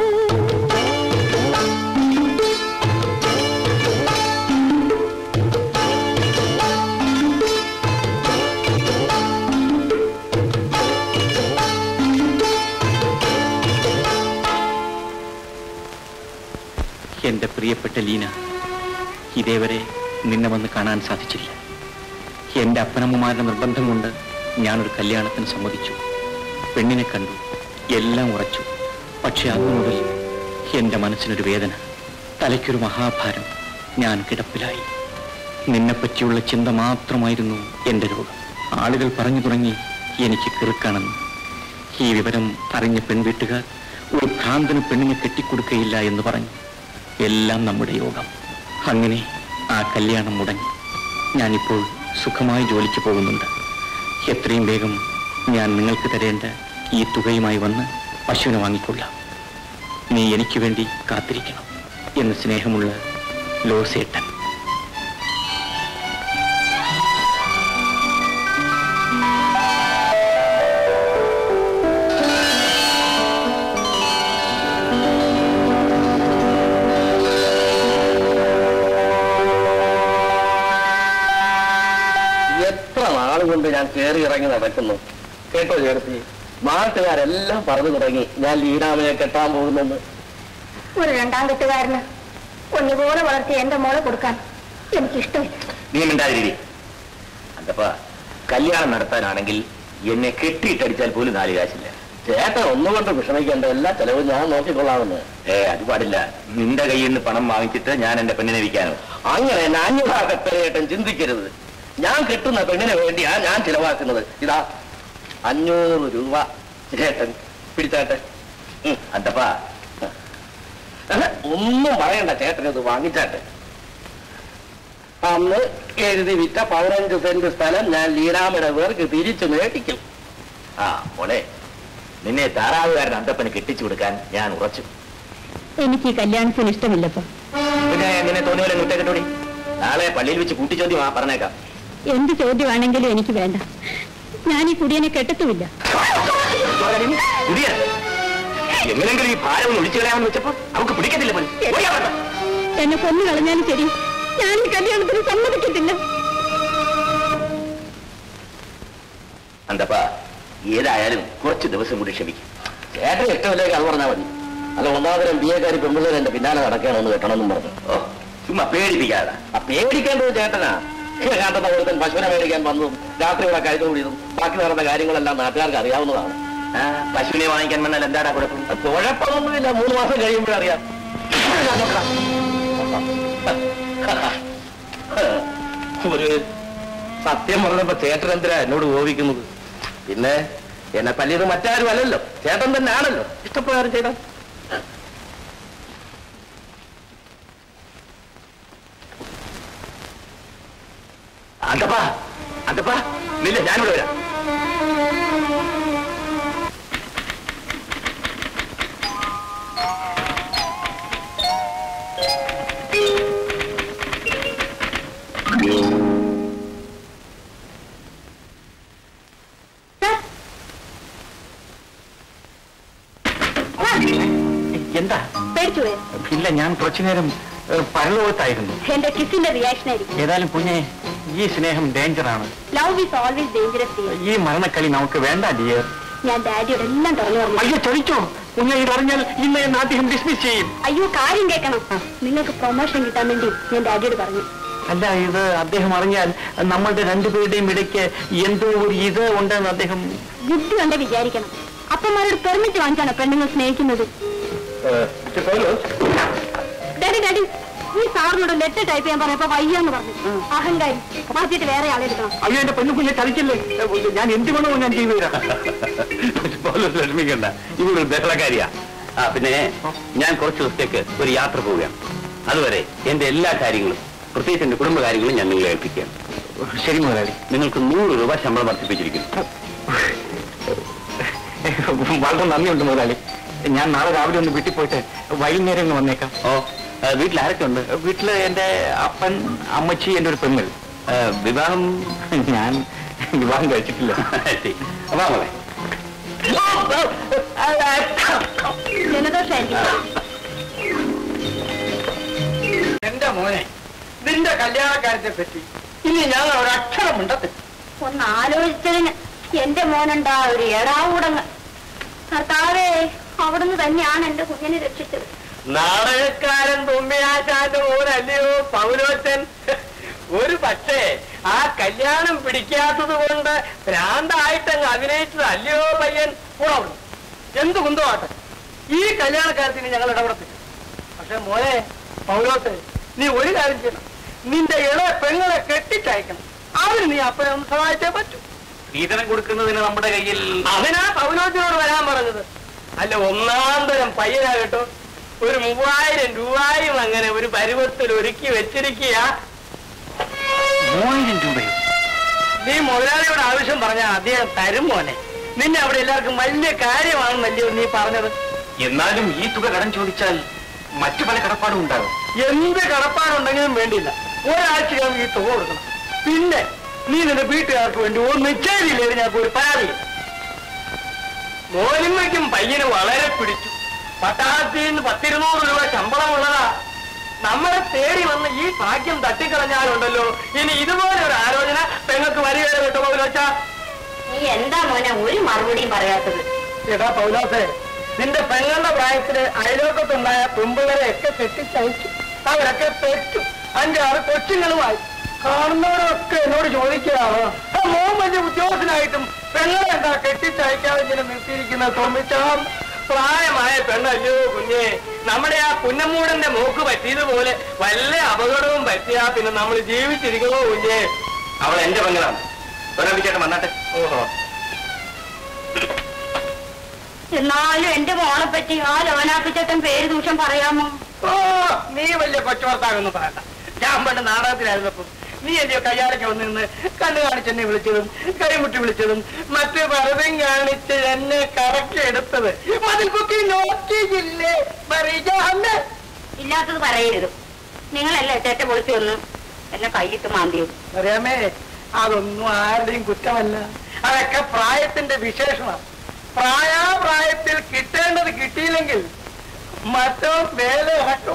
എന്റെ പ്രിയപ്പെട്ട ലീന ഇതേവരെ നിന്നെ വന്ന് കാണാൻ സാധിച്ചില്ല എന്റെ അപ്പനമ്മമാരുടെ നിർബന്ധം കൊണ്ട് ഞാനൊരു കല്യാണത്തിന് സമ്മതിച്ചു പെണ്ണിനെ കണ്ടു എല്ലാം ഉറച്ചു പക്ഷെ അന്നു മുതൽ എന്റെ മനസ്സിനൊരു വേദന തലയ്ക്കൊരു മഹാഭാരം ഞാൻ കിടപ്പിലായി നിന്നെപ്പറ്റിയുള്ള ചിന്ത മാത്രമായിരുന്നു എന്റെ രോഗം ആളുകൾ പറഞ്ഞു തുടങ്ങി എനിക്ക് കിറുക്കാണെന്ന് ഈ വിവരം അറിഞ്ഞ പെൺവീട്ടുകാർ ഒരു ഭ്രാന്തന് പെണ്ണിനെ കെട്ടിക്കൊടുക്കയില്ല എന്ന് പറഞ്ഞു എല്ലാം നമ്മുടെ യോഗം അങ്ങനെ ആ കല്യാണം മുടങ്ങി ഞാനിപ്പോൾ സുഖമായി ജോലിക്ക് പോകുന്നുണ്ട് എത്രയും വേഗം ഞാൻ നിങ്ങൾക്ക് തരേണ്ട ഈ തുകയുമായി വന്ന് പശുവിനെ വാങ്ങിക്കൊള്ളാം നീ എനിക്ക് വേണ്ടി കാത്തിരിക്കണം എന്ന് സ്നേഹമുള്ള ലോസേട്ടൻ എത്ര നാളുകൊണ്ട് ഞാൻ കയറി ഇറങ്ങി നടക്കുന്നു കേട്ടോ ചേർത്തി നാട്ടുകാരെല്ലാം പറഞ്ഞു തുടങ്ങി ഞാൻ ലീനാമയെ കെട്ടാൻ പോകുന്നെന്ന് ഒരു രണ്ടാം കെട്ടുകാരന് ഒന്നുപോലെ വളർത്തി എന്റെ മോളെ കൊടുക്കാൻ എനിക്കിഷ്ടമില്ല നീ മിണ്ടാതിരി അതപ്പ കല്യാണം നടത്താനാണെങ്കിൽ എന്നെ കെട്ടിയിട്ടടിച്ചാൽ പോലും നാല് കാശില്ല ചേട്ടൻ ഒന്നുകൊണ്ട് വിഷമിക്കേണ്ട എല്ലാ ചെലവും ഞാൻ നോക്കിക്കൊള്ളാമെന്ന് ഏ അത് പാടില്ല നിന്റെ കയ്യിൽ നിന്ന് പണം വാങ്ങിച്ചിട്ട് ഞാൻ എന്റെ പെണ്ണിനെ വിൽക്കാനോ അങ്ങനെ നാഞ്ഞുഭാഗത്തേട്ടൻ ചിന്തിക്കരുത് ഞാൻ കിട്ടുന്ന പെണ്ണിന് വേണ്ടിയാ ഞാൻ ചിലവാക്കുന്നത് ഇതാ അഞ്ഞൂറ് രൂപ ചേട്ടൻ പിടിച്ചാട്ടെ ഉം, അതപ്പാ അഹ്, ഒന്നും പറയണ്ട ചേട്ടൻ ഇത് വാങ്ങിച്ചാട്ടെ അന്ന് എഴുതി വിറ്റ പതിനഞ്ച് സെന്റ് സ്ഥലം ഞാൻ ലീലാമയുടെ പേർക്ക് തിരിച്ചു മേടിക്കും ആ മോളെ നിന്നെ താറാവുകാരൻ അന്തപ്പന് കെട്ടിച്ചു കൊടുക്കാൻ ഞാൻ ഉറച്ചു എനിക്ക് ഈ കല്യാണത്തിന് ഇഷ്ടമില്ലപ്പോ പിന്നെ നിന്നെ തോന്നിയ പോലെ വിട്ടേക്കട്ടോടി നാളെ പള്ളിയിൽ വെച്ച് കൂട്ടിച്ചോദ്യം ആ പറഞ്ഞേക്കാം എന്ത് ചോദ്യമാണെങ്കിലും എനിക്ക് വേണ്ട ഞാൻ ഈ കുടിയനെ കെട്ടത്തുമില്ല കുടിയ എങ്ങനെങ്കിലും ഈ ഭാരം ഒന്ന് ഒഴിച്ചു കളയാമെന്ന് വെച്ചപ്പോ അവർക്ക് പിടിക്കത്തില്ല പോലും ഓടിയാ വേണ്ട. എന്നെ കൊന്നു കളഞ്ഞാലും ശരി ഞാൻ ഈ കല്യാണത്തിന് സമ്മതിക്കത്തില്ല അന്തപ്പ ഏതായാലും കുറച്ച് ദിവസം കൂടി ക്ഷമിക്കും ചേട്ടൻ ഇഷ്ടമില്ലെങ്കിൽ അത് പറഞ്ഞാൽ മതി അല്ല ഒന്നാമതരം ബി എക്കാരി പെമ്പിള്ളേർ എന്റെ പിന്നാലെ നടക്കുകയാണെന്ന് കെട്ടണമെന്നും പറഞ്ഞു ഓ ചുമ്മാ പേടിപ്പിക്കാതെ ആ പേടിക്കേണ്ടത് ചേട്ടനാ ചേട്ടന്റെ ഒരുത്തൻ പശുവിനെ മേടിക്കാൻ വന്നതും രാത്രി ഇവിടെ കഴിഞ്ഞു കൂടിയതും ബാക്കി നടന്ന കാര്യങ്ങളെല്ലാം നാട്ടുകാർക്ക് അറിയാവുന്നതാണ് ആ, പശുവിനെ വാങ്ങിക്കാൻ വന്നാൽ എന്താടാ കുഴപ്പം കുഴപ്പമൊന്നുമില്ല മൂന്ന് മാസം കഴിയുമ്പോഴറിയാം ഒരു സത്യം പറഞ്ഞപ്പോ ചേട്ടൻ എന്തിനാ എന്നോട് കോപിക്കുന്നത് പിന്നെ എന്നെ തല്ലിയത് മറ്റാരും അല്ലല്ലോ ചേട്ടൻ തന്നെ ആണല്ലോ ഇഷ്ടപ്രകാരം ചെയ്ത അന്തപ്പാ അന്തപ്പാ നില്ല ഞാനിവിടെ വരാം എന്താ പേടിച്ചു പോയോ ഇല്ല ഞാൻ കുറച്ചു നേരം ഏഹ്, പരലോകത്തായിരുന്നു എന്റെ കിസിന്റെ റിയാക്ഷൻ ആയിരിക്കും ഏതായാലും കുഞ്ഞെ ഈ സ്നേഹം ഡേഞ്ചറാണ് ലവ് ഈസ് ഓൾവേസ് ഡേഞ്ചറസ് ഈ മരണക്കളി നമുക്ക് വേണ്ട ഡിയർ ഞാൻ ഡാഡിയോട് എല്ലാം തുറന്നു പറഞ്ഞു അയ്യോ ചതിച്ചോ കുഞ്ഞെ ഇതറിഞ്ഞാൽ ഇന്ന് എന്നെ അദ്ദേഹം ഡിസ്മിസ് ചെയ്യും അയ്യോ കാര്യം കേൾക്കണം നിങ്ങൾക്ക് പ്രൊമോഷൻ കിട്ടാൻ വേണ്ടി ഞാൻ ഡാഡിയോട് പറഞ്ഞു അല്ല ഇത് അദ്ദേഹം അറിഞ്ഞാൽ നമ്മളുടെ രണ്ടുപേരുടെയും ഇടയ്ക്ക് എന്തോ ഒരു ഇത് ഉണ്ടെന്ന് അദ്ദേഹം ബുദ്ധി കൊണ്ട് വിചാരിക്കണം അപ്പന്മാരോട് പെർമിറ്റ് വാങ്ങിച്ചാണ് പെണ്ണുങ്ങൾ സ്നേഹിക്കുന്നത് ഡാഡി ഡാഡി ഈ സാറിനോട് ലെറ്റർ ടൈപ്പ് ചെയ്യാൻ പറഞ്ഞപ്പോ വയ്യാന്ന് പറഞ്ഞു അഹങ്കാരി മാറ്റിയിട്ട് വേറെ ആളെടുക്കണം അയ്യോ എന്റെ പെണ്ണു കുഞ്ഞെ ചതിക്കില്ലേ ഞാൻ എന്ത് വേണോ ഞാൻ ചെയ്തു തരാം വിഷമിക്കണ്ട ഇവരൊരു ബഹളക്കാരിയാ ആ പിന്നെ ഞാൻ കുറച്ച് ദിവസത്തേക്ക് ഒരു യാത്ര പോവുകയാണ് അതുവരെ എന്റെ എല്ലാ കാര്യങ്ങളും പ്രത്യേകിച്ച് എന്റെ കുടുംബകാര്യങ്ങളും ഞാൻ നിങ്ങളെ ഏൽപ്പിക്കുകയാണ് ശരി മുതലാളി നിങ്ങൾക്ക് നൂറ് രൂപ ശമ്പളം വർദ്ധിപ്പിച്ചിരിക്കുന്നു വളരെ നന്ദിയുണ്ട് മുതലാളി ഞാൻ നാളെ രാവിലെ ഒന്ന് വീട്ടിൽ പോയിട്ട് വൈകുന്നേരം ഒന്ന് വന്നേക്കാം ഓ ആ, വീട്ടിൽ ആരൊക്കെ ഉണ്ട് വീട്ടില് എന്റെ അപ്പൻ അമ്മച്ചി എന്റെ ഒരു പെങ്ങൾ ആ, വിവാഹം ഞാൻ വിവാഹം കഴിച്ചിട്ടില്ല ശരി. വാ മോളെ ജലദോഷമായിരിക്കും എന്റെ മോനെ നിന്റെ കല്യാണക്കാരത്തെ പറ്റി ഇനി ഞങ്ങൾ ഒരു അക്ഷരം ഉണ്ടത്തില്ല ഒന്ന് ആലോചിച്ചതിന് എന്റെ മോനുണ്ടാ ഒരു ഏടാവൂടങ്ങ് കർത്താവേ അവിടുന്ന് തന്നെയാണ് എന്റെ കുഞ്ഞിനെ രക്ഷിച്ചത് നാടകക്കാരൻ തുമ്മിയാശാന്റെ മോനല്ലയോ പൗലോച്ചൻ ഒരു പക്ഷേ ആ കല്യാണം പിടിക്കാത്തത് കൊണ്ട് ഭ്രാന്തായിട്ടങ്ങ് അഭിനയിച്ചത് അല്ലയോ പയ്യൻ പോണവിടെ എന്ത് കുന്തമാട്ടെ ഈ കല്യാണക്കാരത്തിന് ഞങ്ങൾ ഇടപെടത്തില്ല പക്ഷെ മോനെ പൗലോസ് നീ ഒരു കാര്യം ചെയ്യണം നിന്റെ ഇള പെങ്ങളെ കെട്ടിച്ചയക്കണം അവന് നീ അപ്പനെ ഒന്ന് സഹായിച്ചേ പറ്റൂ സ്ത്രീധനം കൊടുക്കുന്നതിന് നമ്മുടെ കയ്യിൽ അതിനാ പൗലോസിനോട് വരാൻ പറഞ്ഞത് അല്ല ഒന്നാം തരം പയ്യനാ കേട്ടോ ഒരു മൂവായിരം രൂപയും അങ്ങനെ ഒരു പരുവത്തിൽ ഒരുക്കി വെച്ചിരിക്കുക മൂവായിരം രൂപയോ നീ മുതലാളിയോട് ആവശ്യം പറഞ്ഞാൽ അദ്ദേഹം തരും മോനെ നിന്നെ അവിടെ എല്ലാവർക്കും വലിയ കാര്യമാണെന്നല്ലയോ നീ പറഞ്ഞത് എന്നാലും ഈ തുക കടം ചോദിച്ചാൽ മറ്റു പല കടപ്പാടും ഉണ്ടാകും എന്ത് കടപ്പാടുണ്ടെങ്കിലും വേണ്ടിയില്ല ഒരാഴ്ചക്കകം ഈ തുക കൊടുക്കണം പിന്നെ നീ നിന്റെ വീട്ടുകാർക്ക് വേണ്ടി ഒരു നിശ്ചയമില്ലേ ഞങ്ങൾക്ക് ഒരു പരാതി മോനിമ്മയ്ക്കും പയ്യന് വളരെ പിടിച്ചു പട്ടാളത്തിൽ നിന്ന് പത്തിരുന്നൂറ് രൂപ ശമ്പളമുള്ളതാ നമ്മളെ തേടി വന്ന് ഈ ഭാഗ്യം തട്ടിക്കളഞ്ഞാലുണ്ടല്ലോ ഇനി ഇതുപോലെ ഒരു ആലോചന പെങ്ങൾക്ക് വരികയോ കേട്ടോ പൗലോച്ചാ നീ എന്താ മോനെ ഒരു മറുപടിയും പറയാത്തത് എടാ പൗലോസേ നിന്റെ പെങ്ങളുടെ പ്രായത്തില് അയലോക്കത്തുണ്ടായ പെമ്പുകളെ ഒക്കെ കെട്ടിച്ചയച്ചു അവരൊക്കെ പെറ്റു അഞ്ചാറ് കൊച്ചുങ്ങളുമായി കാണുന്നവരൊക്കെ എന്നോട് ചോദിക്കുകയാണ് ആ മോൻ വലിയ ഉദ്യോഗസ്ഥനായിട്ടും പെങ്ങളെ എന്താ കെട്ടിച്ചയക്കാതെ ഇങ്ങനെ നിർത്തിയിരിക്കുന്ന തോന്നിച്ചാം പ്രായമായ പെണ്ണല്ലോ കുഞ്ഞെ നമ്മുടെ ആ പുന്നമ്മൂടന്റെ മോക്ക് പറ്റിയതുപോലെ വല്ല അപകടവും പറ്റിയാ പിന്നെ നമ്മൾ ജീവിച്ചിരിക്കണോ കുഞ്ഞെ അവൾ എന്റെ പെങ്ങളാണ് ഒരാഴ്ചയായിട്ട് വന്നാട്ടെ ഓഹോ എന്നാലും എന്റെ മോളെ പറ്റി ആ ലോനാപ്പിച്ചേട്ടൻ പേര് ദൂഷം പറയാമോ ഓ നീ വലിയ കൊച്ചുവർത്താകൊന്നും പറയണ്ട ഞാൻ പണ്ട് നാടകത്തിലായിരുന്നപ്പം നീ അല്ലയോ കയ്യാളയ്ക്ക് വന്ന് നിന്ന് കണ്ണു കാണിച്ചെന്നെ വിളിച്ചതും കൈമുട്ടി വിളിച്ചതും മറ്റു പലതും കാണിച്ച് എന്നെ കറക്കി എടുത്തത് മതിൽ കുത്തി നോക്കിയില്ലേ മറിയാമേ ഇല്ലാത്തത് പറയരുത് നിങ്ങളല്ലേ ചേട്ട പൊളിച്ചു വന്ന് എന്നെ കൈയിട്ട് മാന്തിയത് അറിയാമേ അതൊന്നും ആരുടെയും കുറ്റമല്ല അതൊക്കെ പ്രായത്തിന്റെ വിശേഷണം പ്രായാപ്രായത്തിൽ കിട്ടേണ്ടത് കിട്ടിയില്ലെങ്കിൽ മറ്റോ വേല ഇറക്കും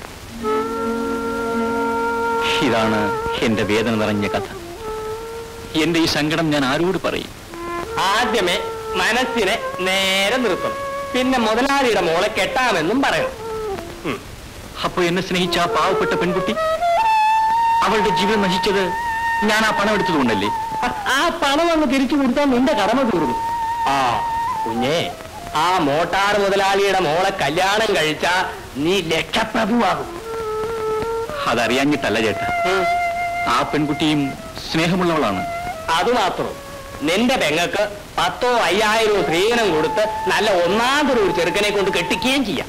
ഇതാണ് എന്റെ വേദന നിറഞ്ഞ കഥ എന്റെ ഈ സങ്കടം ഞാൻ ആരോട് പറയും ആദ്യമേ മനസ്സിനെ നേരെ നിർത്തണം പിന്നെ മുതലാളിയുടെ മോളെ കെട്ടാമെന്നും പറയണം അപ്പൊ എന്നെ സ്നേഹിച്ച ആ പാവപ്പെട്ട പെൺകുട്ടി അവളുടെ ജീവിതം നശിച്ചത് ഞാൻ ആ പണം എടുത്തതുകൊണ്ടല്ലേ ആ പണം അങ്ങ് തിരിച്ചു കൊടുത്താൽ നിന്റെ കടമ തീർന്നു ആ കുഞ്ഞേ ആ മോട്ടാർ മുതലാളിയുടെ മോളെ കല്യാണം കഴിച്ചാ നീ ലക്ഷപ്രഭുവാകും അതറിയാഞ്ഞിട്ടല്ല ചേട്ടാ ആ പെൺകുട്ടിയും സ്നേഹമുള്ളവളാണ് അത് മാത്രം നിന്റെ പെങ്ങക്ക് പത്തോ അയ്യായിരോ സ്ത്രീധനം കൊടുത്ത് നല്ല ഒന്നാമതൊരു ഒരു ചെറുക്കനെ കൊണ്ട് കെട്ടിക്കുകയും ചെയ്യാം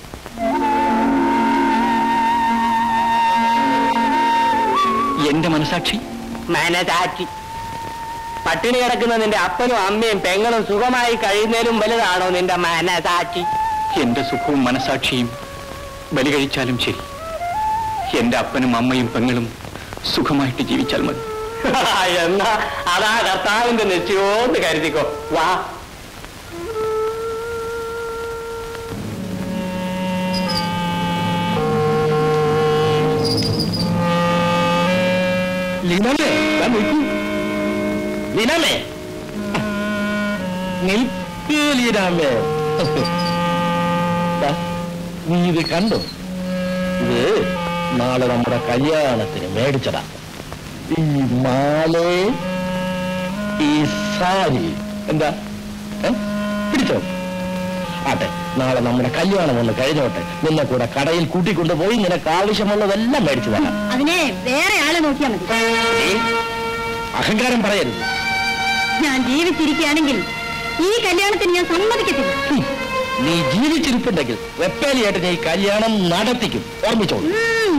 എന്റെ മനസാക്ഷി മനസാക്ഷി പട്ടിണി കിടക്കുന്ന നിന്റെ അപ്പനും അമ്മയും പെങ്ങളും സുഖമായി കഴിയുന്നതിലും വലുതാണോ നിന്റെ മനസാക്ഷി എന്റെ സുഖവും മനസാക്ഷിയും ബലി കഴിച്ചാലും ശരി എന്റെ അപ്പനും അമ്മയും പെങ്ങളും സുഖമായിട്ട് ജീവിച്ചാൽ മതി എന്നാ അതാ കർത്താവിന്റെ നിശ്ചയോന്ന് കരുതിക്കോ വാ ലീനമേ ദാ നിൽക്കൂ ലീനമേ നിൽക്കൂ ലീനാമേ ദാ, നീ ഇത് കണ്ടോ ഇത് നാളെ നമ്മുടെ കല്യാണത്തിന് മേടിച്ചതാ ഈ മാലേ ഈ സാരി എന്താ ഏ? പിടിച്ചോ ആട്ടെ നാളെ നമ്മുടെ കല്യാണം ഒന്ന് കഴിഞ്ഞോട്ടെ നിന്നെ കൂടെ കടയിൽ കൂട്ടിക്കൊണ്ടുപോയി നിനക്ക് ആവശ്യമുള്ളതെല്ലാം മേടിച്ചു തരാം അതിനെ വേറെ ആളെ നോക്കിയാൽ മതി ഏ? അഹങ്കാരം പറയരുത് ഞാൻ ജീവിച്ചിരിക്കുകയാണെങ്കിൽ ഈ കല്യാണത്തിന് ഞാൻ സമ്മതിക്കത്തില്ല ഹും. നീ ജീവിച്ചിരിപ്പുണ്ടെങ്കിൽ വെപ്പാലിയായിട്ട് നീ കല്യാണം നടത്തിക്കും ഓർമ്മിച്ചോളൂ ഉം.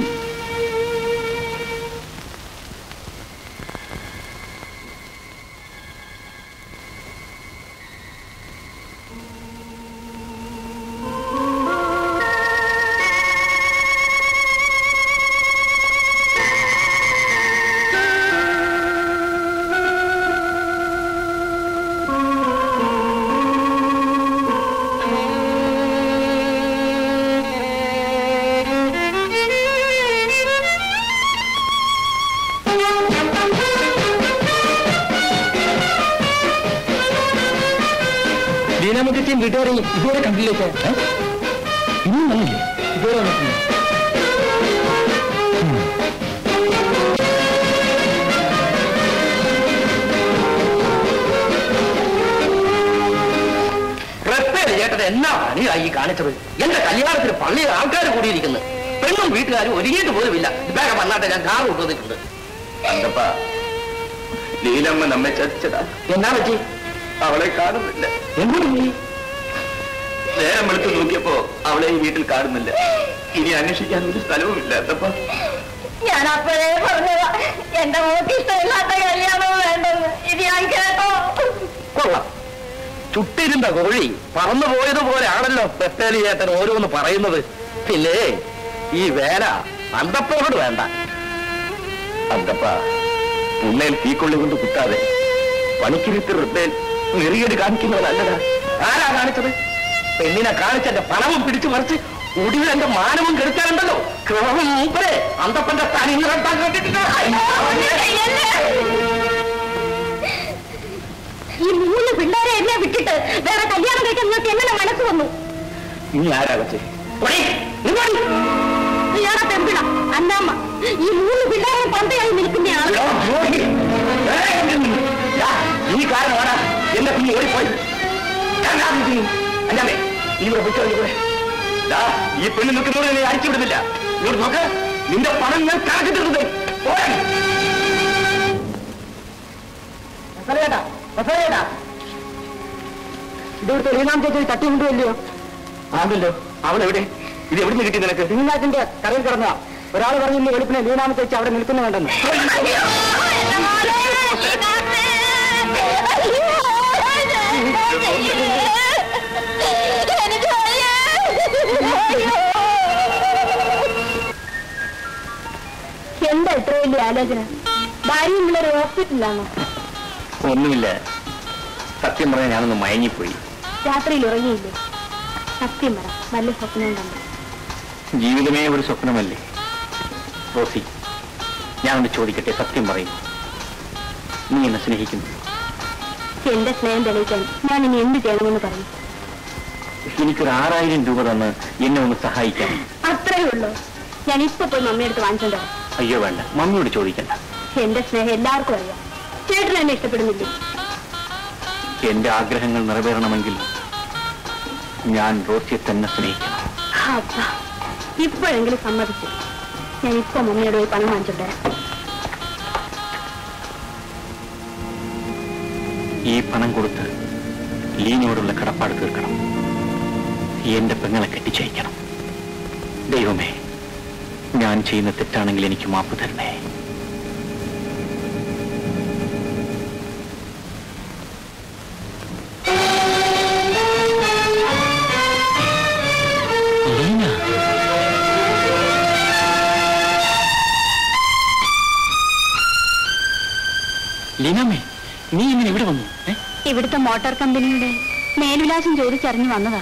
ലീനാമുറ്റത്തെയും വീട്ടുകാരെയും ഇതുവരെ കണ്ടില്ലേ ചേ? ഏ? ഇന്നും വന്നില്ലേ ഇതുവരെ വന്നിട്ടില്ല ചേട്ടൻ എന്നാ പണിയായി ഈ കാണിച്ചത് എന്റെ കല്യാണത്തിന് പള്ളിയിൽ ആൾക്കാർ കൂടിയിരിക്കുന്നു പെണ്ണും വീട്ടുകാരും ഒരുങ്ങിയിട്ട് പോലുമില്ല വേഗം വന്നാട്ടെ ഞാൻ കാർ കൊണ്ടുവന്നിട്ടുണ്ട് അന്തപ്പ ലീലമ്മ നമ്മെ ചതിച്ചതാ എന്നാ പറ്റി അവളെ കാണുന്നില്ല എന്തുകൊണ്ട് നീ നേരം വെളുത്ത് നോക്കിയപ്പോ അവളെ ഈ വീട്ടിൽ കാണുന്നില്ല ഇനി അന്വേഷിക്കാൻ ഒരു സ്ഥലവുമില്ല അന്തപ്പ ഞാൻ അപ്പോഴേ പറഞ്ഞതാ എന്റെ മോക്ക് ഇഷ്ടമില്ലാത്ത കല്യാണം വേണ്ടെന്ന് ഇത് ഞാൻ കേട്ടോ കൊള്ളാം ചുട്ടിരുന്ന കോഴി പറന്നു പോയതുപോലെ ആണല്ലോ ബത്തേലി ചേട്ടൻ ഓരോന്ന് പറയുന്നത് പിന്നെ ഈ വേല അന്തപ്പോട് വേണ്ട അന്തപ്പ ഉണ്ണയിൽ തീക്കൊള്ളി കൊണ്ട് കുത്താതെ പണിക്കിരുത്തി വൃദ്ധയിൽ നെറിയേട് കാണിക്കുന്നവനല്ലടാ ആരാ കാണിച്ചത് പെണ്ണിനെ കാണിച്ചെന്റെ പണവും പിടിച്ചു മറിച്ച് ഒടുവിൽ എന്റെ മാനവും കെടുക്കാനുണ്ടല്ലോ ക്രമം മൂപ്പരെ അന്തപ്പന്റെ തനി നിറത്താൻ കേട്ടിട്ടില്ല ഈ മൂന്ന് പിള്ളേരെ എന്നെ വിട്ടിട്ട് വേറെ കല്യാണം കഴിക്കാൻ നിങ്ങൾക്ക് എങ്ങനെ മനസ്സ് വന്നു നീ ആരാ വെച്ചേ ഇയാളെ പെമ്പിള അന്നാമ്മ ഈ മൂന്ന് പിള്ളേരെ പന്തയായി നിൽക്കുന്നയാൾ ഈ കാരണമാണ് എന്റെ കുഞ്ഞ് ഓടിപ്പോയി അല്ലാമേ നീ ഇവിടെ പൊയ്ക്കോ കൂടെ ഈ പെണ്ണ് നിൽക്കുന്നവരെ നീ അടിച്ചു വിടുന്നില്ല ഇങ്ങോട്ട് നോക്ക് നിന്റെ പണം ഞാൻ കണക്കിട്ടിരുന്നത് ഇവിടുത്തെ ലീനാം ചേച്ചി തട്ടി കൊണ്ടുവല്ലോ ആണല്ലോ അവളെവിടെ ഇത് എവിടെ നിന്ന് കിട്ടി നിനക്ക് ലീനാത്തിന്റെ കടയിൽ കിടന്ന ഒരാൾ പറഞ്ഞില്ലേ വെളുപ്പിനെ ലീനാമ ചേച്ചി അവിടെ നിൽക്കുന്നുണ്ടെന്ന് എന്താ ഇത്ര വലിയ ആലോചന ഭാര്യയും പിള്ളേർ ഹോസ്പിറ്റലിലാണോ ഒന്നുമില്ല സത്യം പറഞ്ഞാൽ ഞാനൊന്ന് മയങ്ങിപ്പോയി രാത്രിയിൽ ഉറങ്ങിയില്ലേ സത്യം പറ നല്ല സ്വപ്നം കണ്ടു ജീവിതമേ ഒരു സ്വപ്നമല്ലേ റോസി ഞാനൊന്ന് ചോദിക്കട്ടെ സത്യം പറയും നീ എന്നെ സ്നേഹിക്കുന്നു എന്റെ സ്നേഹം തെളിയിക്കാൻ ഞാൻ ഇനി എന്ത് ചെയ്യണമെന്ന് പറഞ്ഞു എനിക്കൊരു ആറായിരം രൂപ തന്ന് എന്നെ ഒന്ന് സഹായിക്കാൻ അത്രേ ഉള്ളൂ ഞാൻ ഇപ്പൊ പോയി മമ്മിയെടുത്ത് വാങ്ങിച്ചോണ്ടോ അയ്യോ വേണ്ട മമ്മിയോട് ചോദിക്കണ്ട എന്റെ സ്നേഹം എല്ലാവർക്കും അറിയാം ചേട്ടൻ എന്നെ ഇഷ്ടപ്പെടുന്നില്ലേ എന്റെ ആഗ്രഹങ്ങൾ നിറവേറണമെങ്കിൽ ഞാൻ റോസിയെ തന്നെ സ്നേഹിക്കണം അപ്പ ഇപ്പോഴെങ്കിലും സമ്മതിച്ചു ഞാൻ ഇപ്പൊ മമ്മിയോട് പോയി പണം വാങ്ങിച്ചോട്ടെ ഈ പണം കൊടുത്ത് ലീനയോടുള്ള കടപ്പാട് തീർക്കണം എന്റെ പെങ്ങളെ കെട്ടിച്ചയക്കണം ദൈവമേ ഞാൻ ചെയ്യുന്ന തെറ്റാണെങ്കിൽ എനിക്ക് മാപ്പ് തരണേ ലീന ലീനാമേ നീ ഇങ്ങനെ ഇവിടെ വന്നു ഏ ഇവിടുത്തെ മോട്ടോർ കമ്പനിയുടെ മേൽവിലാസം ചോദിച്ചറിഞ്ഞു വന്നതാ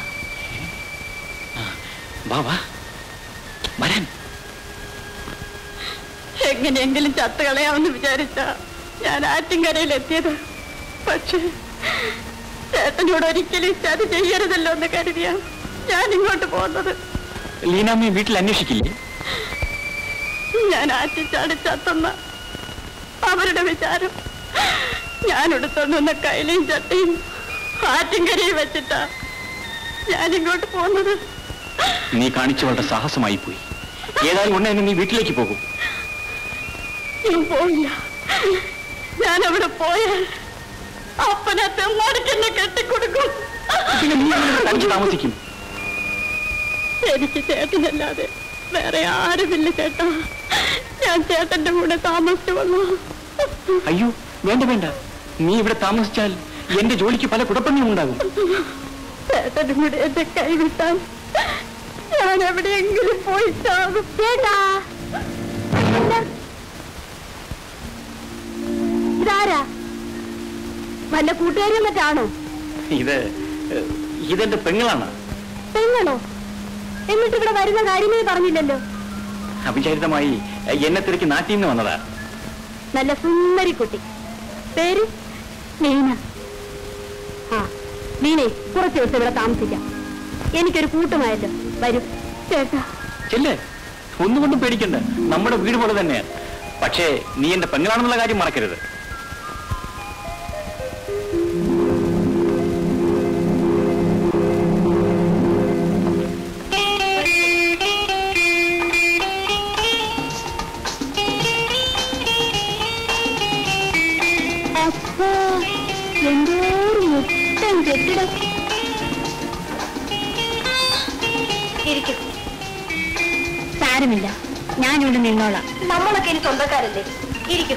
വാ വാ വരാൻ എങ്ങനെയെങ്കിലും ചത്തു കളയാമെന്ന് വിചാരിച്ച ഞാൻ ആറ്റിൻകരയിൽ എത്തിയത് പക്ഷേ ചേട്ടനോട് ഒരിക്കലും ചതി ചെയ്യരുതല്ലോ എന്ന് കരുതിയ ഞാൻ ഇങ്ങോട്ട് പോകുന്നത് ലീനാമ്മയെ വീട്ടിൽ അന്വേഷിക്കില്ലേ ഞാൻ ആറ്റിച്ചാടി ചത്തെന്ന അവരുടെ വിചാരം ഞാൻ എടുത്തോണ്ട് വന്ന കൈലയും ചട്ടയും ആറ്റിൻകരയിൽ വെച്ചിട്ടാ ഞാൻ ഇങ്ങോട്ട് പോകുന്നത് നീ കാണിച്ചവളുടെ സാഹസമായി പോയി ഏതായാലും ഉടനെ നീ വീട്ടിലേക്ക് പോകും ഞാൻ പോയില്ല ഞാൻ അവിടെ പോയാൽ അപ്പനെ തെമ്മാടിക്കെന്നെ കെട്ടിക്കൊടുക്കും പിന്നെ നീ എങ്ങനെ ഇവിടെ തനിച്ച് താമസിക്കും എനിക്ക് ചേട്ടനല്ലാതെ വേറെ ആരുമില്ല ചേട്ടാ ഞാൻ ചേട്ടന്റെ കൂടെ താമസിച്ചു വന്നു അയ്യോ വേണ്ട വേണ്ട നീ ഇവിടെ താമസിച്ചാൽ എന്റെ ജോലിക്ക് പല കുഴപ്പങ്ങളും ഉണ്ടാകും ചേട്ടനും കൂടെ എന്റെ കൈവിട്ടാൽ ഞാൻ എവിടെയെങ്കിലും പോയി ചാകും ചേട്ടാ ഇതാരാ വല്ല കൂട്ടുകാരിയും മറ്റാണോ ഇത് ഏഹ്, ഇതെന്റെ പെങ്ങളാണ് പെങ്ങളോ എന്നിട്ട് ഇവിടെ വരുന്ന കാര്യമേ പറഞ്ഞില്ലല്ലോ അവിചാരിതമായി ഏഹ്, എന്നെ തിരക്കി നാട്ടിൽ നിന്ന് വന്നതാ നല്ല സുന്ദരി കുട്ടി പേര് ലീന ആ നീനെ കുറച്ച് ദിവസം ഇവിടെ താമസിക്കാം എനിക്കൊരു കൂട്ടുമായല്ലോ വരും ചേട്ടാ ചെല്ലേ ഒന്നുകൊണ്ടും പേടിക്കണ്ട നമ്മുടെ വീട് പോലെ തന്നെയാണ് പക്ഷേ നീ എന്റെ പെങ്ങളാണെന്നുള്ള കാര്യം മറക്കരുത് അപ്പോ എന്തോരം മുട്ടൻ കെട്ടിടം ഇരിക്കും സാരമില്ല ഞാനിവിടെ നിന്നോളാം നമ്മളൊക്കെ ഇനി സ്വന്തക്കാരല്ലേ ഇരിക്കും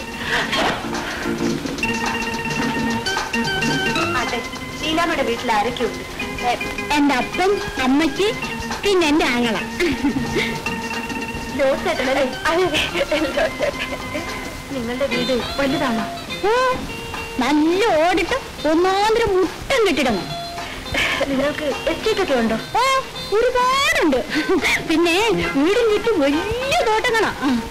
അതെ ലീലാമ്മയുടെ വീട്ടിൽ ആരൊക്കെയുണ്ട് എന്റെ അപ്പൻ അമ്മയ്ക്ക് പിന്നെ എന്റെ ആങ്ങള ജോസേട്ടനല്ലേ നിങ്ങളുടെ വീട് വലുതാണോ നല്ല ഓടിട്ട് ഒന്നാന്തരം മുട്ടം കെട്ടിടമോ നിങ്ങൾക്ക് എസ്റ്റേറ്റ് ഒക്കെ ഉണ്ടോ ഓ ഒരുപാടുണ്ട് പിന്നെ വീടിന് ചുറ്റും വലിയ തോട്ടങ്ങളാ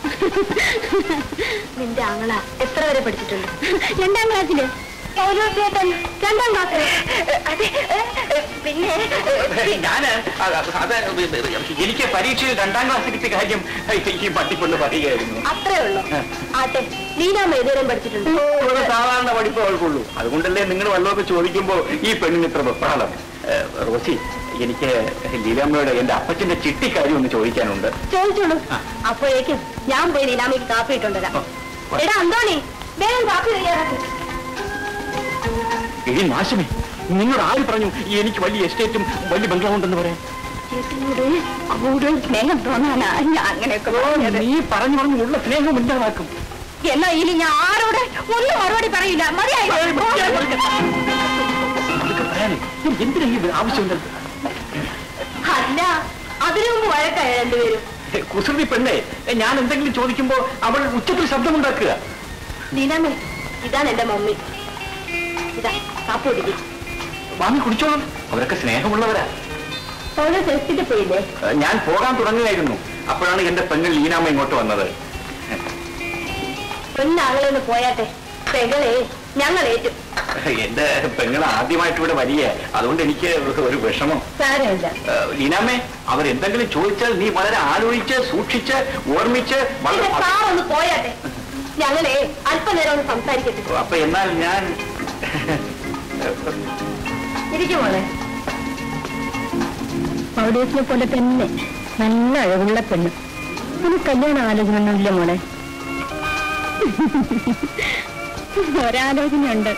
നിന്റെ ആങ്ങള എത്ര വരെ പഠിച്ചിട്ടുണ്ട് രണ്ടാം ക്ലാസ്സില് ചേട്ടൻ രണ്ടാം ക്ലാസ്സിൽ അതെ പിന്നെ ഞാന് അത് അത് എനിക്ക് പരീക്ഷയിൽ രണ്ടാം ക്ലാസ് കിട്ടിയ കാര്യം ഈ പട്ടിക്കൊണ്ട് പറയുകയായിരുന്നു അത്രേ ഉള്ളൂ ആട്ടെ ലീലാമ്മ ഏതുവരെയും പഠിച്ചിട്ടുണ്ട് ഒരു സാധാരണ പഠിപ്പ് അവൾക്കുള്ളൂ അതുകൊണ്ടല്ലേ നിങ്ങൾ വല്ലതൊക്കെ ചോദിക്കുമ്പോ ഈ പെണ്ണിന് ഇത്ര വെപ്രാളം ഏഹ്, റോസി എനിക്ക് ലീലാമ്മയോട് എന്റെ അപ്പച്ചന്റെ ചിട്ടിക്കാര്യം ഒന്ന് ചോദിക്കാനുണ്ട് ചോദിച്ചോളൂ അപ്പോഴേക്കും ഞാൻ പോയി ലീലാമ്മയ്ക്ക് കാപ്പി ഇട്ടുണ്ടരാം എടാ അന്തോണി വേഗം കാപ്പി തയ്യാറാക്കി എഴി നാശമേ നിന്നോട് ആര് പറഞ്ഞു എനിക്ക് വലിയ എസ്റ്റേറ്റും വലിയ ബംഗ്ലാവ് ഉണ്ടെന്ന് പറയാൻ ചേട്ടനോട് കൂടുതൽ സ്നേഹം തോന്നാനാ ഞാൻ അങ്ങനെയൊക്കെ പറഞ്ഞത്. നീ പറഞ്ഞു പറഞ്ഞു ഉള്ള സ്നേഹം ഇല്ലാതാക്കും എന്നാ ഇനി ഞാൻ ആരോട് ഒന്നും മറുപടി പറയില്ല മതിയായി അതൊക്കെ പറയാനേ ഇത് എന്തിനാ ഈ ആവശ്യമുണ്ട് അല്ല അതിനു മുമ്പ് വഴക്കായ രണ്ടുപേരും കുസൃതി പെണ്ണേ ഞാൻ എന്തെങ്കിലും ചോദിക്കുമ്പോ അവൾ ഉച്ചത്തിൽ ശബ്ദമുണ്ടാക്കുക ലീലാമ്മ ഇതാണ് എന്റെ മമ്മി ഇതാ കാപ്പി കുടിക്കും വാങ്ങി കുടിച്ചോളും അവരൊക്കെ സ്നേഹമുള്ളവരാ ഓരോ സെൽഫിട്ട് പോയില്ലേ ഏഹ് ഞാൻ പോകാൻ തുടങ്ങുകയായിരുന്നു അപ്പോഴാണ് എന്റെ പെങ്ങൾ ലീനാമ്മ ഇങ്ങോട്ട് വന്നത് പെണ്ണാങ്ങളെന്ന് പോയാട്ടെ പെങ്ങളെ ഞങ്ങൾ ഏറ്റു എന്റെ പെങ്ങൾ ആദ്യമായിട്ട് ഇവിടെ വരിക അതുകൊണ്ട് എനിക്ക് ഒരു വിഷമം സാരമില്ല ഏഹ് ലീനാമ്മേ അവരെന്തെങ്കിലും ചോദിച്ചാൽ നീ വളരെ ആലോചിച്ച് സൂക്ഷിച്ച് ഓർമ്മിച്ച് എന്റെ വളരെ സാർ ഒന്ന് പോയാട്ടെ ഞങ്ങളെ അല്പനേരം ഒന്ന് സംസാരിക്കട്ടെ അപ്പൊ എന്നാൽ ഞാൻ ഇരിക്കും മോളെ പൗഡേസിനെ പോലെ തന്നെ നല്ല അഴകുള്ള പെണ്ണ് ഒരു കല്യാണ ആലോചന ഒന്നുമില്ല മോളെ ഒരാലോചനയുണ്ട്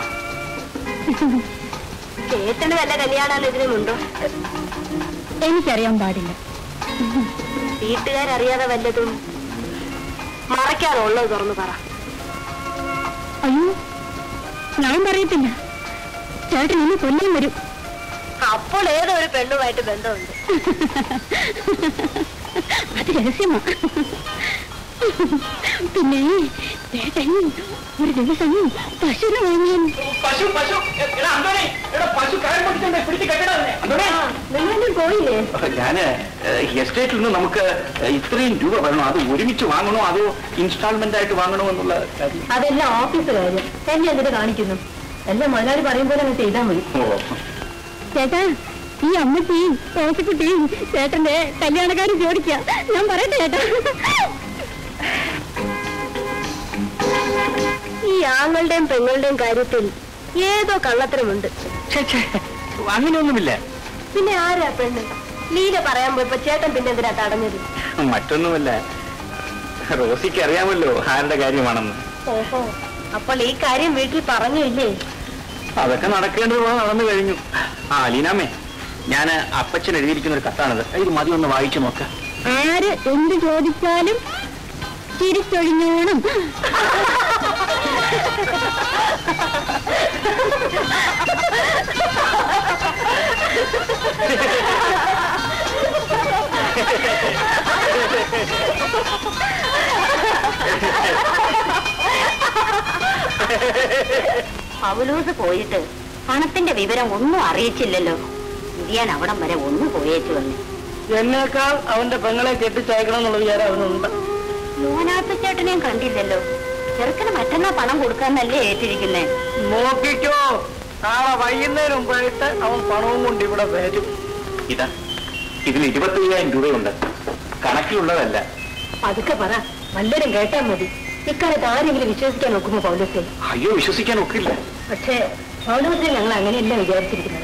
ചേട്ടന് വല്ല കല്യാണാലോചനയുണ്ടോ എനിക്കറിയാൻ പാടില്ല വീട്ടുകാരറിയാതെ വല്ലതും മറയ്ക്കാതെ ഉള്ളത് തുറന്നു പറ അയ്യോ ഞാൻ പറയത്തില്ല ചേട്ടൻ ഇന്ന് കൊല്ലാൻ വരും അപ്പോൾ ഏതോ ഒരു പെണ്ണുമായിട്ട് ബന്ധമുണ്ട് അത് രഹസ്യമാ പിന്നെ ചേട്ടൻ ഒരു ദിവസം പശുവിനെ വാങ്ങാൻ പശു പശു എടാ അന്തോണി എടാ പശു കയർ പിടിച്ചോണ്ട് പിടിച്ച് കെട്ടിടാ അന്തോണി നിങ്ങളുടെ പോയില്ലേ ഞാന് എസ്റ്റേറ്റിൽ നിന്ന് നമുക്ക് ഇത്രയും രൂപ വേണോ അത് ഒരുമിച്ച് വാങ്ങണോ അതോ ഇൻസ്റ്റാൾമെന്റ് ആയിട്ട് വാങ്ങണോ എന്നുള്ള കാര്യം അതെല്ലാം ഓഫീസ് കാര്യം എന്നെ എന്തിട്ട് കാണിക്കുന്നു എല്ലാം മുതലാളി പറയും പോലെ അങ്ങ് ചെയ്താൽ മതി ഓ ചേട്ടാ ഈ അമ്മച്ചിയും തോശക്കുട്ടിയും ചേട്ടന്റെ കല്യാണക്കാരും ചോദിക്ക ഞാൻ പറയട്ടെ ചേട്ടാ ഈ ആങ്ങളുടെയും പെങ്ങളുടെയും കാര്യത്തിൽ ഏതോ കള്ളത്തരമുണ്ട് ഛെ, ഛെ, അങ്ങനെയൊന്നുമില്ല പിന്നെ ആരാ പെണ്ണ് ലീല പറയാൻ പോയപ്പോ ചേട്ടൻ പിന്നെ എന്തിനാ തടഞ്ഞത് മറ്റൊന്നുമല്ല റോസിക്ക് അറിയാമല്ലോ ആരുടെ കാര്യമാണെന്ന് ഓഹോ അപ്പോൾ ഈ കാര്യം വീട്ടിൽ പറഞ്ഞില്ലേ അതൊക്കെ നടക്കേണ്ടത് പോലെ നടന്നു കഴിഞ്ഞു ആ ലീനാമേ ഞാൻ അപ്പച്ചൻ എഴുതിയിരിക്കുന്ന ഒരു കത്താണത് ഇത് മതി ഒന്ന് വായിച്ചു നോക്കാം ആര് എന്ത് ചോദിച്ചാലും ചിരിച്ചൊഴിഞ്ഞോണം പൗലൂസ് പോയിട്ട് പണത്തിന്റെ വിവരം ഒന്നും അറിയിച്ചില്ലല്ലോ ഇരിയാൻ അവിടം വരെ ഒന്ന് പോയേച്ചു വന്നു എന്നേക്കാൾ അവന്റെ പെങ്ങളെ കെട്ടിച്ചയക്കണം എന്നുള്ള വിചാരം അവനുണ്ട് ലോനാത്ത ചേട്ടനെയും കണ്ടില്ലല്ലോ ചെറുക്കന് മറ്റന്നാ പണം കൊടുക്കാന്നല്ലേ ഏറ്റിരിക്കുന്നേ നോക്കിക്കോ നാളെ വൈകുന്നേരം മുമ്പായിട്ട് അവൻ പണവും കൊണ്ട് ഇവിടെ വരും ഇതാ ഇതിൽ ഇരുപത്തയ്യായിരം രൂപയുണ്ട് കണക്കിലുള്ളതല്ല അതൊക്കെ പറ വല്ലരും കേട്ടാ മതി ഇക്കാലത്ത് ആരെങ്കിലും വിശ്വസിക്കാൻ നോക്കുമോ പൗലോസെ അയ്യോ വിശ്വസിക്കാൻ ഒക്കില്ല പക്ഷേ പൗലോസിനെ ഞങ്ങൾ അങ്ങനെയല്ല വിചാരിച്ചിരിക്കുന്നത്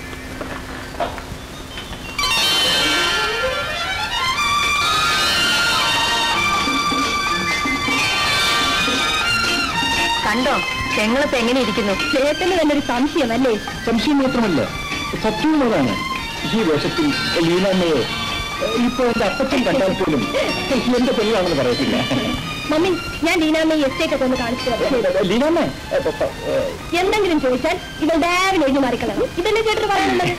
കണ്ടോ ഞങ്ങളിപ്പോ എങ്ങനെ ഇരിക്കുന്നു ചേട്ടന് തന്നെ ഒരു സംശയമല്ലേ സംശയം മാത്രമല്ല സത്യമുള്ളതാണ് ഈ വേഷത്തിൽ ലീനാമ്മയെ ഇപ്പൊ എന്റെ അപ്പച്ചൻ കണ്ടാൽ പോലും എന്റെ പെണ്ണാണെന്ന് പറയത്തില്ല മമ്മി ഞാൻ ലീനാമ്മയെ എസ്റ്റേറ്റ് ഒക്കെ ഒന്ന് കാണിച്ചു തരാം ലീനാമ്മ എന്തെങ്കിലും ചോദിച്ചാൽ ഇവൾ ഡാവിൽ ഒഴിഞ്ഞു മാറിക്കളണം ഇതല്ലേ ചേട്ടന് പറയാനുള്ളത്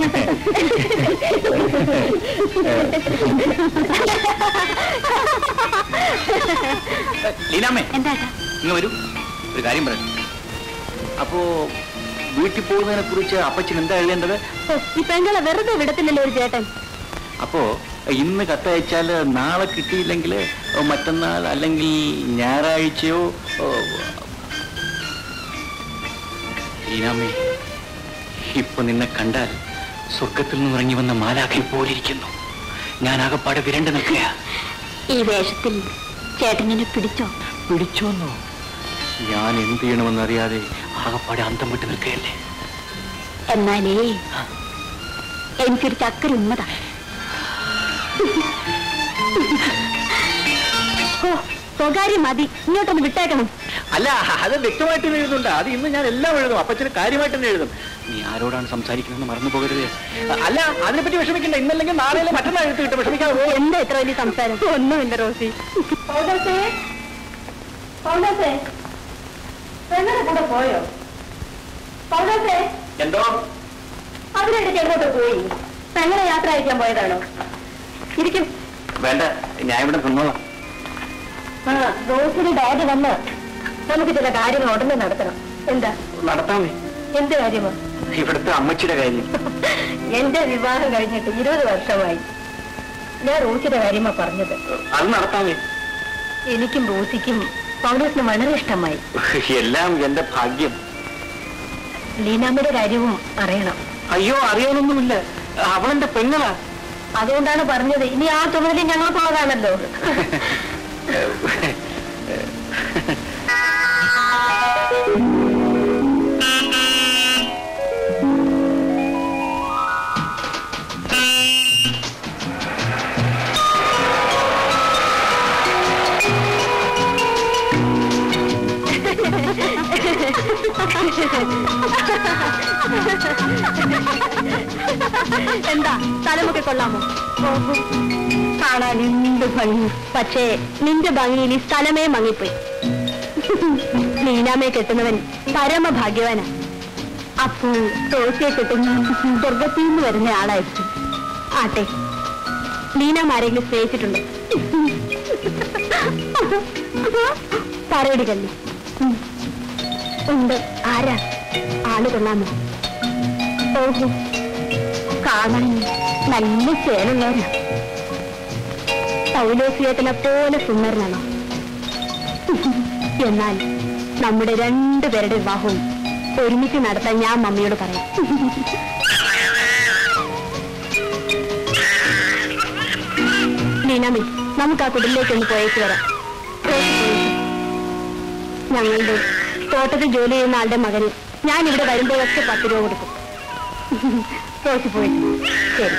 ലീനാമ്മേ എന്താ ഇങ്ങ് വരൂ ഒരു കാര്യം പറയാം അപ്പോ വീട്ടിൽ പോകുന്നതിനെ കുറിച്ച് അപ്പച്ചൻ എന്താ എഴുതേണ്ടത് ഈ പെങ്ങളെ വെറുതെ വിടത്തില്ലല്ലോ ഒരു ചേട്ടൻ അപ്പോ ഇന്ന് കത്തയച്ചാൽ നാളെ കിട്ടിയില്ലെങ്കിൽ മറ്റന്നാൾ അല്ലെങ്കിൽ ഞായറാഴ്ചയോ ഓ, ലീനാമ്മേ ഇപ്പൊ നിന്നെ കണ്ടാൽ സ്വർഗത്തിൽ നിന്ന് ഇറങ്ങി വന്ന മാലാഖയെ പോലിരിക്കുന്നു ഞാൻ ആകപ്പാടെ വിരണ്ടു നിൽക്കുക ഈ വേഷത്തിൽ ചേട്ടനെ പിടിച്ചോ പിടിച്ചോന്നോ ഞാൻ എന്ത് ചെയ്യണമെന്നറിയാതെ ആകപ്പാടെ അന്തം വിട്ട് നിൽക്കുകയല്ലേ എന്നാലേ എനിക്കൊരു ചക്കര ഉമ്മതാ ഓ സ്വകാര്യം മതി ഇങ്ങോട്ടൊന്ന് വിട്ടേക്കണം അല്ല അത് വ്യക്തമായിട്ട് തന്നെ എഴുതുന്നുണ്ട് അത് ഇന്ന് ഞാൻ എല്ലാം എഴുതും അപ്പച്ചന് കാര്യമായിട്ട് തന്നെ എഴുതും നീ ആരോടാണ് സംസാരിക്കുന്നത് മറന്നു പോകരുത് അല്ല അതിനെപ്പറ്റി വിഷമിക്കണ്ട ഇന്നല്ലെങ്കിൽ നാളെ മറ്റന്നാൾ എഴുത്ത് കിട്ടും വിഷമിക്കാതെ എന്താ ഇത്ര വലിയ സംസാരം ഒന്നുമില്ല റോസി പൗലോസേ പൗലോസേ പെങ്ങളുടെ കൂടെ പോയോ പൗലോസേ എന്തോ അതിനായിട്ട് എങ്ങോട്ട് പോയി പെങ്ങളെ യാത്ര അയക്കാൻ പോയതാണോ ഇരിക്കും വേണ്ട ഞാൻ ഇവിടെ നിന്നോളാം ആ റോസിന് ഡാഡി വന്ന് നമുക്ക് ചില കാര്യങ്ങൾ ഉടനെ നടത്തണം എന്താ നടത്താമേ എന്ത് കാര്യമാ ഇവിടുത്തെ അമ്മച്ചിയുടെ കാര്യം എന്റെ വിവാഹം കഴിഞ്ഞിട്ട് ഇരുപത് വർഷമായി ഞാൻ റോസിയുടെ കാര്യമാ പറഞ്ഞത് അത് നടത്താമേ എനിക്കും റോസിക്കും പൗലോസിന് വളരെ ഇഷ്ടമായി എല്ലാം എന്റെ ഭാഗ്യം ലീനാമ്മയുടെ കാര്യവും അറിയണം അയ്യോ അറിയാനൊന്നുമില്ല അവളെന്റെ പെങ്ങളാ അതുകൊണ്ടാണ് പറഞ്ഞത് ഇനി ആ ചുമതല ഞങ്ങൾക്കുള്ളതാണല്ലോ എന്താ സ്ഥലമൊക്കെ കൊള്ളാമോ ഓഹോ. കാണാൻ എന്ത് ഭംഗി പക്ഷേ നിന്റെ ഭംഗിയിൽ ഈ സ്ഥലമേ മങ്ങിപ്പോയി ലീനാമയെ കെട്ടുന്നവൻ പരമഭാഗ്യവാനാ അപ്പോൾ തോസിയെ കെട്ടുന്ന സ്വർഗത്തിൽ നിന്ന് വരുന്ന ആളായിരിക്കും ആട്ടെ ലീനാമ ആരെങ്കിലും സ്നേഹിച്ചിട്ടുണ്ടോ പറയടി കല്ലി ഉം. ഉണ്ട് ആരാ ആള് കൊള്ളാമോ ഓഹോ കാണാൻ നല്ല ചേലുള്ളവരാ പൗലോസിയേട്ടനെ പോലെ സുന്ദരനാണോ എന്നാൽ നമ്മുടെ രണ്ടുപേരുടെ വിവാഹവും ഒരുമിച്ച് നടത്താൻ ഞാൻ മമ്മിയോട് പറയാം ലീനാമി നമുക്ക് ആ കുടിലേക്ക് ഒന്ന് പോയേക്ക് വരാം ഞങ്ങളുടെ തോട്ടത്തിൽ ജോലി ചെയ്യുന്ന ആളുടെ മകന് ഞാൻ ഇവിടെ വരുമ്പോഴൊക്കെ പത്ത് രൂപ കൊടുക്കും റോസി പോയി ശരി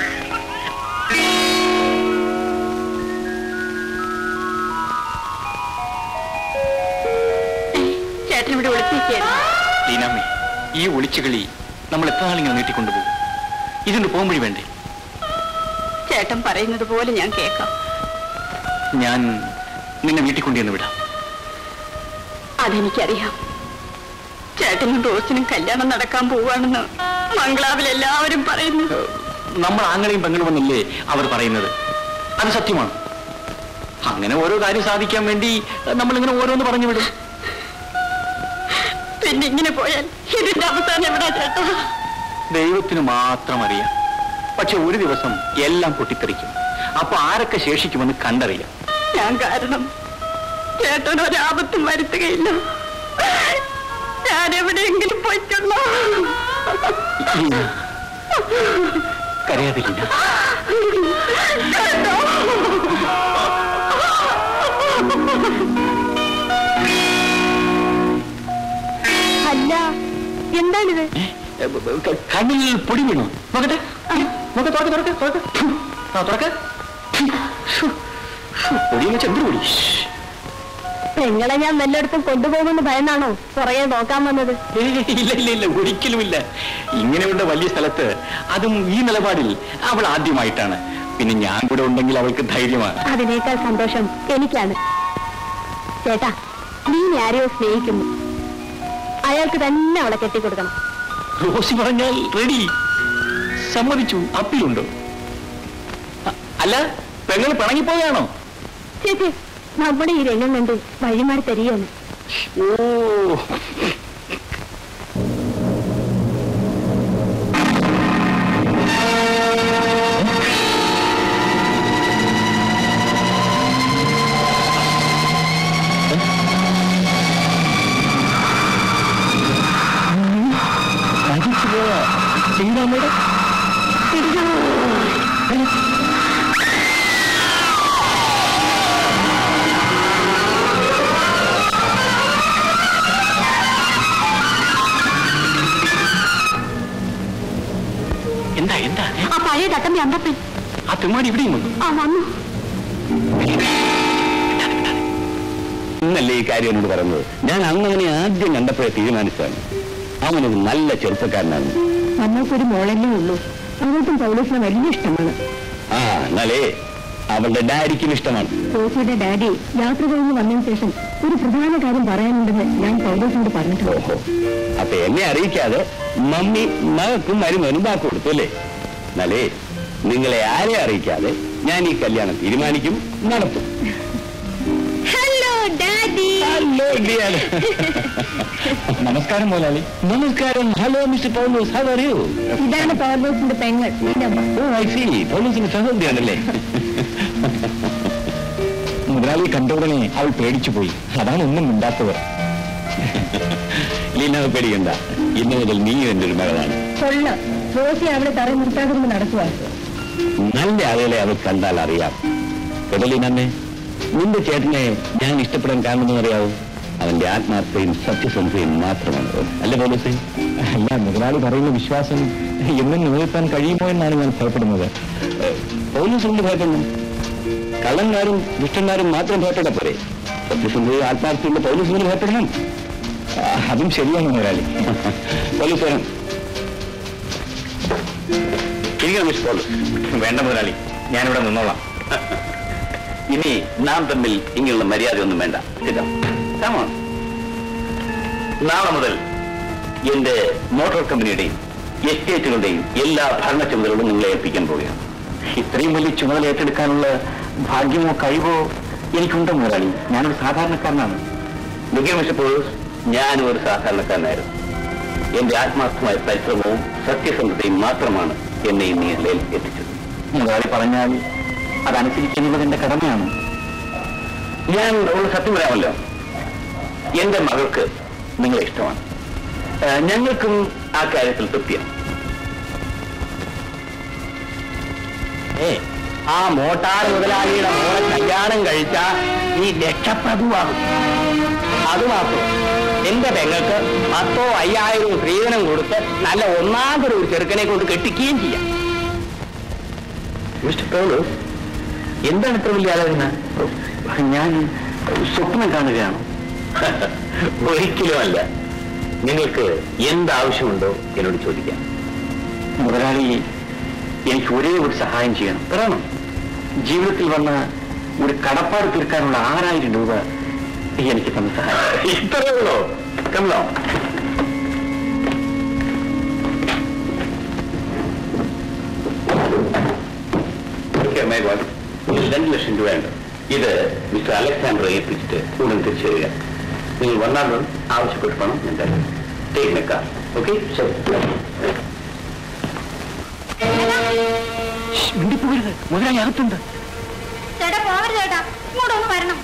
ചേട്ടൻ ഇവിടെ വിളിപ്പിക്കുകയായിരുന്നു ലീനാമ്മേ ഈ ഒളിച്ചുകളി നമ്മൾ എത്ര നാളിങ്ങനെ നീട്ടിക്കൊണ്ടുപോകും ഇതിന് പോകുമ്പഴി വേണ്ടേ ചേട്ടൻ പറയുന്നത് പോലെ ഞാൻ കേൾക്കാം ഞാൻ നിന്നെ വീട്ടിൽ കൊണ്ടുവന്ന് വിടാം അതെനിക്കറിയാം ചേട്ടനും റോസിനും കല്യാണം നടക്കാൻ പോവാണെന്ന് മംഗളാവിൽ എല്ലാവരും പറയുന്നു നമ്മൾ ആങ്ങളെയും പെങ്ങളുമെന്നല്ലേ അവർ പറയുന്നത് അത് സത്യമാണ് അങ്ങനെ ഓരോ കാര്യം സാധിക്കാൻ വേണ്ടി നമ്മളിങ്ങനെ ഓരോന്ന് പറഞ്ഞു വിടും പിന്നെ ഇങ്ങനെ പോയാൽ ഇതിന്റെ അവസാനം എവിടാ ചേട്ടാ ദൈവത്തിന് മാത്രം അറിയാം പക്ഷെ ഒരു ദിവസം എല്ലാം പൊട്ടിത്തെറിക്കും അപ്പൊ ആരൊക്കെ ശേഷിക്കുമെന്ന് കണ്ടറിയാം ഞാൻ കാരണം ചേട്ടൻ ഒരാപത്തും വരുത്തുകയില്ല ഞാൻ എവിടെയെങ്കിലും പോയിക്കൊള്ളോ ലീന കരയാതെ ലീന അല്ല എന്താണിത് ഏ, ബ- ബ- ക- കണ്ണിൽ പൊടി വീണു നോക്കട്ടെ നോക്ക തുറക്ക തുറക്ക തുറക്ക ആ തുറക്ക പൊടി വെച്ച് എന്തൊരു പൊടി പെങ്ങളെ ഞാൻ വല്ലയിടത്തും കൊണ്ടുപോകുമെന്ന് ഭയന്നാണോ പുറകെ നോക്കാൻ വന്നത് ഏയ്, ഇല്ല ഇല്ല ഇല്ല ഒരിക്കലുമില്ല ഇങ്ങനെയുള്ള വലിയ സ്ഥലത്ത് അതും ഈ നിലപാടിൽ അവൾ ആദ്യമായിട്ടാണ് പിന്നെ ഞാൻ കൂടെ ഉണ്ടെങ്കിൽ അവൾക്ക് ധൈര്യമാണ് അതിനേക്കാൾ സന്തോഷം എനിക്കാണ് ചേട്ടാ നീ ആരെയോ സ്നേഹിക്കുന്നു അയാൾക്ക് തന്നെ അവളെ കെട്ടിക്കൊടുക്കണം റോസി പറഞ്ഞാൽ റെഡി സമ്മതിച്ചു അപ്പീലുണ്ടോ അ- അല്ല പെങ്ങൾ പിണങ്ങിപ്പോയാണോ ചേച്ചി നമ്മുടെ ഈ രംഗം കണ്ട് വഴിമാറി തരികയാണ് ഓ ശ്രീരാമയുടെ എന്താ എന്താ ഏ? ആ പഴയ തട്ടമ്പി അമ്പപ്പൻ ആ തെമ്മാടി ഇവിടെയും വന്നു ആ വന്നു ഇന്നല്ലേ ഈ കാര്യം എന്നോട് പറയുന്നത് ഞാൻ അന്ന് അവനെ ആദ്യം കണ്ടപ്പോഴേ തീരുമാനിച്ചതാണ് അവനൊരു നല്ല ചെറുപ്പക്കാരനാണ് നമ്മൾക്കൊരു മോളല്ലേ ഉള്ളൂ അവൾക്കും പൗലോസിനെ വലിയ ഇഷ്ടമാണ് ആ എന്നാലേ അവളുടെ ഡാഡിക്കും ഇഷ്ടമാണ് റോസിയുടെ ഡാഡി യാത്ര കഴിഞ്ഞ് വന്നതിന് ശേഷം ഒരു പ്രധാന കാര്യം പറയാനുണ്ടെന്ന് ഞാൻ പൗലോസിനോട് പറഞ്ഞിട്ടുണ്ട് ഓഹോ അപ്പൊ എന്നെ അറിയിക്കാതെ മമ്മി മകക്കും മരുമോനും വാക്ക് കൊടുത്തു അല്ലേ എന്നാലേ നിങ്ങളെ ആരെ അറിയിക്കാതെ ഞാൻ ഈ കല്യാണം തീരുമാനിക്കും നടത്തും ഹലോ ഡാഡി ഹലോ ഡിയർ നമസ്കാരം മോലാലി നമസ്കാരം hello mister Paulose how are you ഇതാണ് പൗലോസിന്റെ പെങ്ങൾ നിന്റെ അമ്മ ഓ ഐ സി പൗലോസിന്റെ സഹോദരിയാണല്ലേ മുതലാളി കണ്ടയുടനെ അവൾ പേടിച്ചു പോയി അതാണ് ഒന്നും മിണ്ടാത്തവർ ലീന പേടിക്കണ്ട ഇന്ന് മുതൽ നീ എന്റെ ഒരു മകളാണ് കൊള്ളാം റോസി അവളെ തറ നിർത്താതെ നടത്തുക നല്ല ആളുകളെ അവർ കണ്ടാൽ അറിയാം കേട്ടല്ലേ നന്നെ നിന്റെ ചേട്ടനെ ഞാൻ ഇഷ്ടപ്പെടാൻ കാരണമെന്ന് അറിയാവോ അവന്റെ ആത്മാർത്ഥയും സത്യസന്ധതയും മാത്രമാണ് അല്ലേ പോലീസേ അല്ല മുതലാളി പറയുന്ന വിശ്വാസം എന്നും നിലനിർത്താൻ കഴിയുമോ എന്നാണ് ഞാൻ ഭയപ്പെടുന്നത് പോലീസ് കൊണ്ട് ഭയപ്പെടുന്നു കള്ളന്മാരും ദുഷ്ടന്മാരും മാത്രം ഭയപ്പെടാ പോരെ സത്യസന്ധതയും ആത്മാർത്ഥയുള്ള പോലീസിന് ഭയപ്പെടണം ആ, അതും ശരിയാണ് മുതലാളി പോലീസ് വരണം ഇരിക്കണം മിസ് പോലീസ് വേണ്ട മുതലാളി ഞാനിവിടെ നിന്നോളാം ഇനി നാം തമ്മിൽ ഇങ്ങനെയുള്ള മര്യാദയൊന്നും വേണ്ട ഇതാ Come on. നാളെ മുതൽ എന്റെ മോട്ടോർ കമ്പനിയുടെയും എസ്റ്റേറ്റുകളുടെയും എല്ലാ ഭരണ ചുമതലകളും നിങ്ങളെ ഏൽപ്പിക്കാൻ പോവുകയാണ് ഇത്രയും വലിയ ചുമതല ഏറ്റെടുക്കാനുള്ള ഭാഗ്യമോ കഴിവോ എനിക്കുണ്ടോ മുതലാളി ഞാനൊരു സാധാരണക്കാരനാണ് മുഖ്യ മിസ്റ്റർ പോലീസ് ഞാനും ഒരു സാധാരണക്കാരനായിരുന്നു എന്റെ ആത്മാർത്ഥമായ പരിശ്രമവും സത്യസന്ധതയും മാത്രമാണ് എന്നെ ഈ നിലയിൽ എത്തിച്ചത് മുതലാളി പറഞ്ഞാൽ അതനുസരിക്കുന്നുള്ളത് എന്റെ കടമയാണ് ഞാൻ ഉള്ള സത്യം പറയാമല്ലോ എന്റെ മകൾക്ക് നിങ്ങളെ ഇഷ്ടമാണ് ആ, ഞങ്ങൾക്കും ആ കാര്യത്തിൽ തൃപ്തിയാണ് ഏ ആ മോട്ടാർ മുതലാളിയുടെ മോളെ കല്യാണം കഴിച്ച ഈ രക്ഷപ്രഭുവാകും അതുമാത്രം എന്റെ പെങ്ങൾക്ക് പത്തോ അയ്യായിരവും സ്ത്രീധനം കൊടുത്ത് നല്ല ഒന്നാമതൊരു ഒരു ചെറുക്കനെ കൊണ്ട് കെട്ടിക്കുകയും ചെയ്യാം മിസ്റ്റർ പൗലോസ് എന്താണ് ഇത്ര വലിയ ആലോചന ഞാൻ സ്വപ്നം കാണുകയാണ് ഒരിക്കലുമല്ല നിങ്ങൾക്ക് എന്താവശ്യമുണ്ടോ എന്നോട് ചോദിക്കാം മുതലാളി എനിക്ക് ഒരേ ഒരു സഹായം ചെയ്യണം പറയണം ജീവിതത്തിൽ വന്ന ഒരു കടപ്പാട് തീർക്കാനുള്ള ആറായിരം രൂപ എനിക്ക് തന്ന സഹായം ഇത്രയേ ഉള്ളൂ കമലോ രണ്ട് ലക്ഷം രൂപയുണ്ട് ഇത് മിസ്റ്റർ അലക്സാണ്ടറെ ഏൽപ്പിച്ചിട്ട് ഉടൻ തിരിച്ചു തരിക നിങ്ങൾ വന്നാലും ആവശ്യപ്പെട്ട് പണം ഞാൻ തരാം ടേക്ക് മൈ കാർ ഓക്കെ ശരി മിണ്ടിപ്പോകരുത് മുതലാളി അകത്തുണ്ട് ചേട്ടാ പോവരുത് ചേട്ടാ ഇങ്ങോട്ടൊന്ന് വരണം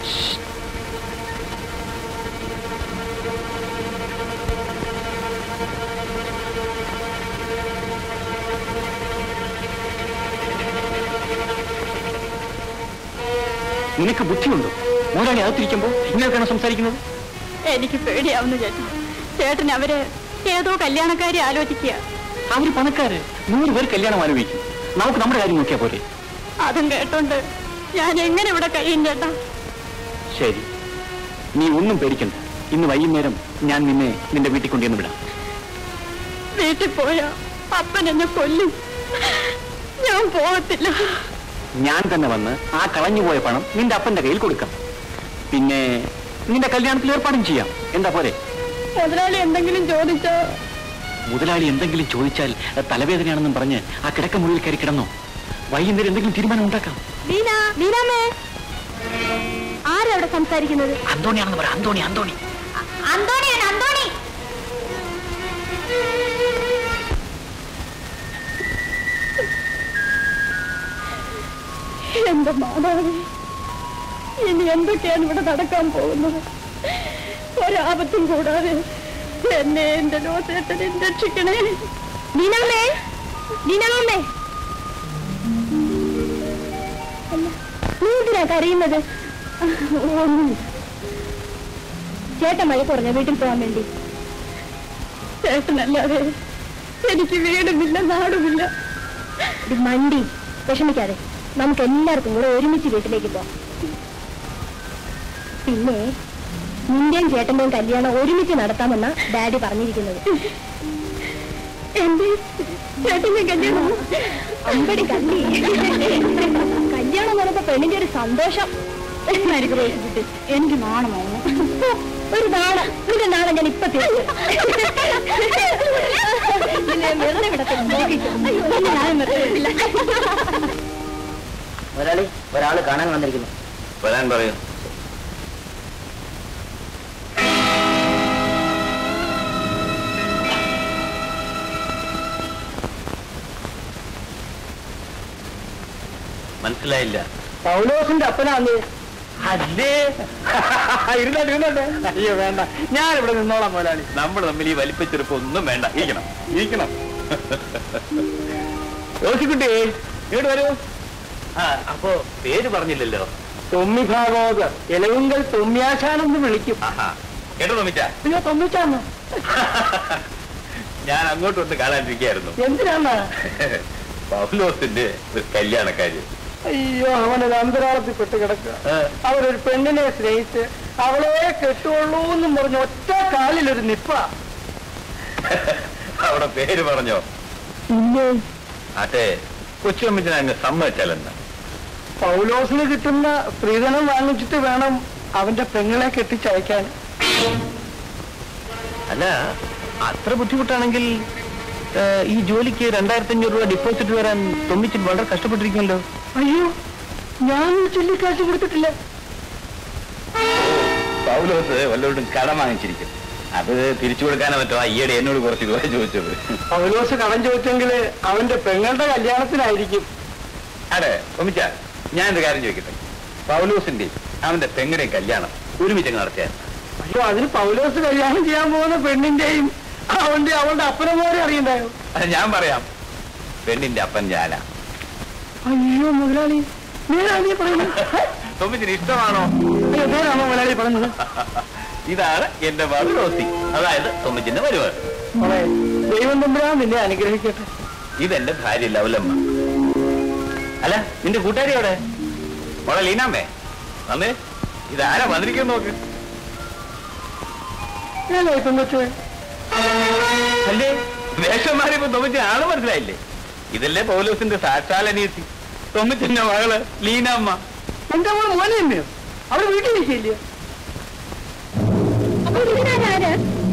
നിനക്ക് ബുദ്ധിയുണ്ടോ മുതലാളി അകത്തിരിക്കുമ്പോ ഇങ്ങനെയൊക്കെയാണ് സംസാരിക്കുന്നത് എനിക്ക് പേടിയാവുന്നു ചേട്ടൻ ചേട്ടൻ അവര് ഏതോ കല്യാണക്കാരി ആലോചിക്കുക അവര് പണക്കാര് നൂറ് പേർ കല്യാണം ആലോചിക്കും നമുക്ക് നമ്മുടെ കാര്യം നോക്കിയാ പോരെ അതും കേട്ടോണ്ട് ഞാൻ എങ്ങനെ ഇവിടെ കഴിയും ചേട്ടാ ശരി നീ ഒന്നും പേടിക്കണ്ട ഇന്ന് വൈകുന്നേരം ഞാൻ നിന്നെ നിന്റെ വീട്ടിൽ കൊണ്ടുവന്ന് വിടാം വീട്ടിൽ പോയാ അപ്പൻ എന്നെ കൊല്ലും ഞാൻ പോകത്തില്ല ഞാൻ തന്നെ വന്ന് ആ കളഞ്ഞുപോയ പണം നിന്റെ അപ്പന്റെ കയ്യിൽ കൊടുക്കാം പിന്നെ നിന്റെ കല്യാണത്തിൽ ഏർപ്പാടും ചെയ്യാം എന്താ പോരെ മുതലാളി എന്തെങ്കിലും ചോദിച്ചോ മുതലാളി എന്തെങ്കിലും ചോദിച്ചാൽ അത് തലവേദനയാണെന്നും പറഞ്ഞ് ആ കിടക്ക മുറിയിൽ കയറി കിടന്നോ വൈകുന്നേരം എന്തെങ്കിലും തീരുമാനം ഉണ്ടാക്കാം ലീന ലീനാമേ ആരാ അവിടെ സംസാരിക്കുന്നത് അന്തോണിയാണെന്ന് പറ അന്തോണി അന്തോണി അന്തോണിയാണ് അന്തോണി എന്റെ മാതാവേ ഇനി എന്തൊക്കെയാണ് ഇവിടെ നടക്കാൻ പോകുന്നത് ഒരാപത്തും കൂടാതെ എന്നെ എന്റെ ലോസേട്ടനെ രക്ഷിക്കണേ ലീനാമേ ലീനാമേ നീ എന്തിനാ കരയുന്നത് ഒന്നും ചേട്ടൻ മഴ കുറഞ്ഞ വീട്ടിൽ പോകാൻ വേണ്ടി ചേട്ടനല്ലാതെ എനിക്ക് വീടുമില്ല നാടുമില്ല ഇത് മണ്ടി വിഷമിക്കാതെ നമുക്ക് എല്ലാവർക്കും കൂടെ ഒരുമിച്ച് വീട്ടിലേക്ക് പോവാം പിന്നെ നിന്റെയും ചേട്ടന്റെയും കല്യാണം ഒരുമിച്ച് നടത്താമെന്ന ഡാഡി പറഞ്ഞിരിക്കുന്നത് എന്റെ ചേട്ടന്റെ കല്യാണം അമ്പടി കല്ലി കല്യാണം നടന്ന പെണ്ണിന്റെ ഒരു സന്തോഷം എനിക്ക് നാണമോ ഒരു നാണം നിന്റെ നാണം ഞാൻ ഇപ്പൊ തീർക്കും നിന്നെ വെറുതെ വിടത്തില്ല നോക്കിക്കോ. നിന്നെ ഞാൻ വെറുതെ വിടില്ല. ഒരാളി ഒരാള് കാണാൻ വന്നിരിക്കുന്നു വരാൻ പറയൂ മനസ്സിലായില്ല പൗലോസിന്റെ അപ്പനാന്ന് അല്ലേ ഇരുന്നോട്ടെ ഇരുന്നോട്ടെ അയ്യോ വേണ്ട ഞാൻ ഇവിടെ നിന്നോളാം മുതലാളി നമ്മൾ തമ്മിൽ ഈ വലിപ്പച്ചെറുപ്പം ഒന്നും വേണ്ട ഇരിക്കണം ഇരിക്കണം റോസിക്കുട്ടി ഇങ്ങോട്ട് വരൂ ആ അപ്പോ പേര് പറഞ്ഞില്ലല്ലോ തൊമ്മി ഭാഗവത് ഇലവുങ്കൽ തൊമ്യാശാനെന്ന് വിളിക്കും ആഹാ കേട്ടോ തോമിച്ച അയ്യോ തൊമ്മിച്ചാന്ന് ഞാൻ അങ്ങോട്ട് വന്ന് കാണാനിരിക്കായിരുന്നു എന്തിനാണ് പൗലോസിന്റെ ഒരു കല്യാണക്കാര്യം അയ്യോ അവനൊരു അന്തരാളത്തിൽപ്പെട്ട് കിടക്കുക അവരൊരു പെണ്ണിനെ സ്നേഹിച്ച് അവളെ കെട്ടുള്ളൂ എന്നും പറഞ്ഞ് ഒറ്റ കാലിലൊരു നിപ്പ അവിടെ പേര് പറഞ്ഞോ ഇല്ലേ അതെ കൊച്ചുമ്മച്ചിനെ അങ്ങ് സമ്മതിച്ചാലെന്ന് പൗലോസിന് കിട്ടുന്ന സ്ത്രീധനം വാങ്ങിച്ചിട്ട് വേണം അവന്റെ പെങ്ങളെ കെട്ടിച്ചയക്കാൻ അല്ല അത്ര ബുദ്ധിമുട്ടാണെങ്കിൽ ഏ, ഈ ജോലിക്ക് രണ്ടായിരത്തി അഞ്ഞൂറ് രൂപ ഡിപ്പോസിറ്റ് വരാൻ തൊമ്മിച്ചിട്ട് വളരെ കഷ്ടപ്പെട്ടിരിക്കുമല്ലോ അയ്യോ ഞാൻ ചൊല്ലിക്കാശ് കൊടുത്തിട്ടില്ല പൗലോസ് വല്ലവരും കടം വാങ്ങിച്ചിരിക്കും അത് തിരിച്ചു കൊടുക്കാനോ മറ്റോ ഈയിടെ എന്നോട് കുറച്ച് രൂപ ചോദിച്ചത് പൗലോസ് കടം ചോദിച്ചെങ്കിൽ അവന്റെ പെങ്ങളുടെ കല്യാണത്തിനായിരിക്കും അതെ ഒമിച്ച ഞാൻ ഒരു കാര്യം ചോദിക്കട്ടെ പൗലോസിന്റെ അവന്റെ പെങ്ങളുടെയും കല്യാണം ഒരുമിച്ച് അങ്ങ് നടത്തിയാൽ അയ്യോ അതിന് പൗലോസ് കല്യാണം ചെയ്യാൻ പോകുന്ന പെണ്ണിന്റെയും അവന്റെ അവളുടെ അപ്പനമോരെ അറിയണ്ടായോ അത് ഞാൻ പറയാം പെണ്ണിന്റെ അപ്പൻ ഞാനാ അയ്യോ മുതലാളി നേരാണ് നീ പറയുന്നത് തൊമ്മിച്ചിന് ഇഷ്ടമാണോ അയ്യോ നേരാണോ മുതലാളി പറഞ്ഞത് ഇതാണ് എന്റെ മകൾ റോസി അതായത് തൊമ്മിച്ചിന്റെ വരുവാണ് മോളെ ദൈവം തമ്പുരാൻ നിന്നെ അനുഗ്രഹിക്കട്ടെ ഇതെന്റെ ഭാര്യ ലവലമ്മ അല്ല നിന്റെ കൂട്ടുകാരി എവിടെ മോളെ ലീനാമ്മേ വന്നേ ഇതാരാ വന്നിരിക്കുന്നു നോക്ക് ഏതാ ഇപ്പം വെച്ചേ അല്ലേ വേഷം മാറിയപ്പോ തൊമ്മിച്ച് ആള് മനസ്സിലായില്ലേ ഇതല്ലേ പൗലോസിന്റെ സാക്ഷാലനീതി തൊമ്മിച്ചിന്റെ മകള് ലീനാമ്മ എന്റെ മോള് മോനെ തന്നെയോ അവിടെ വീട്ടിൽ നിൽക്കില്ല അപ്പൊ ഇതിനാരാ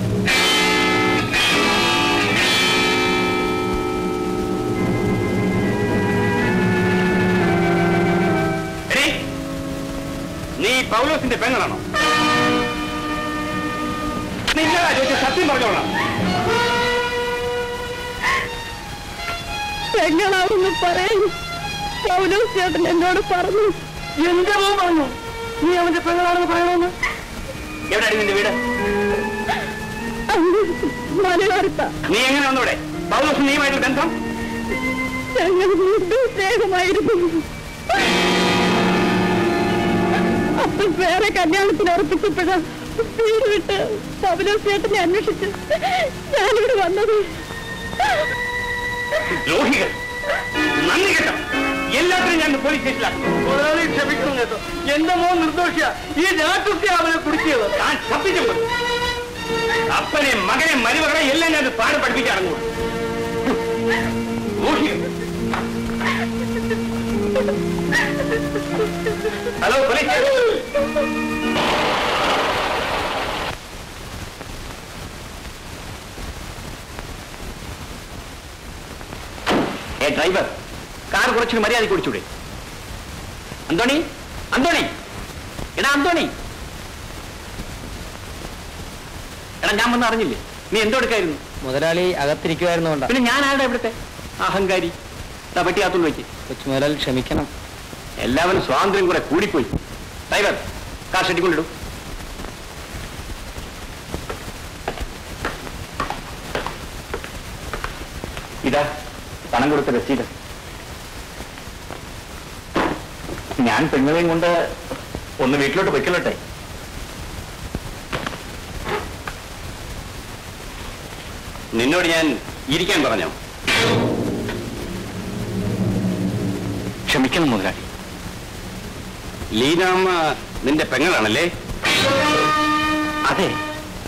എടീ, നീ പൗലോസിന്റെ പെങ്ങളാണോ നിന്നതാ ചോദിച്ച സത്യം പറഞ്ഞോളാം പെങ്ങളാണെന്ന് പറയും പൗലോസ് ചേട്ടൻ എന്നോട് പറഞ്ഞു എന്റെ മോൻ പറഞ്ഞു നീ അവന്റെ പെങ്ങളാണെന്ന് പറയണമെന്ന് എവിടെയാണ് നിന്റെ വീട് മലയോരത്ത നീ എങ്ങനെ വന്നൂടെ പൗലോസ് നീയുമായിട്ട് ബന്ധം ഞങ്ങൾ വീണ്ടും സ്നേഹമായിരുന്നു മുഹൂർത്തം വേറെ കല്യാണത്തിന് ഉറപ്പിച്ചപ്പോഴാ വീട് വിട്ട് പവലോസ് ചേട്ടനെ അന്വേഷിച്ച് ഞാനിവിടെ വന്നത് ദ്രോഹികൾ നന്ദി കേട്ടോ എല്ലാത്തിനും ഞാൻ പോലീസ് സ്റ്റേഷനിലാക്കുന്നു മുതലാളി ക്ഷമിക്കണം കേട്ടോ എന്റെ മോൻ നിർദോഷിയ ഈ രാക്ഷസിയെ അവനെ കുടിക്കിയത് താൻ തപ്പിച്ചു അപ്പനെ മകനെ മരുമകളെ എല്ലാം ഞാൻ പാട് പഠിപ്പിച്ചിറങ്ങൂ ഹലോ പോലീസ് ഏ ഡ്രൈവർ കാർ കുറച്ചൊരു മര്യാദ കുടിച്ചൂടെ അന്തോണി അന്തോണി എടാ അന്തോണി എടാ ഞാൻ വന്ന് അറിഞ്ഞില്ലേ നീ എന്തോടുക്കായിരുന്നു മുതലാളി അകത്തിരിക്കുമായിരുന്നു കൊണ്ടാ പിന്നെ ഞാൻ ആരുടെ ഇവിടുത്തെ അഹങ്കാരി ദാ പെട്ടിയാത്തുള്ള വെച്ച് കൊച്ചു മുതലാളി ക്ഷമിക്കണം എല്ലാവരും സ്വാതന്ത്ര്യം കൂടെ കൂടിപ്പോയി ഡ്രൈവർ കാർ ഷെട്ടി കൊണ്ടിടും ഇതാ പണം കൊടുത്ത രസീത് ഞാൻ പെങ്ങളെയും കൊണ്ട് ഒന്ന് വീട്ടിലോട്ട് പൊയ്ക്കലോട്ടെ നിന്നോട് ഞാൻ ഇരിക്കാൻ പറഞ്ഞോ ക്ഷമിക്കണം മുതലാളി ലീനാമ്മ നിന്റെ പെങ്ങളാണല്ലേ അതെ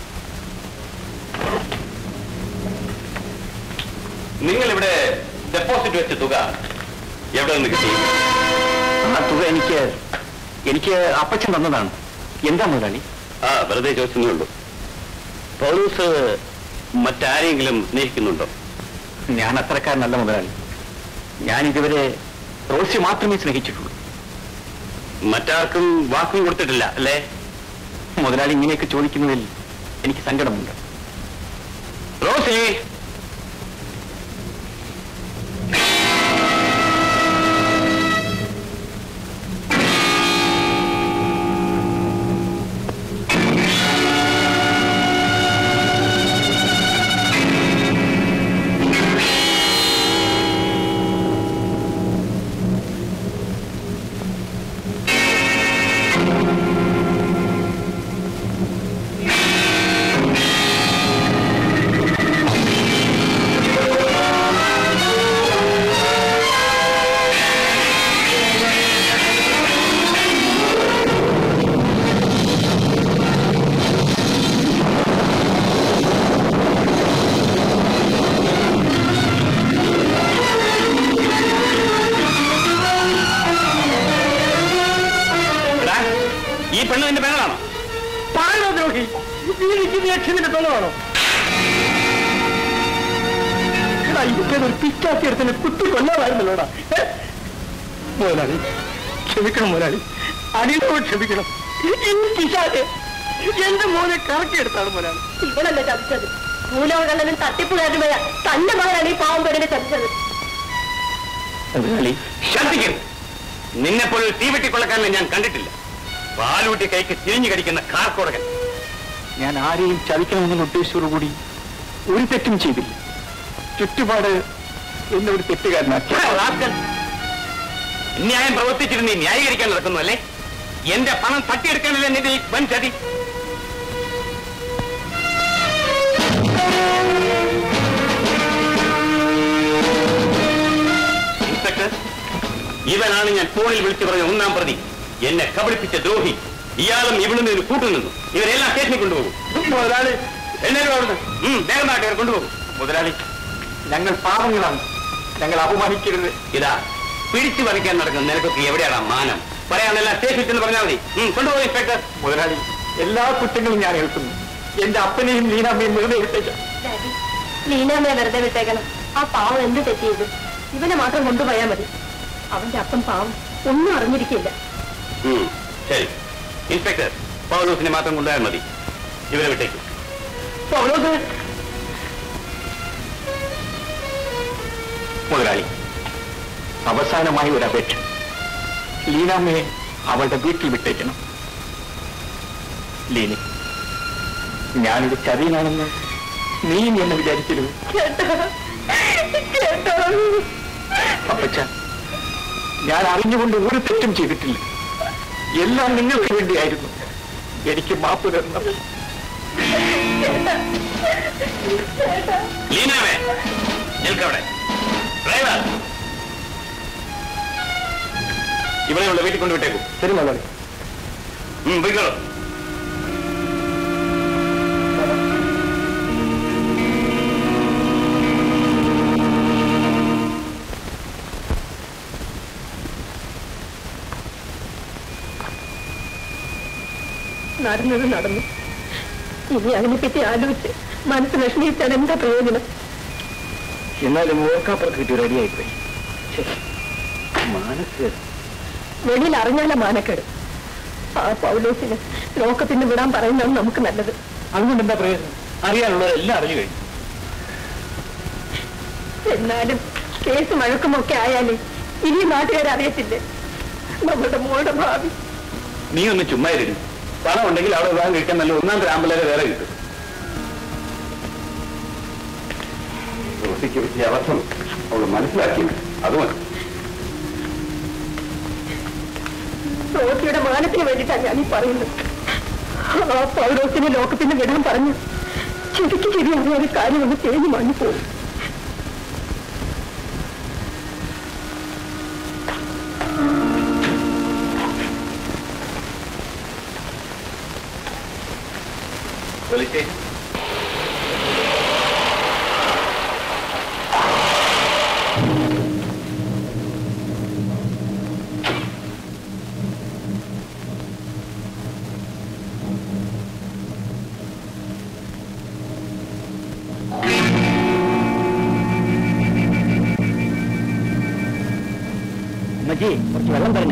നിങ്ങൾ ഇവിടെ ഡെപ്പോസിറ്റ് വെച്ച തുക എവിടെ നിന്ന് കിട്ടി ആ തുക എനിക്ക് എനിക്ക് അപ്പച്ചൻ തന്നതാണ് എന്താ മുതലാളി ആ വെറുതെ ചോദിച്ചേ ഉള്ളൂ പൗലൂസ് മറ്റാരെങ്കിലും സ്നേഹിക്കുന്നുണ്ടോ ഞാൻ അത്രക്കാരനല്ല മുതലാളി ഞാൻ ഇതുവരെ റോസി മാത്രമേ സ്നേഹിച്ചിട്ടുള്ളൂ മറ്റാർക്കും വാക്കും കൊടുത്തിട്ടില്ല അല്ലേ മുതലാളി ഇങ്ങനെയൊക്കെ ചോദിക്കുന്നതിൽ എനിക്ക് സങ്കടമുണ്ട് റോസി എടാ, ഈ പെണ്ണ് നിന്റെ പെങ്ങളാണോ പാഴോ ദ്രോഹി ഈ നിൽക്കുന്ന യക്ഷന്റെ പെണ്ണാണോ എടാ ഇതൊക്കെ ഒരു പിച്ചാത്തി എടുത്തിന് കുത്തി കൊല്ലാമായിരുന്നല്ലോടാ ഏ? മുതലാളി ക്ഷമിക്കണം മുതലാളി അടിയനോട് ക്ഷമിക്കണം ഈ പിശാച് എന്റെ മോനെ കറക്കിയെടുത്താണ് മുതലാളി ഇവളല്ലേ ചതിച്ചത് മൂലവകള്ളനും തട്ടിപ്പുകാരനുമായ തന്റെ മകനാണ് ഈ പാവം പെണ്ണിനെ ചതിച്ചത് മുതലാളി ശ്രദ്ധിക്കരുത് നിന്നെ പോലെ തീവെട്ടിക്കൊള്ളക്കാരനെ ഞാൻ കണ്ടിട്ടില്ല പാലൂട്ടി കൈക്ക് തിരിഞ്ഞു കടിക്കുന്ന കാർക്കോടകൻ ഞാൻ ആരെയും ചതിക്കണമെന്നുള്ള ഉദ്ദേശത്തോടുകൂടി ഒരു തെറ്റും ചെയ്തില്ല ചുറ്റുപാട് എന്നെ ഒരു തെറ്റുകാരനാക്കി റാസ്കൽ. ന്യായം പ്രവർത്തിച്ചിരുന്ന് നീ ന്യായീകരിക്കാൻ നടക്കുന്നു അല്ലേ എന്റെ പണം തട്ടിയെടുക്കാനല്ലേ നിന്റെ ഈ വൻ ചതി ഇൻസ്പെക്ടർ ഇവനാണ് ഞാൻ ഫോണിൽ വിളിച്ചു പറഞ്ഞ ഒന്നാം പ്രതി എന്നെ കബളിപ്പിച്ച ദ്രോഹി ഇയാളും ഇവിടുന്ന് ഇതിന് കൂട്ടുനിന്നു ഇവരെല്ലാം സ്റ്റേഷനിൽ കൊണ്ടുപോകും മുതലാളി എല്ലാവരും അവിടുന്ന് ഉം, വേഗമായിട്ട് ഇവരെ കൊണ്ടുപോകും മുതലാളി ഞങ്ങൾ പാവങ്ങളാണ് ഞങ്ങൾ അപമാനിക്കരുത് ഇതാ പിടിച്ചു പറിക്കാൻ നടക്കുന്ന നിനക്കൊക്കെ എവിടെയാണ് മാനം പറയാനല്ല സ്റ്റേഷനിൽ ചെന്ന് പറഞ്ഞാൽ മതി ഉം, കൊണ്ടുപോയി ഇൻസ്പെക്ടർ മുതലാളി എല്ലാ കുറ്റങ്ങളും ഞാൻ ഏൽക്കുന്നു എന്റെ അപ്പനെയും ലീനാമ്മയും വെറുതെ വിട്ടേക്കാം ലീനാമ്മയെ വെറുതെ വിട്ടേക്കണം ആ പാവം എന്ത് തെറ്റ് ചെയ്തു ഇവനെ മാത്രം കൊണ്ടുപോയാൽ മതി അവന്റെ അപ്പൻ പാവം ഒന്നും അറിഞ്ഞിരിക്കില്ല ഉം, ശരി ഇൻസ്പെക്ടർ പൗലോസിനെ മാത്രം കൊണ്ടുപോയാൽ മതി ഇവരെ വിട്ടേക്കും പൗലോസ് മുതലാളി അവസാനമായി ഒരു അപേക്ഷ ലീനാമ്മയെ അവളുടെ വീട്ടിൽ വിട്ടേക്കണം ലീനി ഞാനൊരു ചതിയനാണെന്ന് നീയും എന്നെ വിചാരിക്കരുത് അപ്പച്ച ഞാൻ അറിഞ്ഞുകൊണ്ട് ഒരു തെറ്റും ചെയ്തിട്ടില്ല എല്ലാം നിങ്ങൾക്ക് വേണ്ടിയായിരുന്നു എനിക്ക് മാപ്പ് തരണം ലീനാവേ നിൽക്കവിടെ ഡ്രൈവർ ഇവരെ ഉള്ള വീട്ടിൽ കൊണ്ടുവിട്ടേക്കും ശരി മലയാളി പോയിക്കോളൂ നടന്നത് നടന്നു ഇനി അതിനെപ്പറ്റി ആലോചിച്ച് മനസ്സ് വിഷമിച്ചാൽ എന്താ പ്രയോജനം എന്നാലും ഓർക്കാപ്പുറത്ത് കിട്ടി റെഡിയായിപ്പോയി മനസ്സ് വെളിയിൽ അറിഞ്ഞാല മാനക്കേട് ആ പൗലോസിന് ലോകത്തിന് വിടാൻ പറയുന്നതാണ് നമുക്ക് നല്ലത് അതുകൊണ്ട് എന്താ പ്രയോജനം അറിയാനുള്ളതെല്ലാം അറിഞ്ഞു കഴിഞ്ഞു എന്നാലും കേസ് മഴക്കുമൊക്കെ ആയാലേ ഇനി നാട്ടുകാരെ അറിയത്തില്ലേ നമ്മുടെ മോളുടെ ഭാവി നീ ഒന്ന് ചുമ്മാ ഇരുന്നു പണം ഉണ്ടെങ്കിൽ അവിടെ വിവാഹം കഴിക്കാൻ നല്ല ഒന്നാം ആമ്പിളരെ വേറെ കിട്ടും റോസിക്ക് പറ്റിയ അബദ്ധം അവൾ മനസ്സിലാക്കി അത് മതി റോസിയുടെ മാനത്തിന് വേണ്ടിയിട്ടാണ് ഞാൻ ഈ പറയുന്നത് ആ പൗരോസിനെ ലോകത്തിന് വിടാൻ പറഞ്ഞു ശരിക്കും ശരി അറിയാതെ കാര്യം ഒന്ന് തേഞ്ഞു മണ്ണു പോകും പോലീസ് അമ്മച്ചി കുറച്ച് വെള്ളം തരണേ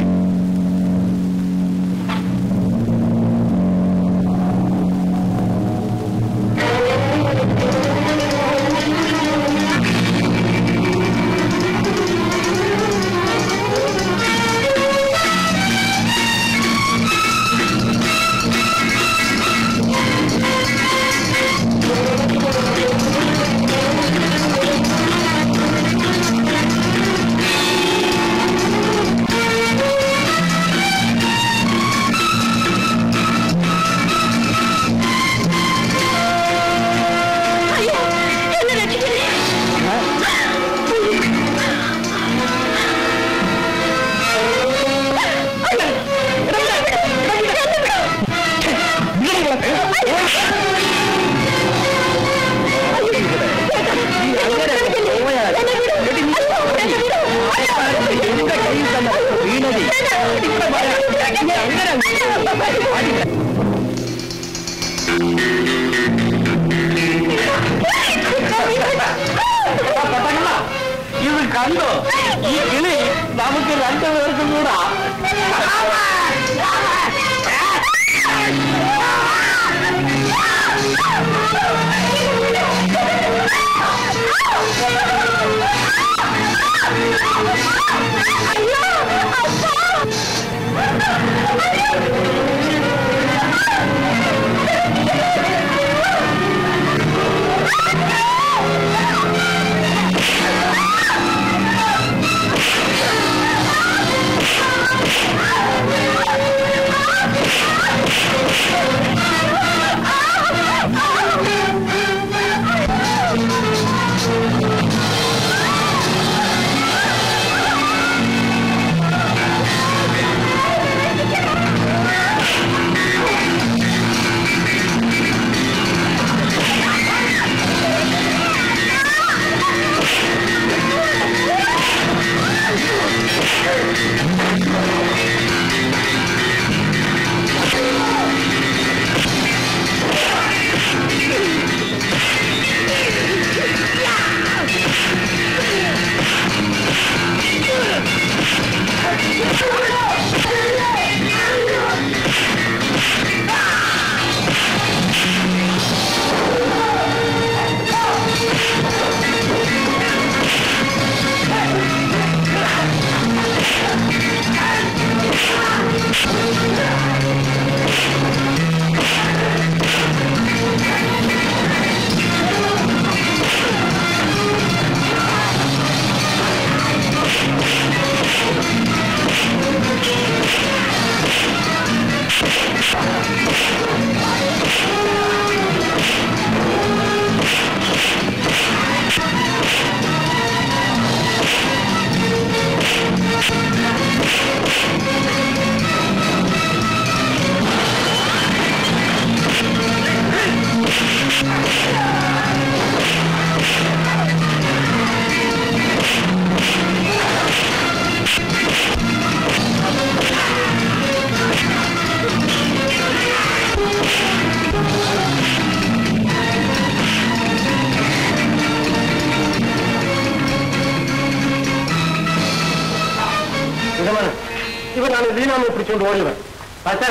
ഇത് കണ്ടോ ഈ കിളി നമുക്ക് രണ്ടുപേർക്കും കൂടാ ആ യജമാനൻ ഇവനാണ് ലീനാമയെ പിടിച്ചുകൊണ്ട് ഓടിയത് അച്ഛൻ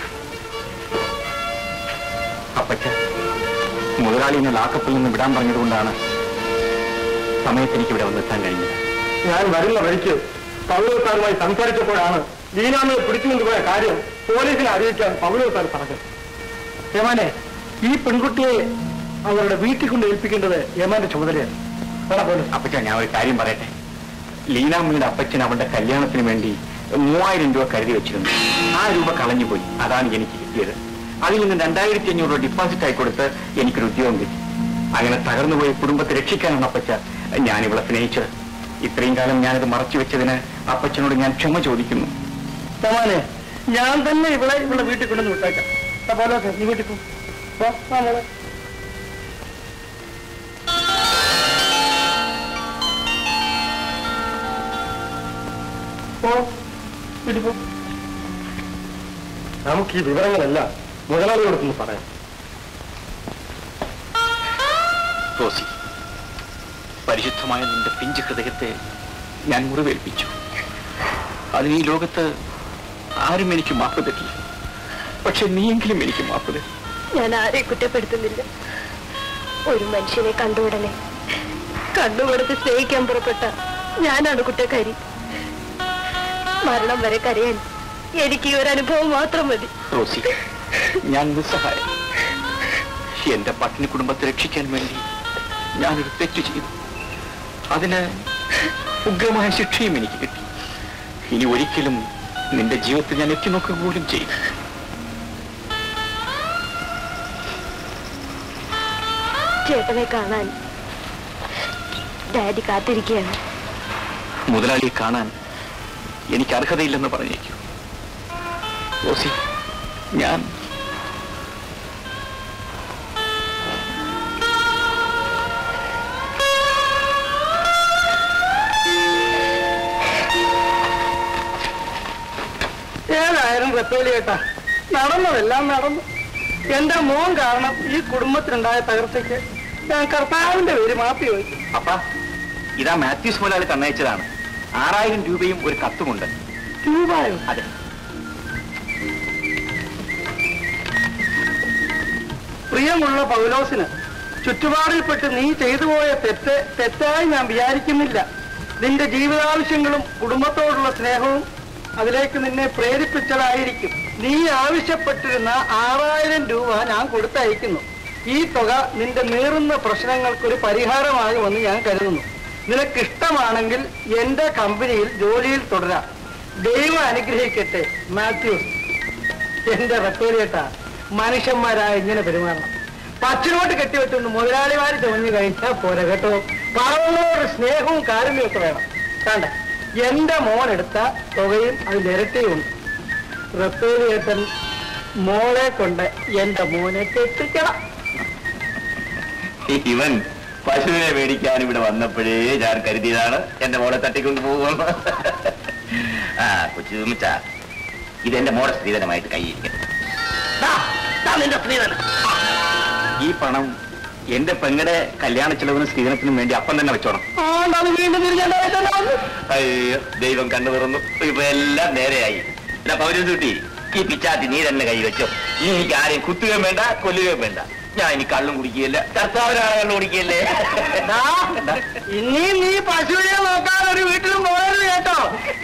അപ്പച്ച മുതലാളിനെ ലാക്കപ്പിൽ നിന്ന് വിടാൻ പറഞ്ഞതുകൊണ്ടാണ് സമയത്ത് എനിക്ക് ഇവിടെ വന്നെത്താൻ കഴിഞ്ഞത് ഞാൻ വരുന്ന വഴിക്ക് പൗലോസാറുമായി സംസാരിച്ചപ്പോഴാണ് ലീനാമയെ പിടിച്ചുകൊണ്ടുപോയ കാര്യം പോലീസിനെ അറിയിക്കാൻ പൗലോസാർ പറഞ്ഞത് യമാനെ ഈ പെൺകുട്ടിയെ അവരുടെ വീട്ടിൽ കൊണ്ട് ഏൽപ്പിക്കേണ്ടത് യമാന്റെ ചുമതലയാണ് വേണം പോലീസ് അപ്പച്ച ഞാൻ ഒരു കാര്യം പറയട്ടെ ലീനാമ്മയുടെ അപ്പച്ചൻ അവളുടെ കല്യാണത്തിന് വേണ്ടി മൂവായിരം രൂപ കരുതി വെച്ചിരുന്നു ആ രൂപ കളഞ്ഞുപോയി അതാണ് എനിക്ക് കിട്ടിയത് അതിൽ നിന്ന് രണ്ടായിരത്തി അഞ്ഞൂറ് രൂപ ഡിപ്പോസിറ്റ് ആയി കൊടുത്ത് എനിക്കൊരു ഉദ്യോഗം കിട്ടി അങ്ങനെ തകർന്നുപോയ കുടുംബത്തെ രക്ഷിക്കാനാണ് അപ്പച്ച ഞാൻ ഇവളെ സ്നേഹിച്ചത് ഇത്രയും കാലം ഞാനിത് മറച്ചു വെച്ചതിന് അപ്പച്ചനോട് ഞാൻ ക്ഷമ ചോദിക്കുന്നു യമാനെ ഞാൻ തന്നെ ഇവിടെ ഇവിടെ വീട്ടിൽ കൊണ്ടുവന്ന് വിട്ടേക്കാം ആ, പൗലോസേ നീ വീട്ടിൽ പോ. പോ വാ മോളെ പോ വീട്ടിൽ പോ നമുക്ക് ഈ വിവരങ്ങളെല്ലാം മുതലാളിയോടൊന്ന് പറയാം റോസി പരിശുദ്ധമായ നിന്റെ പിഞ്ച് ഹൃദയത്തെ ഞാൻ മുറിവേൽപ്പിച്ചു അതിന് ഈ ലോകത്ത് ആരും എനിക്ക് മാപ്പ് തരില്ല പക്ഷെ നീയെങ്കിലും എനിക്ക് മാപ്പ് തരും ഞാൻ ആരെ കുറ്റപ്പെടുത്തുന്നില്ല ഒരു മനുഷ്യനെ കണ്ട ഉടനെ കണ്ണുകൊടുത്ത് സ്നേഹിക്കാൻ പുറപ്പെട്ട ഞാനാണ് കുറ്റക്കാരി മരണം വരെ കരയാൻ എനിക്ക് ഈ ഒരു അനുഭവം മാത്രം മതി റോസി ഞാൻ നിസ്സഹായം എന്റെ പട്ടിണി കുടുംബത്തെ രക്ഷിക്കാൻ വേണ്ടി ഞാനൊരു തെറ്റ് ചെയ്തു അതിന് ഉഗ്രമായ ശിക്ഷയും എനിക്ക് കിട്ടി ഇനി ഒരിക്കലും നിന്റെ ജീവിതത്തിൽ ഞാൻ എത്തി നോക്കുക പോലും ചെയ്യും ചേട്ടനെ കാണാൻ ഡാഡി കാത്തിരിക്കുകയാണ് മുതലാളിയെ കാണാൻ എനിക്ക് അർഹതയില്ലെന്ന് പറഞ്ഞേക്കൂ റോസി ഞാൻ ഏതായാലും റെപ്പേലി കേട്ടാ നടന്നതെല്ലാം നടന്നു എന്റെ മോൻ കാരണം ഈ കുടുംബത്തിനുണ്ടായ തകർച്ചയ്ക്ക് ഞാൻ കർത്താവിന്റെ പേര് മാപ്പി ചോദിച്ചു അപ്പ ഇതാ മാത്യൂസ് മുതലാളി തന്നയച്ചതാണ് ആറായിരം രൂപയും ഒരു കത്തുമുണ്ട് രൂപായോ അതെ പ്രിയമുള്ള പൗലോസിന് ചുറ്റുപാടിൽപ്പെട്ട് നീ ചെയ്തു പോയ തെറ്റ് തെറ്റായി ഞാൻ വിചാരിക്കുന്നില്ല നിന്റെ ജീവിതാവശ്യങ്ങളും കുടുംബത്തോടുള്ള സ്നേഹവും അതിലേക്ക് നിന്നെ പ്രേരിപ്പിച്ചതായിരിക്കും നീ ആവശ്യപ്പെട്ടിരുന്ന ആറായിരം രൂപ ഞാൻ കൊടുത്തയക്കുന്നു ഈ തുക നിന്റെ നീറുന്ന പ്രശ്നങ്ങൾക്കൊരു പരിഹാരമാകുമെന്ന് ഞാൻ കരുതുന്നു നിനക്കിഷ്ടമാണെങ്കിൽ എന്റെ കമ്പനിയിൽ ജോലിയിൽ തുടരാം ദൈവം അനുഗ്രഹിക്കട്ടെ മാത്യൂസ് എന്റെ റപ്പേരിയേട്ടാ മനുഷ്യന്മാരായ ഇങ്ങനെ പെരുമാറണം പച്ചിനോട്ട് കെട്ടിവെച്ചുകൊണ്ട് മുതലാളിമാര് ചുമഞ്ഞു കഴിഞ്ഞാൽ പോരാ കേട്ടോ പാവങ്ങളോട് സ്നേഹവും കാരുണ്യവും ഒക്കെ വേണം കണ്ട എന്റെ മോൻ എടുത്ത തുകയും അതിന്റെ ഇരട്ടിയുണ്ട് റപ്പേരിയേട്ടൻ മോളെ കൊണ്ട് എന്റെ മോനെ കെട്ടിക്കണം ഇവൻ പശുവിനെ മേടിക്കാൻ ഇവിടെ വന്നപ്പോഴേ ഞാൻ കരുതിയതാണ് എന്റെ മോളെ തട്ടിക്കൊണ്ട് പോകുമെന്ന് ആ കൊച്ചു തുമ്മിച്ച ഇതെന്റെ മോളെ സ്ത്രീധനമായിട്ട് കൈയിരിക്കട്ടെ നിന്റെ സ്ത്രീധനം ഈ പണം എന്റെ പെങ്ങളുടെ കല്യാണ ചെലവിനും സ്ത്രീധനത്തിനും വേണ്ടി അപ്പം തന്നെ വെച്ചോണം അത് വീണ്ടും തിരിഞ്ഞേണ്ടതായിട്ടല്ല വന്നു അയ്യോ ദൈവം കണ്ണു തുറന്നു ഇപ്പൊ എല്ലാം നേരെയായി എന്നാ പൗരസ് കിട്ടി ഈ പിച്ചാത്തി നീ തന്നെ കൈ വെച്ചോ ഇനി എനിക്ക് ആരെയും കുത്തുകയും വേണ്ട കൊല്ലുകയും വേണ്ട ഞാൻ ഇനി കള്ളും കുടിക്കുകയില്ല കർത്താവിനാണ് കള്ളു കുടിക്കുകയല്ലേ ദാ, ഇനി നീ പശുവിനെ നോക്കാൻ ഒരു വീട്ടിലും പോകരുത് കേട്ടോ